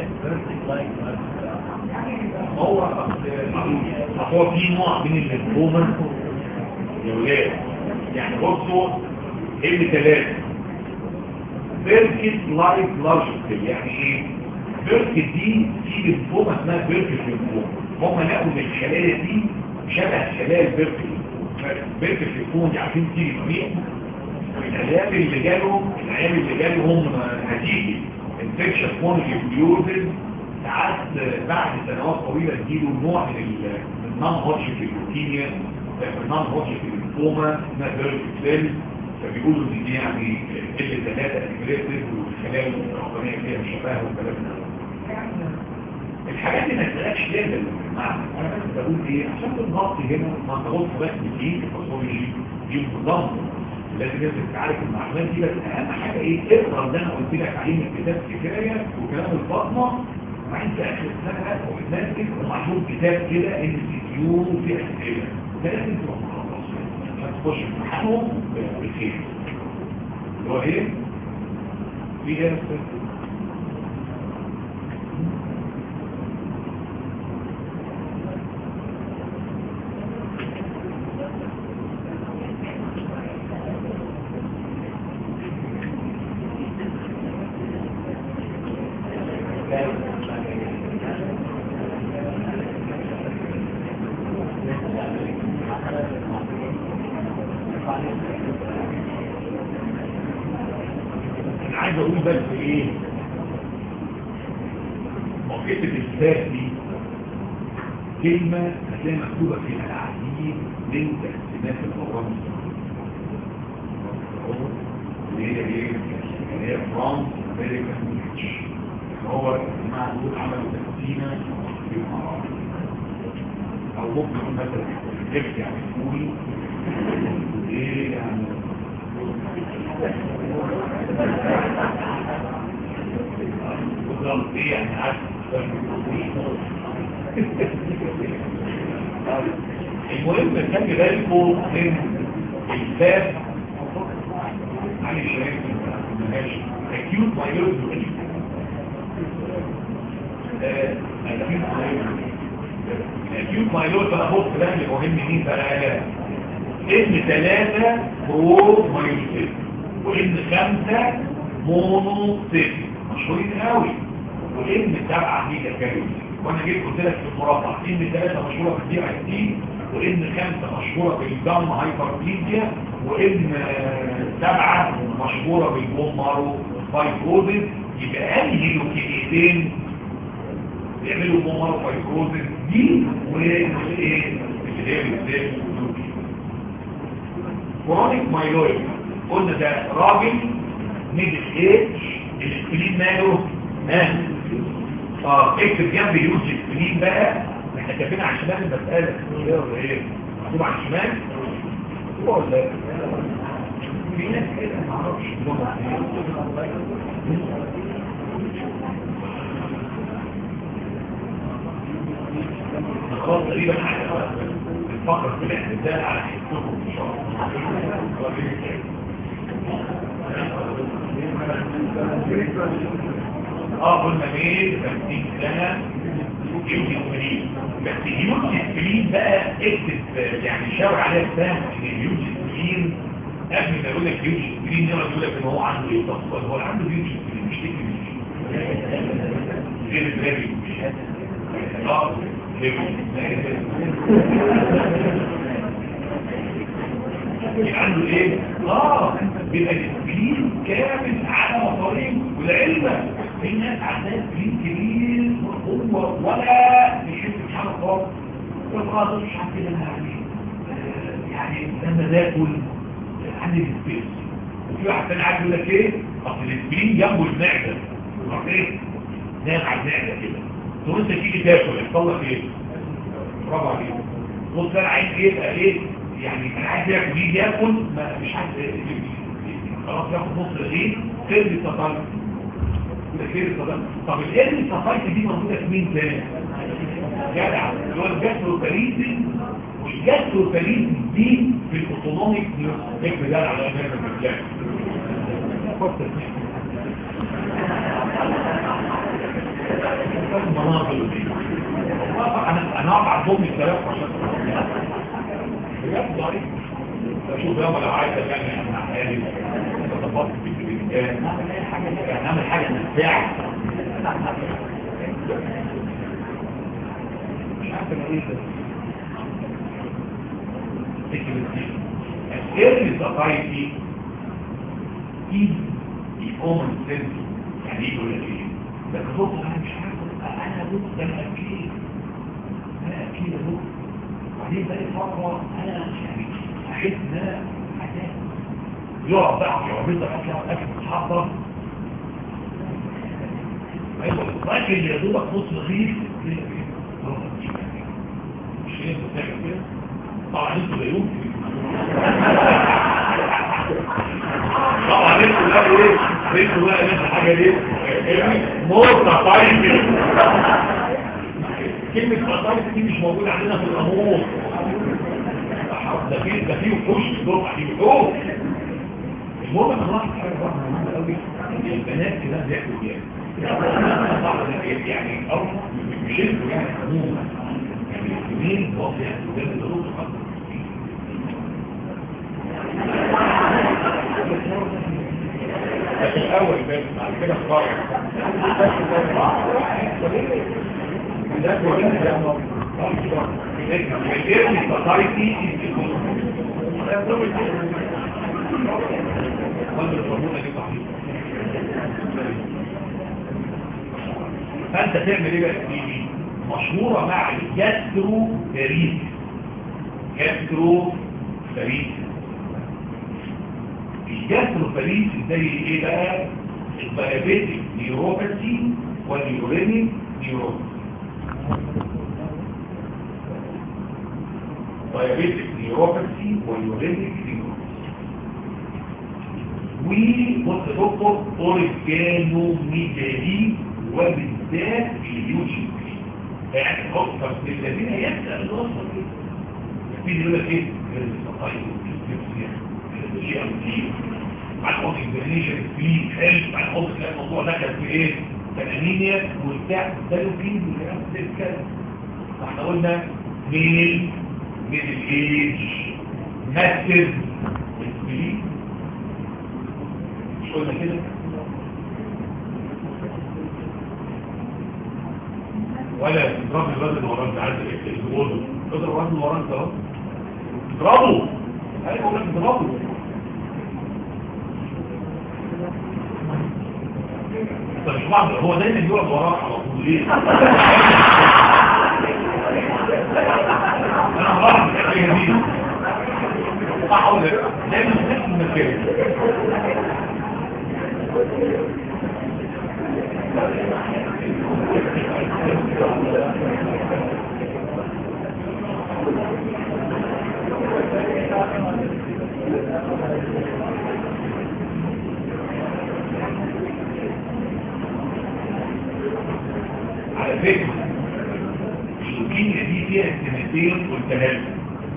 هو هو في نوع من الليمفوما يا ولاد يعني بصوا ال ثلاثة بيركت لايك لارج يعني ايه بيركت دي في ليمفوما اسمها بيركت ليمفوما هم لقوا ان الخلايا دي شبه خلايا البيركت بيركت ليمفوما دي عارفين تيجي منين العيال اللي جالهم العيال اللي جالهم نتيجة انفكشن مونوكيولوزز ساعات بعد سنوات طويلة تجيله نوع من النون هوتشن ليوكيميا النون هوتشن ليمفوما اسمها بيرك سيل فبيقولوا ان دي يعني ال ثلاثة اجريسيف والخلايا الرقمية فيها شبه والكلام ده الحاجات دي ما تلاقيش ليه بالمعنى انا بس بقول ايه عشان الضغط هنا ما تغطش بس دي الباثولوجي دي منظمه لازم لازم تعرف المعلومات دي بس اهم حاجه ايه اقرا اللي انا قلت لك عليه من كتاب كفايه وكلام الفاطمه وبعدين في اخر السنه بقى وبتنزل ومعمول كتاب كده ان سي كيو في اسئله ده لازم تبقى مخلص عشان تخش امتحانهم بخير اللي هو ايه؟ في ايه عايز اقول بس ايه موقفة الذات دي كلمة هتلاقي مكتوبة في العديد من تقسيمات البرامج اللي هي ايه؟ اللي هي فرانس امريكان ريتش هو الجماعة دول عملوا تقسيمة بالمرات او ممكن يكون مثلا الجبت يعني تقول ايه يعني بالظبط ايه يعني عارف المهم خلي بالكم من الباب عن الشريك ماشي acute myeloid acute myeloid بقى بص ده اللي مهم مين بقى ان ثلاثة برو مايوسيت وان خمسة مونو سيت مشهورين قوي وان سبعة ميجا كاريوس وانا جيت قلت لك في المربع ان ثلاثة مشهورة في الدي اي تي وان خمسة مشهورة بالجام هايبربليزيا وان سبعة مشهورة بالبومارو فايبروزيس يبقى انهي لوكيميتين بيعملوا بومارو فايبروزيس دي وايه كرونيك مايلويد قلنا ده راجل ميدل ايج الاسبلين ماله ها اه اكتب جنب يوز الاسبلين بقى احنا كاتبين على الشمال المساله ايه مكتوب على الشمال هو ولا إيه؟ في ناس كده ما اعرفش خلاص تقريبا الفقر في الاعتدال على حسكم ان شاء الله اه قلنا ايه 50 سنه يوجد سبلين بس يوجد سبلين بقى اكتب يعني شاور عليها فهم ان يوجد سبلين قبل ما يقول لك يوجد سبلين يقعد يقول لك ان هو عنده ايه تصور هو عنده يوجد سبلين مش تكتب غير الدرابي اه يبقى عنده ايه؟ اه بيبقى الاسبلين كامل على مصارين والعلم في ناس عندها اسبلين كبير وهو ولا بيحب الحاجه خالص والغاز مش عارف كده يعني يعني لما باكل عندي السبيس وفي واحد تاني عارف يقول لك ايه؟ اصل الاسبلين جنبه المعده عارف ايه؟ نام على المعده كده تقول انت تيجي تاكل يحصل لك ايه؟ برافو عليك بص انا عايز ايه يبقى ايه يعني انا عايز ياكل يجي ياكل ما مش عايز إيه خلاص ياخد نص ايه سيرفي التطلع سيرفي التطلع طب الارمي التطلع دي موجوده في مين تاني جدع اللي هو الجاستروباريزم والجاستروباريزم دي في الاوتونوميك نيوز ده على امام الرجال المناظر دي انا انا اقع ضمن الثلاث عشان بجد ضعيف اشوف يابا لو عايز يعني مع حالي تطبقت في الامكان نعمل اي حاجه يعني نعمل حاجه نستاع مش عارف انا ايه ده السيرفي سوسايتي ايه الكومن سنس يعني ايه يقول لك ايه ده بص انا مش عارف انا بص انا اكيد انا اكيد بص وبعدين بقى فتره انا يعني احس ان انا عذاب يقعد بقى في عربيه الاكل الاكل متحضر ايوه الاكل اللي يا دوبك نص رغيف مش هي بتعمل كده طبعا انتوا لا يمكن طبعا انتوا لا ايه انتوا لا نفس الحاجه دي مرتة طيب كلمة مطارس دي مش موجودة عندنا في الأمور ده فيه ده فيه وحوش دول فيه وحوش المهم انا لاحظ حاجة بقى مهمة قوي البنات كده بياكلوا يعني يعني أو مش انتوا يعني عموما يعني الاثنين واضح ده اللي ضروري خالص لكن الأول بس بعد كده خلاص ده كويس ده الإيرني سوسايتي فأنت تعمل ايه بقى سيدي مشهورة مع الجاسترو باريس جاسترو باريس الجاسترو باريس زي ايه بقى الديابيتك نيوروباثي واليورينيك نيوروباثي diabetic neuropathy واليورينيك نيوروباثي وبص دكتور اورجانوميجالي وبالذات اليوجين يعني اكثر من الذين يسال الوصفه دي يبتدي يقول لك ايه الصفايح الجي ام تي مع الحوض اكزامينيشن في حلو مع الحوض تلاقي الموضوع دخل في ايه تنانينيا والبتاع ده له فيه والكلام ده الكلام احنا قلنا ميل من الايج ماسيف والسبلين مش قلنا كده ولا تضرب الوزن اللي وراك انت عايز تقوله اضرب الوزن اللي وراك اهو اضربه ايوه بقول لك اضربه انت مش بعض هو دايما يقعد وراك على طول ليه الله هي دي صح ولا لا لازم نفس المكان على فكرة اللوكيميا دي فيها سنتين قلتها لك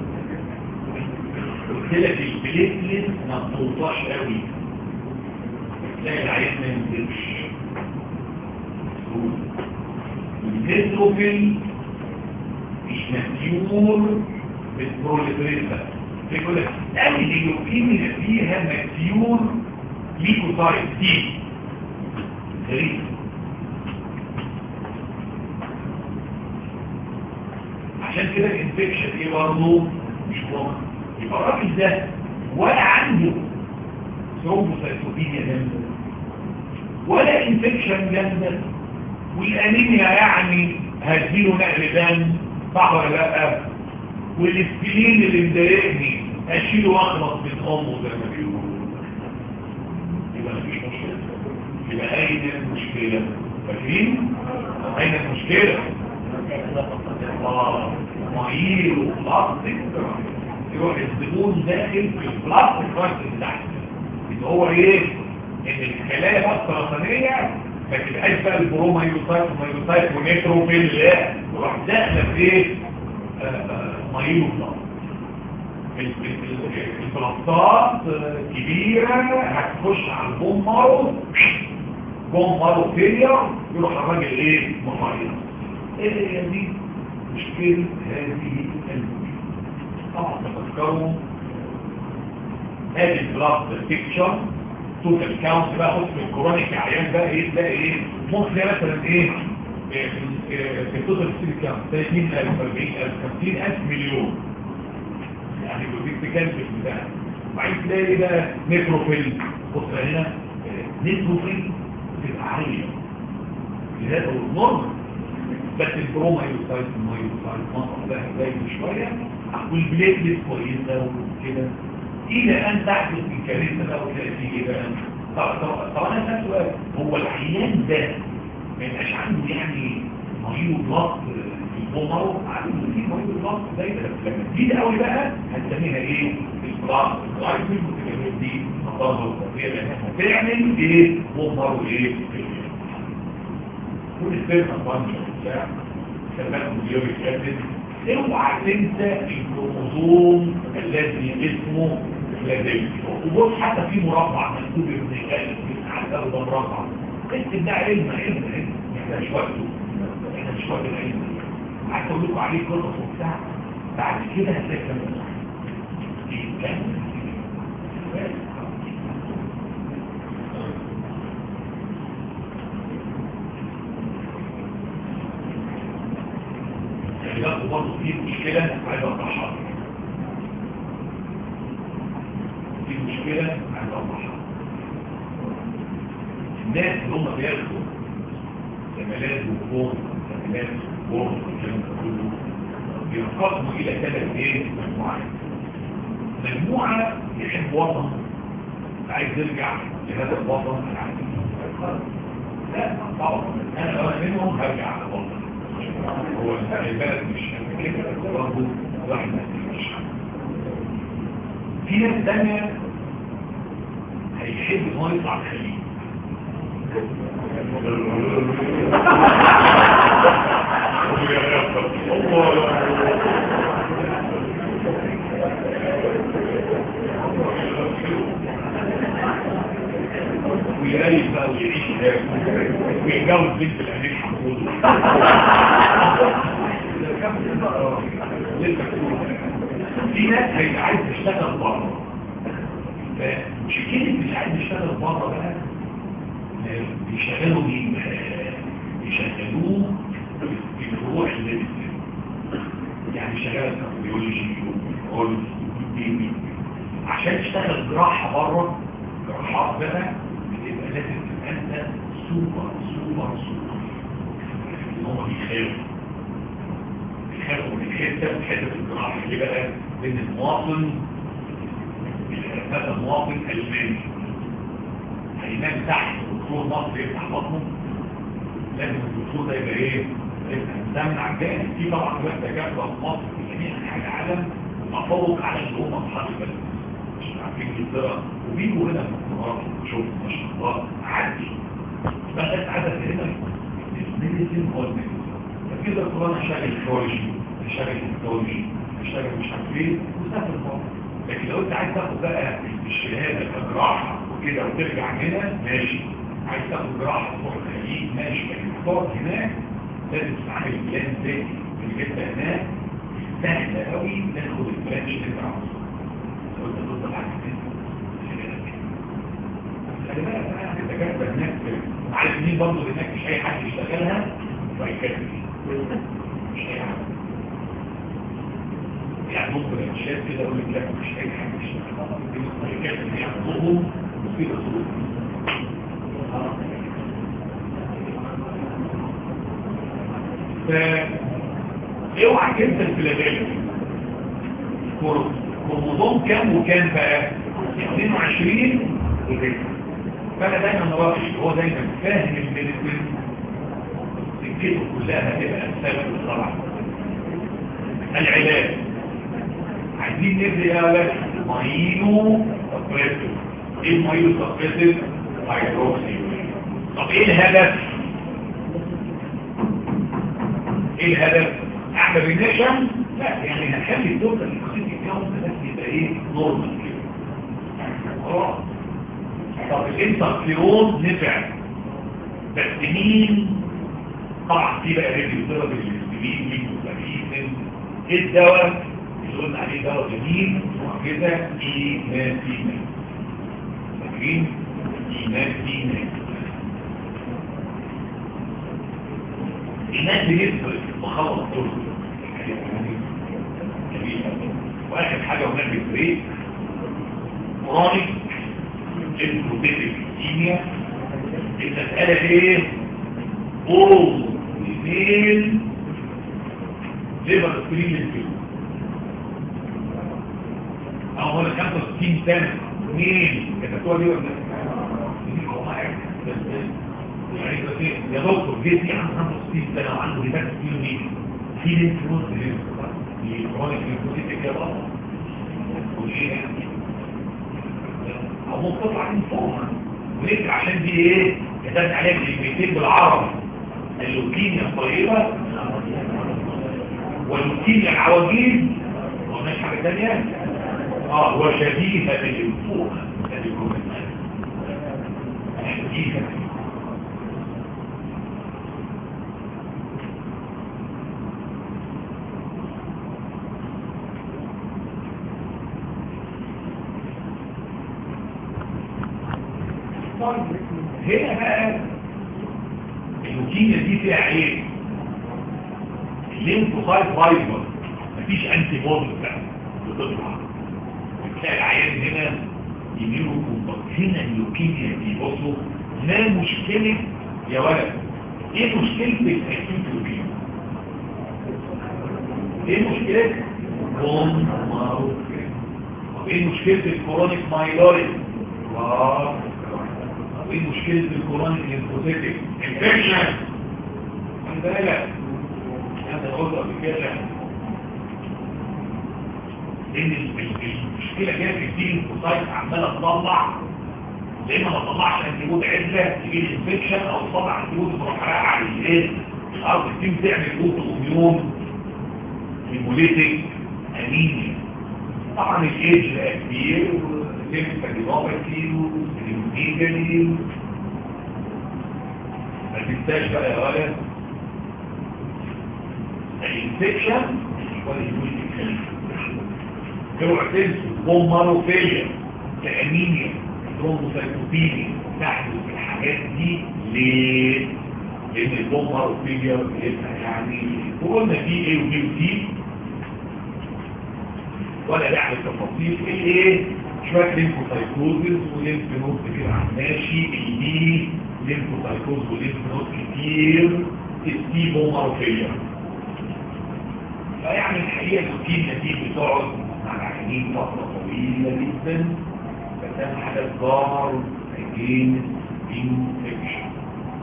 قلت لك البليتلت ما بتوطاش قوي تلاقي العيان ما ينزلش النيتروفيل مش مديور بالبروليفريتا يقول لك قال اللوكيميا فيها مديور ليكوسايت دي غريب عشان كده الانفكشن ايه برضه مش واضح يبقى الراجل ده ولا عنده ثرومبوسايتوبينيا جامده ولا انفكشن جامده والانيميا يعني هديله نقل دم صح ولا لا والاسبلين اللي مضايقني اشيله واخلص من امه زي ما بيقولوا يبقى مفيش مشكله يبقى اين المشكله فاكرين اين المشكله اه معيير وبلاستيك يروح الزبون داخل في البلاستيك كارت بتاعته يبقى هو ايه ان الخلايا بقى السرطانيه ما تبقاش بقى البرومايوسايت ومايوسايت ونيتروفيل لا يروح داخله في ايه مايلو البلاستات كبيرة هتخش على البوم مارو بوم مارو فيلير يروح الراجل ايه مخير ايه هي دي مشكلة هذه المشكلة طبعا تفكروا هذه البلاست بيكتشر توتال كاونت بقى خد من الكورونيك عيان بقى ايه تلاقي ايه ممكن مثلا ايه في التوتال ستيل كاونت 30000 40000 50000 مليون يعني كنت تكلف بتاعها وبعدين تلاقي بقى نيتروفيل بص هنا نيتروفيل بتبقى عاليه هذا هو النورمال بس البرومايوسايت المايوسايت مصر ده باين شويه والبليتلت كويسه وكده الى ان تحدث الكارثه بقى وتلاقي فيه ايه بقى طب انا اسال سؤال هو العيان ده ما يبقاش عنده يعني مريض ضغط في البومر عنده فيه مريض ضغط زي ده لما تزيد قوي بقى هنسميها ايه الضغط الغايب المتكلمات دي مطارها والتغذيه لانها هتعمل ايه بومر وايه كل السيرفر فانكشن بتاع كمان مليوريك اسيد اوعى تنسى الكروموزوم الذي اسمه فلادلفيا وبص حتى في مربع مكتوب ابن خالد حتى لو ده مربع اكتب ده علم علم علم احنا مش وقته احنا مش وقت العلم عايز اقول لكم عليه قصص وبتاع بعد كده هتلاقي كلام صح الرياض برضه فيه مشكلة عايز أطرحها في مشكلة عايز أطرحها الناس اللي هم بياخدوا زمالات وفوق زمالات وفوق والكلام ده كله بينقسموا إلى ثلاث ايه مجموعات مجموعة يحب وطن عايز يرجع لهذا الوطن العادي لا طبعا انا لو انا منهم هرجع على الوطن هو البلد مش كده برضه واحد مش في ناس تانية هيحب ان هو يطلع الخليج ويريد بقى ويعيش ويتجوز بنت الامير حمود في ناس هيبقى عايز تشتغل بره مشكلة مش عايز يشتغل بره بقى بيشغلوا مين بيشغلوه في فروع الميديسين يعني شغال كارديولوجي وكولوجي عشان تشتغل جراحة بره جراحات بقى بتبقى لازم تبقى انت سوبر سوبر سوبر هم بيخافوا بيخافوا من الحته بتاخد حته الجراحه اللي بقى بين المواطن هذا مواطن الماني هينام تحت دكتور مصر يفتح بطنه لازم الدكتور ده يبقى ايه؟ ده من عندنا في طبعا دلوقتي دكاتره في مصر في جميع انحاء العالم تفوق على اللي هم اصحاب البلد مش عارفين انجلترا وبيجوا هنا في المقرات وشوف ما شاء الله عادي بس عدد هنا الميديسين هو الميديسين فكده القرآن اشتغل الكوريجي اشتغل الكوريجي اشتغل مش عارف ايه وسافر بره لكن لو انت عايز تاخد بقى الشهاده كجراحه وكده وترجع هنا ماشي عايز تاخد جراحه تروح الخليج ماشي لكن تقعد هناك لازم تتعامل بلان ذاتي اللي انت هناك سهل قوي تاخد البلان اللي انت عاوزه لو انت تفضل عايز خلي بالك بقى انت كاتبه هناك عارف مين برضه هناك مش اي حد يشتغلها فيكتب مش اي حد يعني ممكن الشاب كده يقول لك لا مش اي حد يشتغلها الشركات اللي يعطوهم وفي اصول اوعى تنسى الفلادلفيا كروموزوم كام وكام بقى 22 وكده فانا دايما نراقش هو دايما فاهم الميديسين سكته كلها هتبقى سبب طبعا العلاج عايزين نبدا يا ولد مايلو سبريسيف ايه المايلو سبريسيف هيدروكسي طب ايه الهدف ايه الهدف اعمل رينيشن لا يعني هنخلي الدكتور اللي الكون ده بس يبقى ايه نورمال كده خلاص طب الانترفيرون نفع بس مين طبعا في بقى ريديو ثيرابي للسبيل ميكروفاريسن ايه الدواء اللي قلنا عليه دواء جميل وكده ايماتينا فاكرين ايماتينا الناس بيفرق وخلص كله واخر حاجه ونعمل بريك قراني البروتيتك كيميا المسألة ايه all اثنين ليبر سكرين الفيو او هو 65 سنة اثنين كتبتوها دي ولا يا دكتور جيت عنده 65 سنة وعنده هبات كيلو مين في الانفلونس اللي كرونيك البروتيتك يا بابا وليه او ممكن تطلع من فوق ونرجع عشان دي ايه كتبت عليها كلمتين بالعربي اللوكيميا الطيبه واللوكيميا العواجيز ومش حاجه ثانيه اه وشبيهه بالانفوخ شبيهه هنا بقى اللوكيميا دي فيها عيب الليمفوسايت فايبر مفيش انتي بودي بقى بتطلع بتلاقي العيان هنا يميلوا كومباكت هنا اللوكيميا دي بصوا ما مشكلة يا ولد ايه مشكلة الاكيوت لوكيميا ايه مشكلة كون معروف طب ايه مشكلة الكورونيك مايلوريس اه ايه مشكلة الكورونيك ليمفوسيتك انفكشن خلي بالك انا قلت قبل كده ان المشكلة جايه في الدين الليمفوسايت عماله تطلع زي ما ما تطلعش انتيبود عزله تجي الانفكشن او تطلع انتيبود تروح رايحه على الايه الارض الدين تعمل اوتو اميون هيموليتيك انيميا طبعا الايدج كبير والليمفادينوباثي والليمفيجالي ما تنساش بقى يا ولد الانفكشن والهيموليتيك اوعى تنسوا بوماروفيليا كانيميا ترومبوسايتوبينيا تحدث الحاجات دي ليه؟ لان البوماروفيليا بيبقى يعني وقلنا في ايه وبي وسي ولا داعي للتفاصيل ايه شويه ليمفوسايتوزز وليمف نود كتير على ماشي البي ليمفوسايتوز وليمف نود كتير السي بوماروفيليا فيعني الحقيقة الروتين دي بتقعد مع العيانين فترة طويلة جدا فتعمل حاجات ضار against infection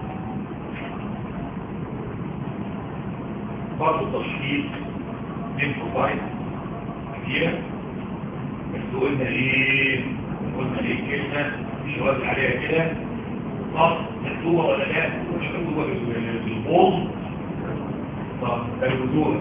برضه تشخيص ليمفوسايت كتيرة بس قلنا ايه قلنا ايه كلمة مش واضح عليها كده طب مكتوبة ولا لا مش مكتوبة بالبوض طب ده الوزورة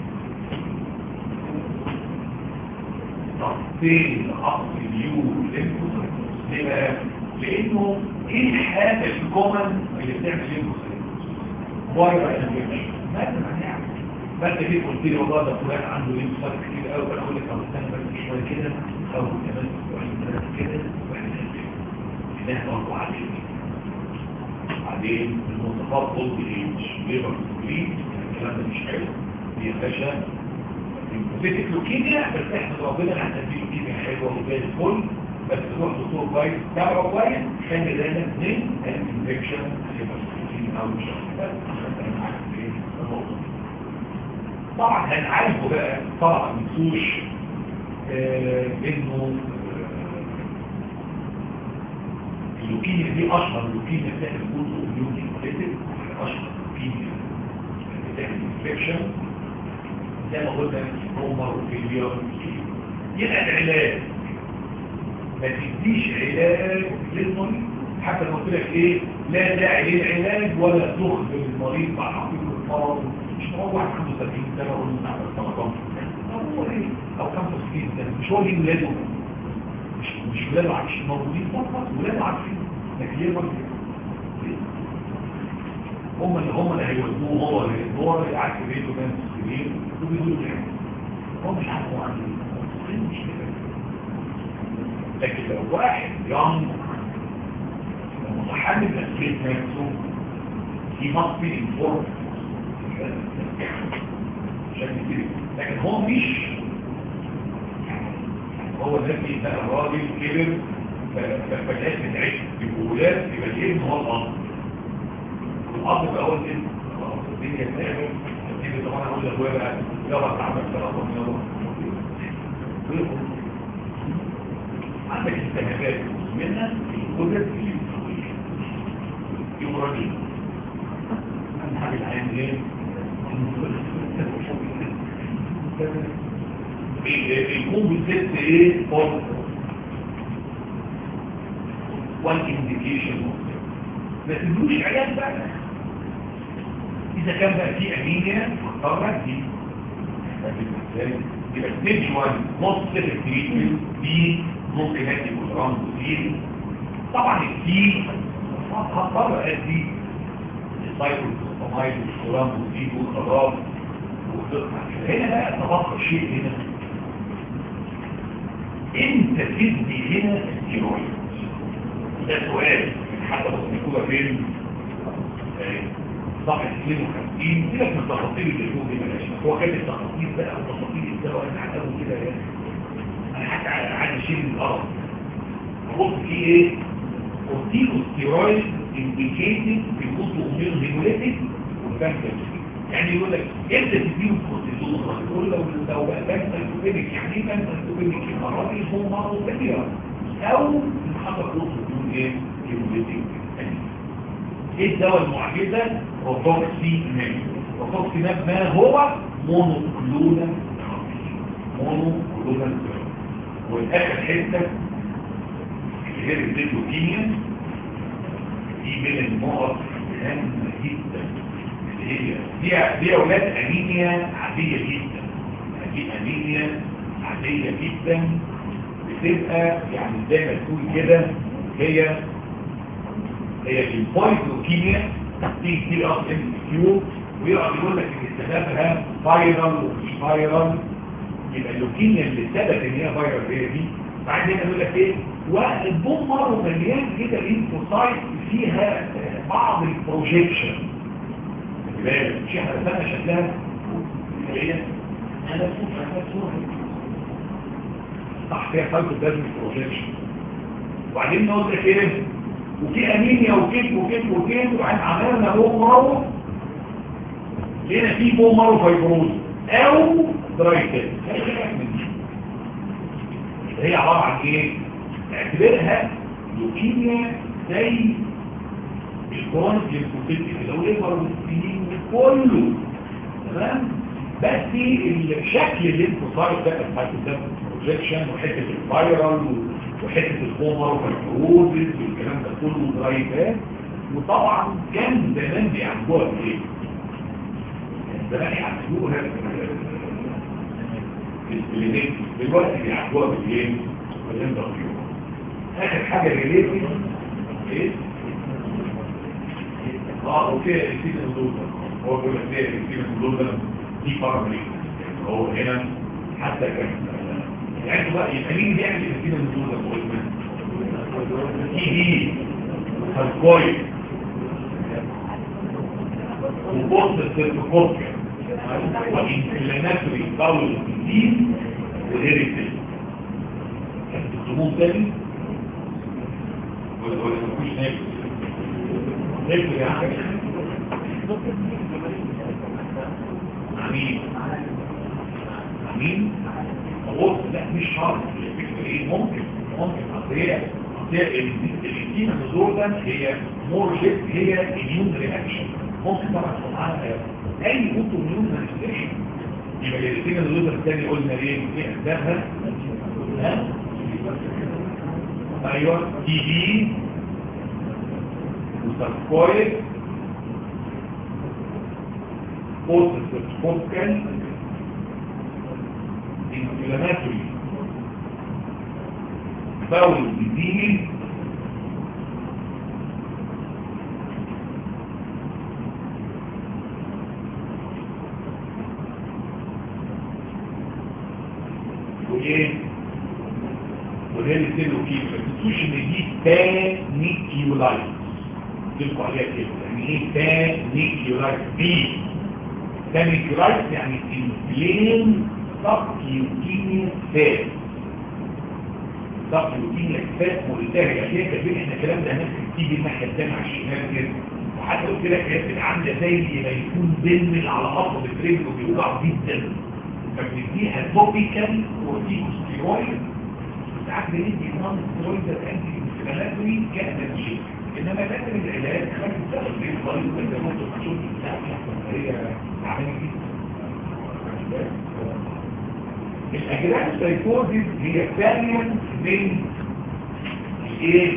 طب فين اصل اليو ليمفوسايت ليه بقى؟ لانه ايه الحاجة الكومن اللي بتعمل ليمفوسايت فايرال انفكشن ماذا هنعمل فانت جيت قلت لي والله ده فلان عنده ليه مصاب كتير قوي فانا اقول لك طب استنى بس شويه كده او كمان اسبوعين ثلاثه كده واحنا ده برضه عليه بعدين المواصفات قلت ايش ليبر كومبليت الكلام ده مش حلو هي باشا ليمفوسيتك لوكيميا بس احنا ربنا احنا دي لوكيميا حلوه وزي الفل بس تروح دكتور كويس تابعه كويس خلي بالك من الانفكشن او مش بس عشان تبقى عارف ايه النقطه طبعا هنعالجه بقى طبعا منسوش آه انه آه اللوكيميا دي اشهر لوكيميا بتاعت الجزء اليوني كوليتد اشهر لوكيميا بتاعت الانفكشن زي ما قلنا رومر وفيلير يبقى العلاج ما تديش علاج للمريض حتى لو قلت لك ايه لا داعي للعلاج ولا تخبر المريض مع حقيقه المرض مش هو واحد عنده 70 سنه ولا عنده سرطان هو ايه او 65 سنه مش هو ليه ولاده مش مش ولاده عايشين موجودين فقط ولاده عارفين لكن ليه برضه هم اللي هم اللي هيودوه هو اللي هو اللي قاعد في بيته كان كبير وبيقولوا له هو مش عارف هو عنده ايه مش كده لكن لو واحد يوم متحمل مسؤولية نفسه he must be informed عشان كده لكن هو مش هو ذكي بقى راجل كبر فالناس بتعيش بقولات يبقى الابن هو الاب الاب بقى هو الابن الدنيا تنامر الدنيا طبعا اقول لاخويا بقى يلا تعمل سرطان يلا عندك استهدافات منها القدرة في يوم راجل أهم حاجة العين ايه؟ يكون بالست ايه؟ فورد وان انديكيشن ما تدوش عيال بقى اذا كان بقى في انيميا فاضطر دي يبقى ستيج 1 نص تريتمنت دي ممكن ادي بروجرام كتير طبعا الدي هضطر ادي السايكلوسومايد والكلام والدي والخضار هنا بقى تبقى شيء هنا انت تدي هنا الستيرويد ده سؤال حتى بس مكتوبه فين صفحه 52 سيبك من التفاصيل اللي فوق دي بلاش هو كان التفاصيل بقى وتفاصيل الدواء انا هتقول كده يعني انا حتى عايز اشيل الارض احط فيه ايه كورتيكوستيرويد انديكيتد في الكتب امير هيموليتيك والبانكر يعني يقول لك امتى تديله الكورتيزون تقول لو لو بقى بانكر توبينيك يعني ايه بانكر توبينيك المره دي هو مرض كبير او نحضر نص بدون ايه هيموليتيك ايه الدواء المعجزه روفوكسي ماب روفوكسي ماب ما هو مونوكلونال مونوكلونال والاخر حته اللي هي الليوكيميا دي من النقط الهامه جدا اللي هي دي دي اولاد انيميا عاديه جدا دي انيميا عاديه جدا بتبقى يعني زي ما تقول كده هي هي البوينت لوكيميا تيجي كتير اصلا كيو ويقعد يقول لك ان سببها فايرال ومش فايرال يبقى اللوكيميا اللي ثبت ان هي فايرال هي دي بعدين يقول لك ايه والبوم مره مليان كده لينفوسايت فيها بعض البروجيكشن خلي بالك مش احنا رسمنا شكلها هي انا صوره انا صوره صح فيها سايكل دازم بروجيكشن وبعدين نقول لك ايه وفي انيميا وكيف وكيف وكيف وبعدين عملنا بوم مره لقينا في بوم مره فايبروز او دراي تيست هي عبارة عن ايه اعتبرها لوكيميا زي الكرونيك ليمفوسيتي كده وليفر والسنين كله تمام بس الشكل الليمفوسايت ده بتاعت البروجكشن وحته الفايرال وحته الكومر والفروزز والكلام ده كله درايفات وطبعا كان زمان بيعملوها بايه؟ زمان يعملوها بالسلينيك دلوقتي بيعملوها بالايه؟ بالاندوكيوم اخر حاجه ريليتد ايه؟ اه اوكي السيد الدول هو بيقول لك ايه السيد الدول ده دي باراميتر هو هنا حتى كان يعني بقى يبقى مين بيعمل السيد الدول ده بقول تي دي هالكويس وبوست السيرفوكوبيا وإنفلاماتوري باول ديزيز وهيريتيج كانت تكتبوه تاني ولا ولا مفيش ناكل ناكل يا عم عمين عمين بص لا مش شرط الفكرة ايه ممكن ممكن اصل هي الانتينا نزولا هي مور شيفت هي اميون رياكشن ممكن طبعا تكون معاها اي اوتو اميون رياكشن يبقى الانتينا نزولا الثاني قلنا ليه ايه اسبابها ها ايوه تي دي وساركويد بوست سيركوكال انفلاماتوري باول ديزيز وايه وده اللي سيلو كيف ما تنسوش ان دي بانيكيولايت تلقوا عليها كده يعني ايه بانيكيولايت بي بانيكيولايت يعني انفلين سبكيوتينيا فات سبكيوتينيا فات ملتهية هي كبير احنا الكلام ده هنفسك تيجي الناحية التانية على الشمال كده وحتى قلت لك هي بتبقى عاملة زي ما يكون بنمل على عصب الرجل وبيوجع جدا فبنديها توبيكال كورتيكوستيرويد ساعات بندي نظام الستيرويد ده انتي انفلاماتوري كأنتي انما لازم العلاج خلي السبب ليه الطريق ده ممكن تشوف هي عمليه جدا الاجراء السيكوزيس هي ثانيا من ايه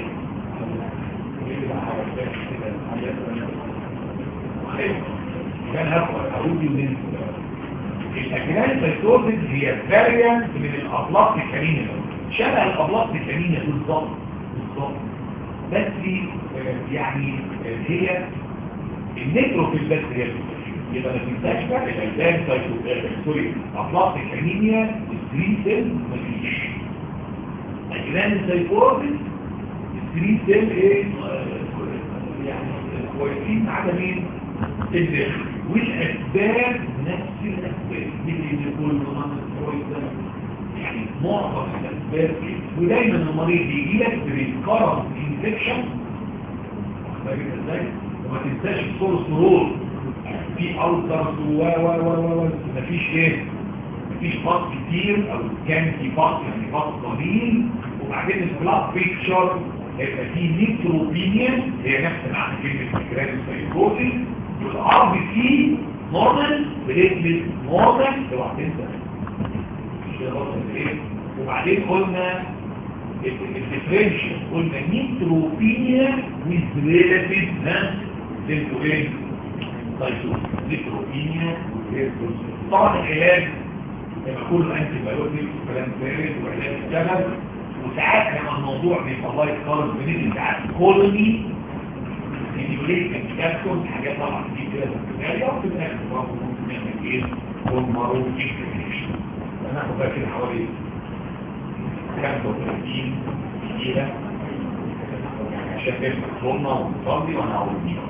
كان هقول اقول من الاجراء السيكوزيس هي فاريانت من الابلاط الكريمه شبه الابلاط الكريمه بالظبط بالظبط بس يعني هي النيتروفيل بس هي يبقى ما تنساش بقى الالبان سوري اطلاق الكانيميا الثري سيل مفيش اجران السيكوروزيس الثري سيل ايه يعني كويسين على مين الداخل والاسباب نفس الاسباب مثل كل مناطق يعني معظم الاسباب ودايما المريض يجي لك بريكارنت انفكشن ازاي وما تنساش الصور سرور في ألترس و و و و و مفيش ايه مفيش فاس كتير او كان في فاس يعني فاس قليل وبعدين البلاك بيكتشر هيبقى فيه نيتروبينيا هي نفس معنى كلمة فكرات السيكوزي والار بي سي نورمال بليتمنت نورمال اوعى تنسى ايه وبعدين قلنا الديفرنشال قلنا نيتروبينيا ويز ريلاتيف ها دلتو ايه طيب نيتروبينيا طبعا العلاج يبقى كله انتي بايوتيك وكلام بارد وعلاج الجبل وساعات لما الموضوع بيبقى الله يتقارن بين ساعات كولوني ستيميوليت كابسول حاجات طبعا دي كده بكتيريا وفي الاخر برضه ممكن نعمل ايه هرمون انفلاميشن هناخد بقى كده حوالي 35 دقيقة عشان نفتح صورنا ونصلي ونعود بيها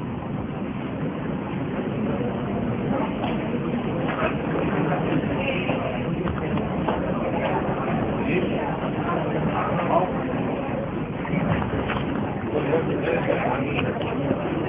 Thank you.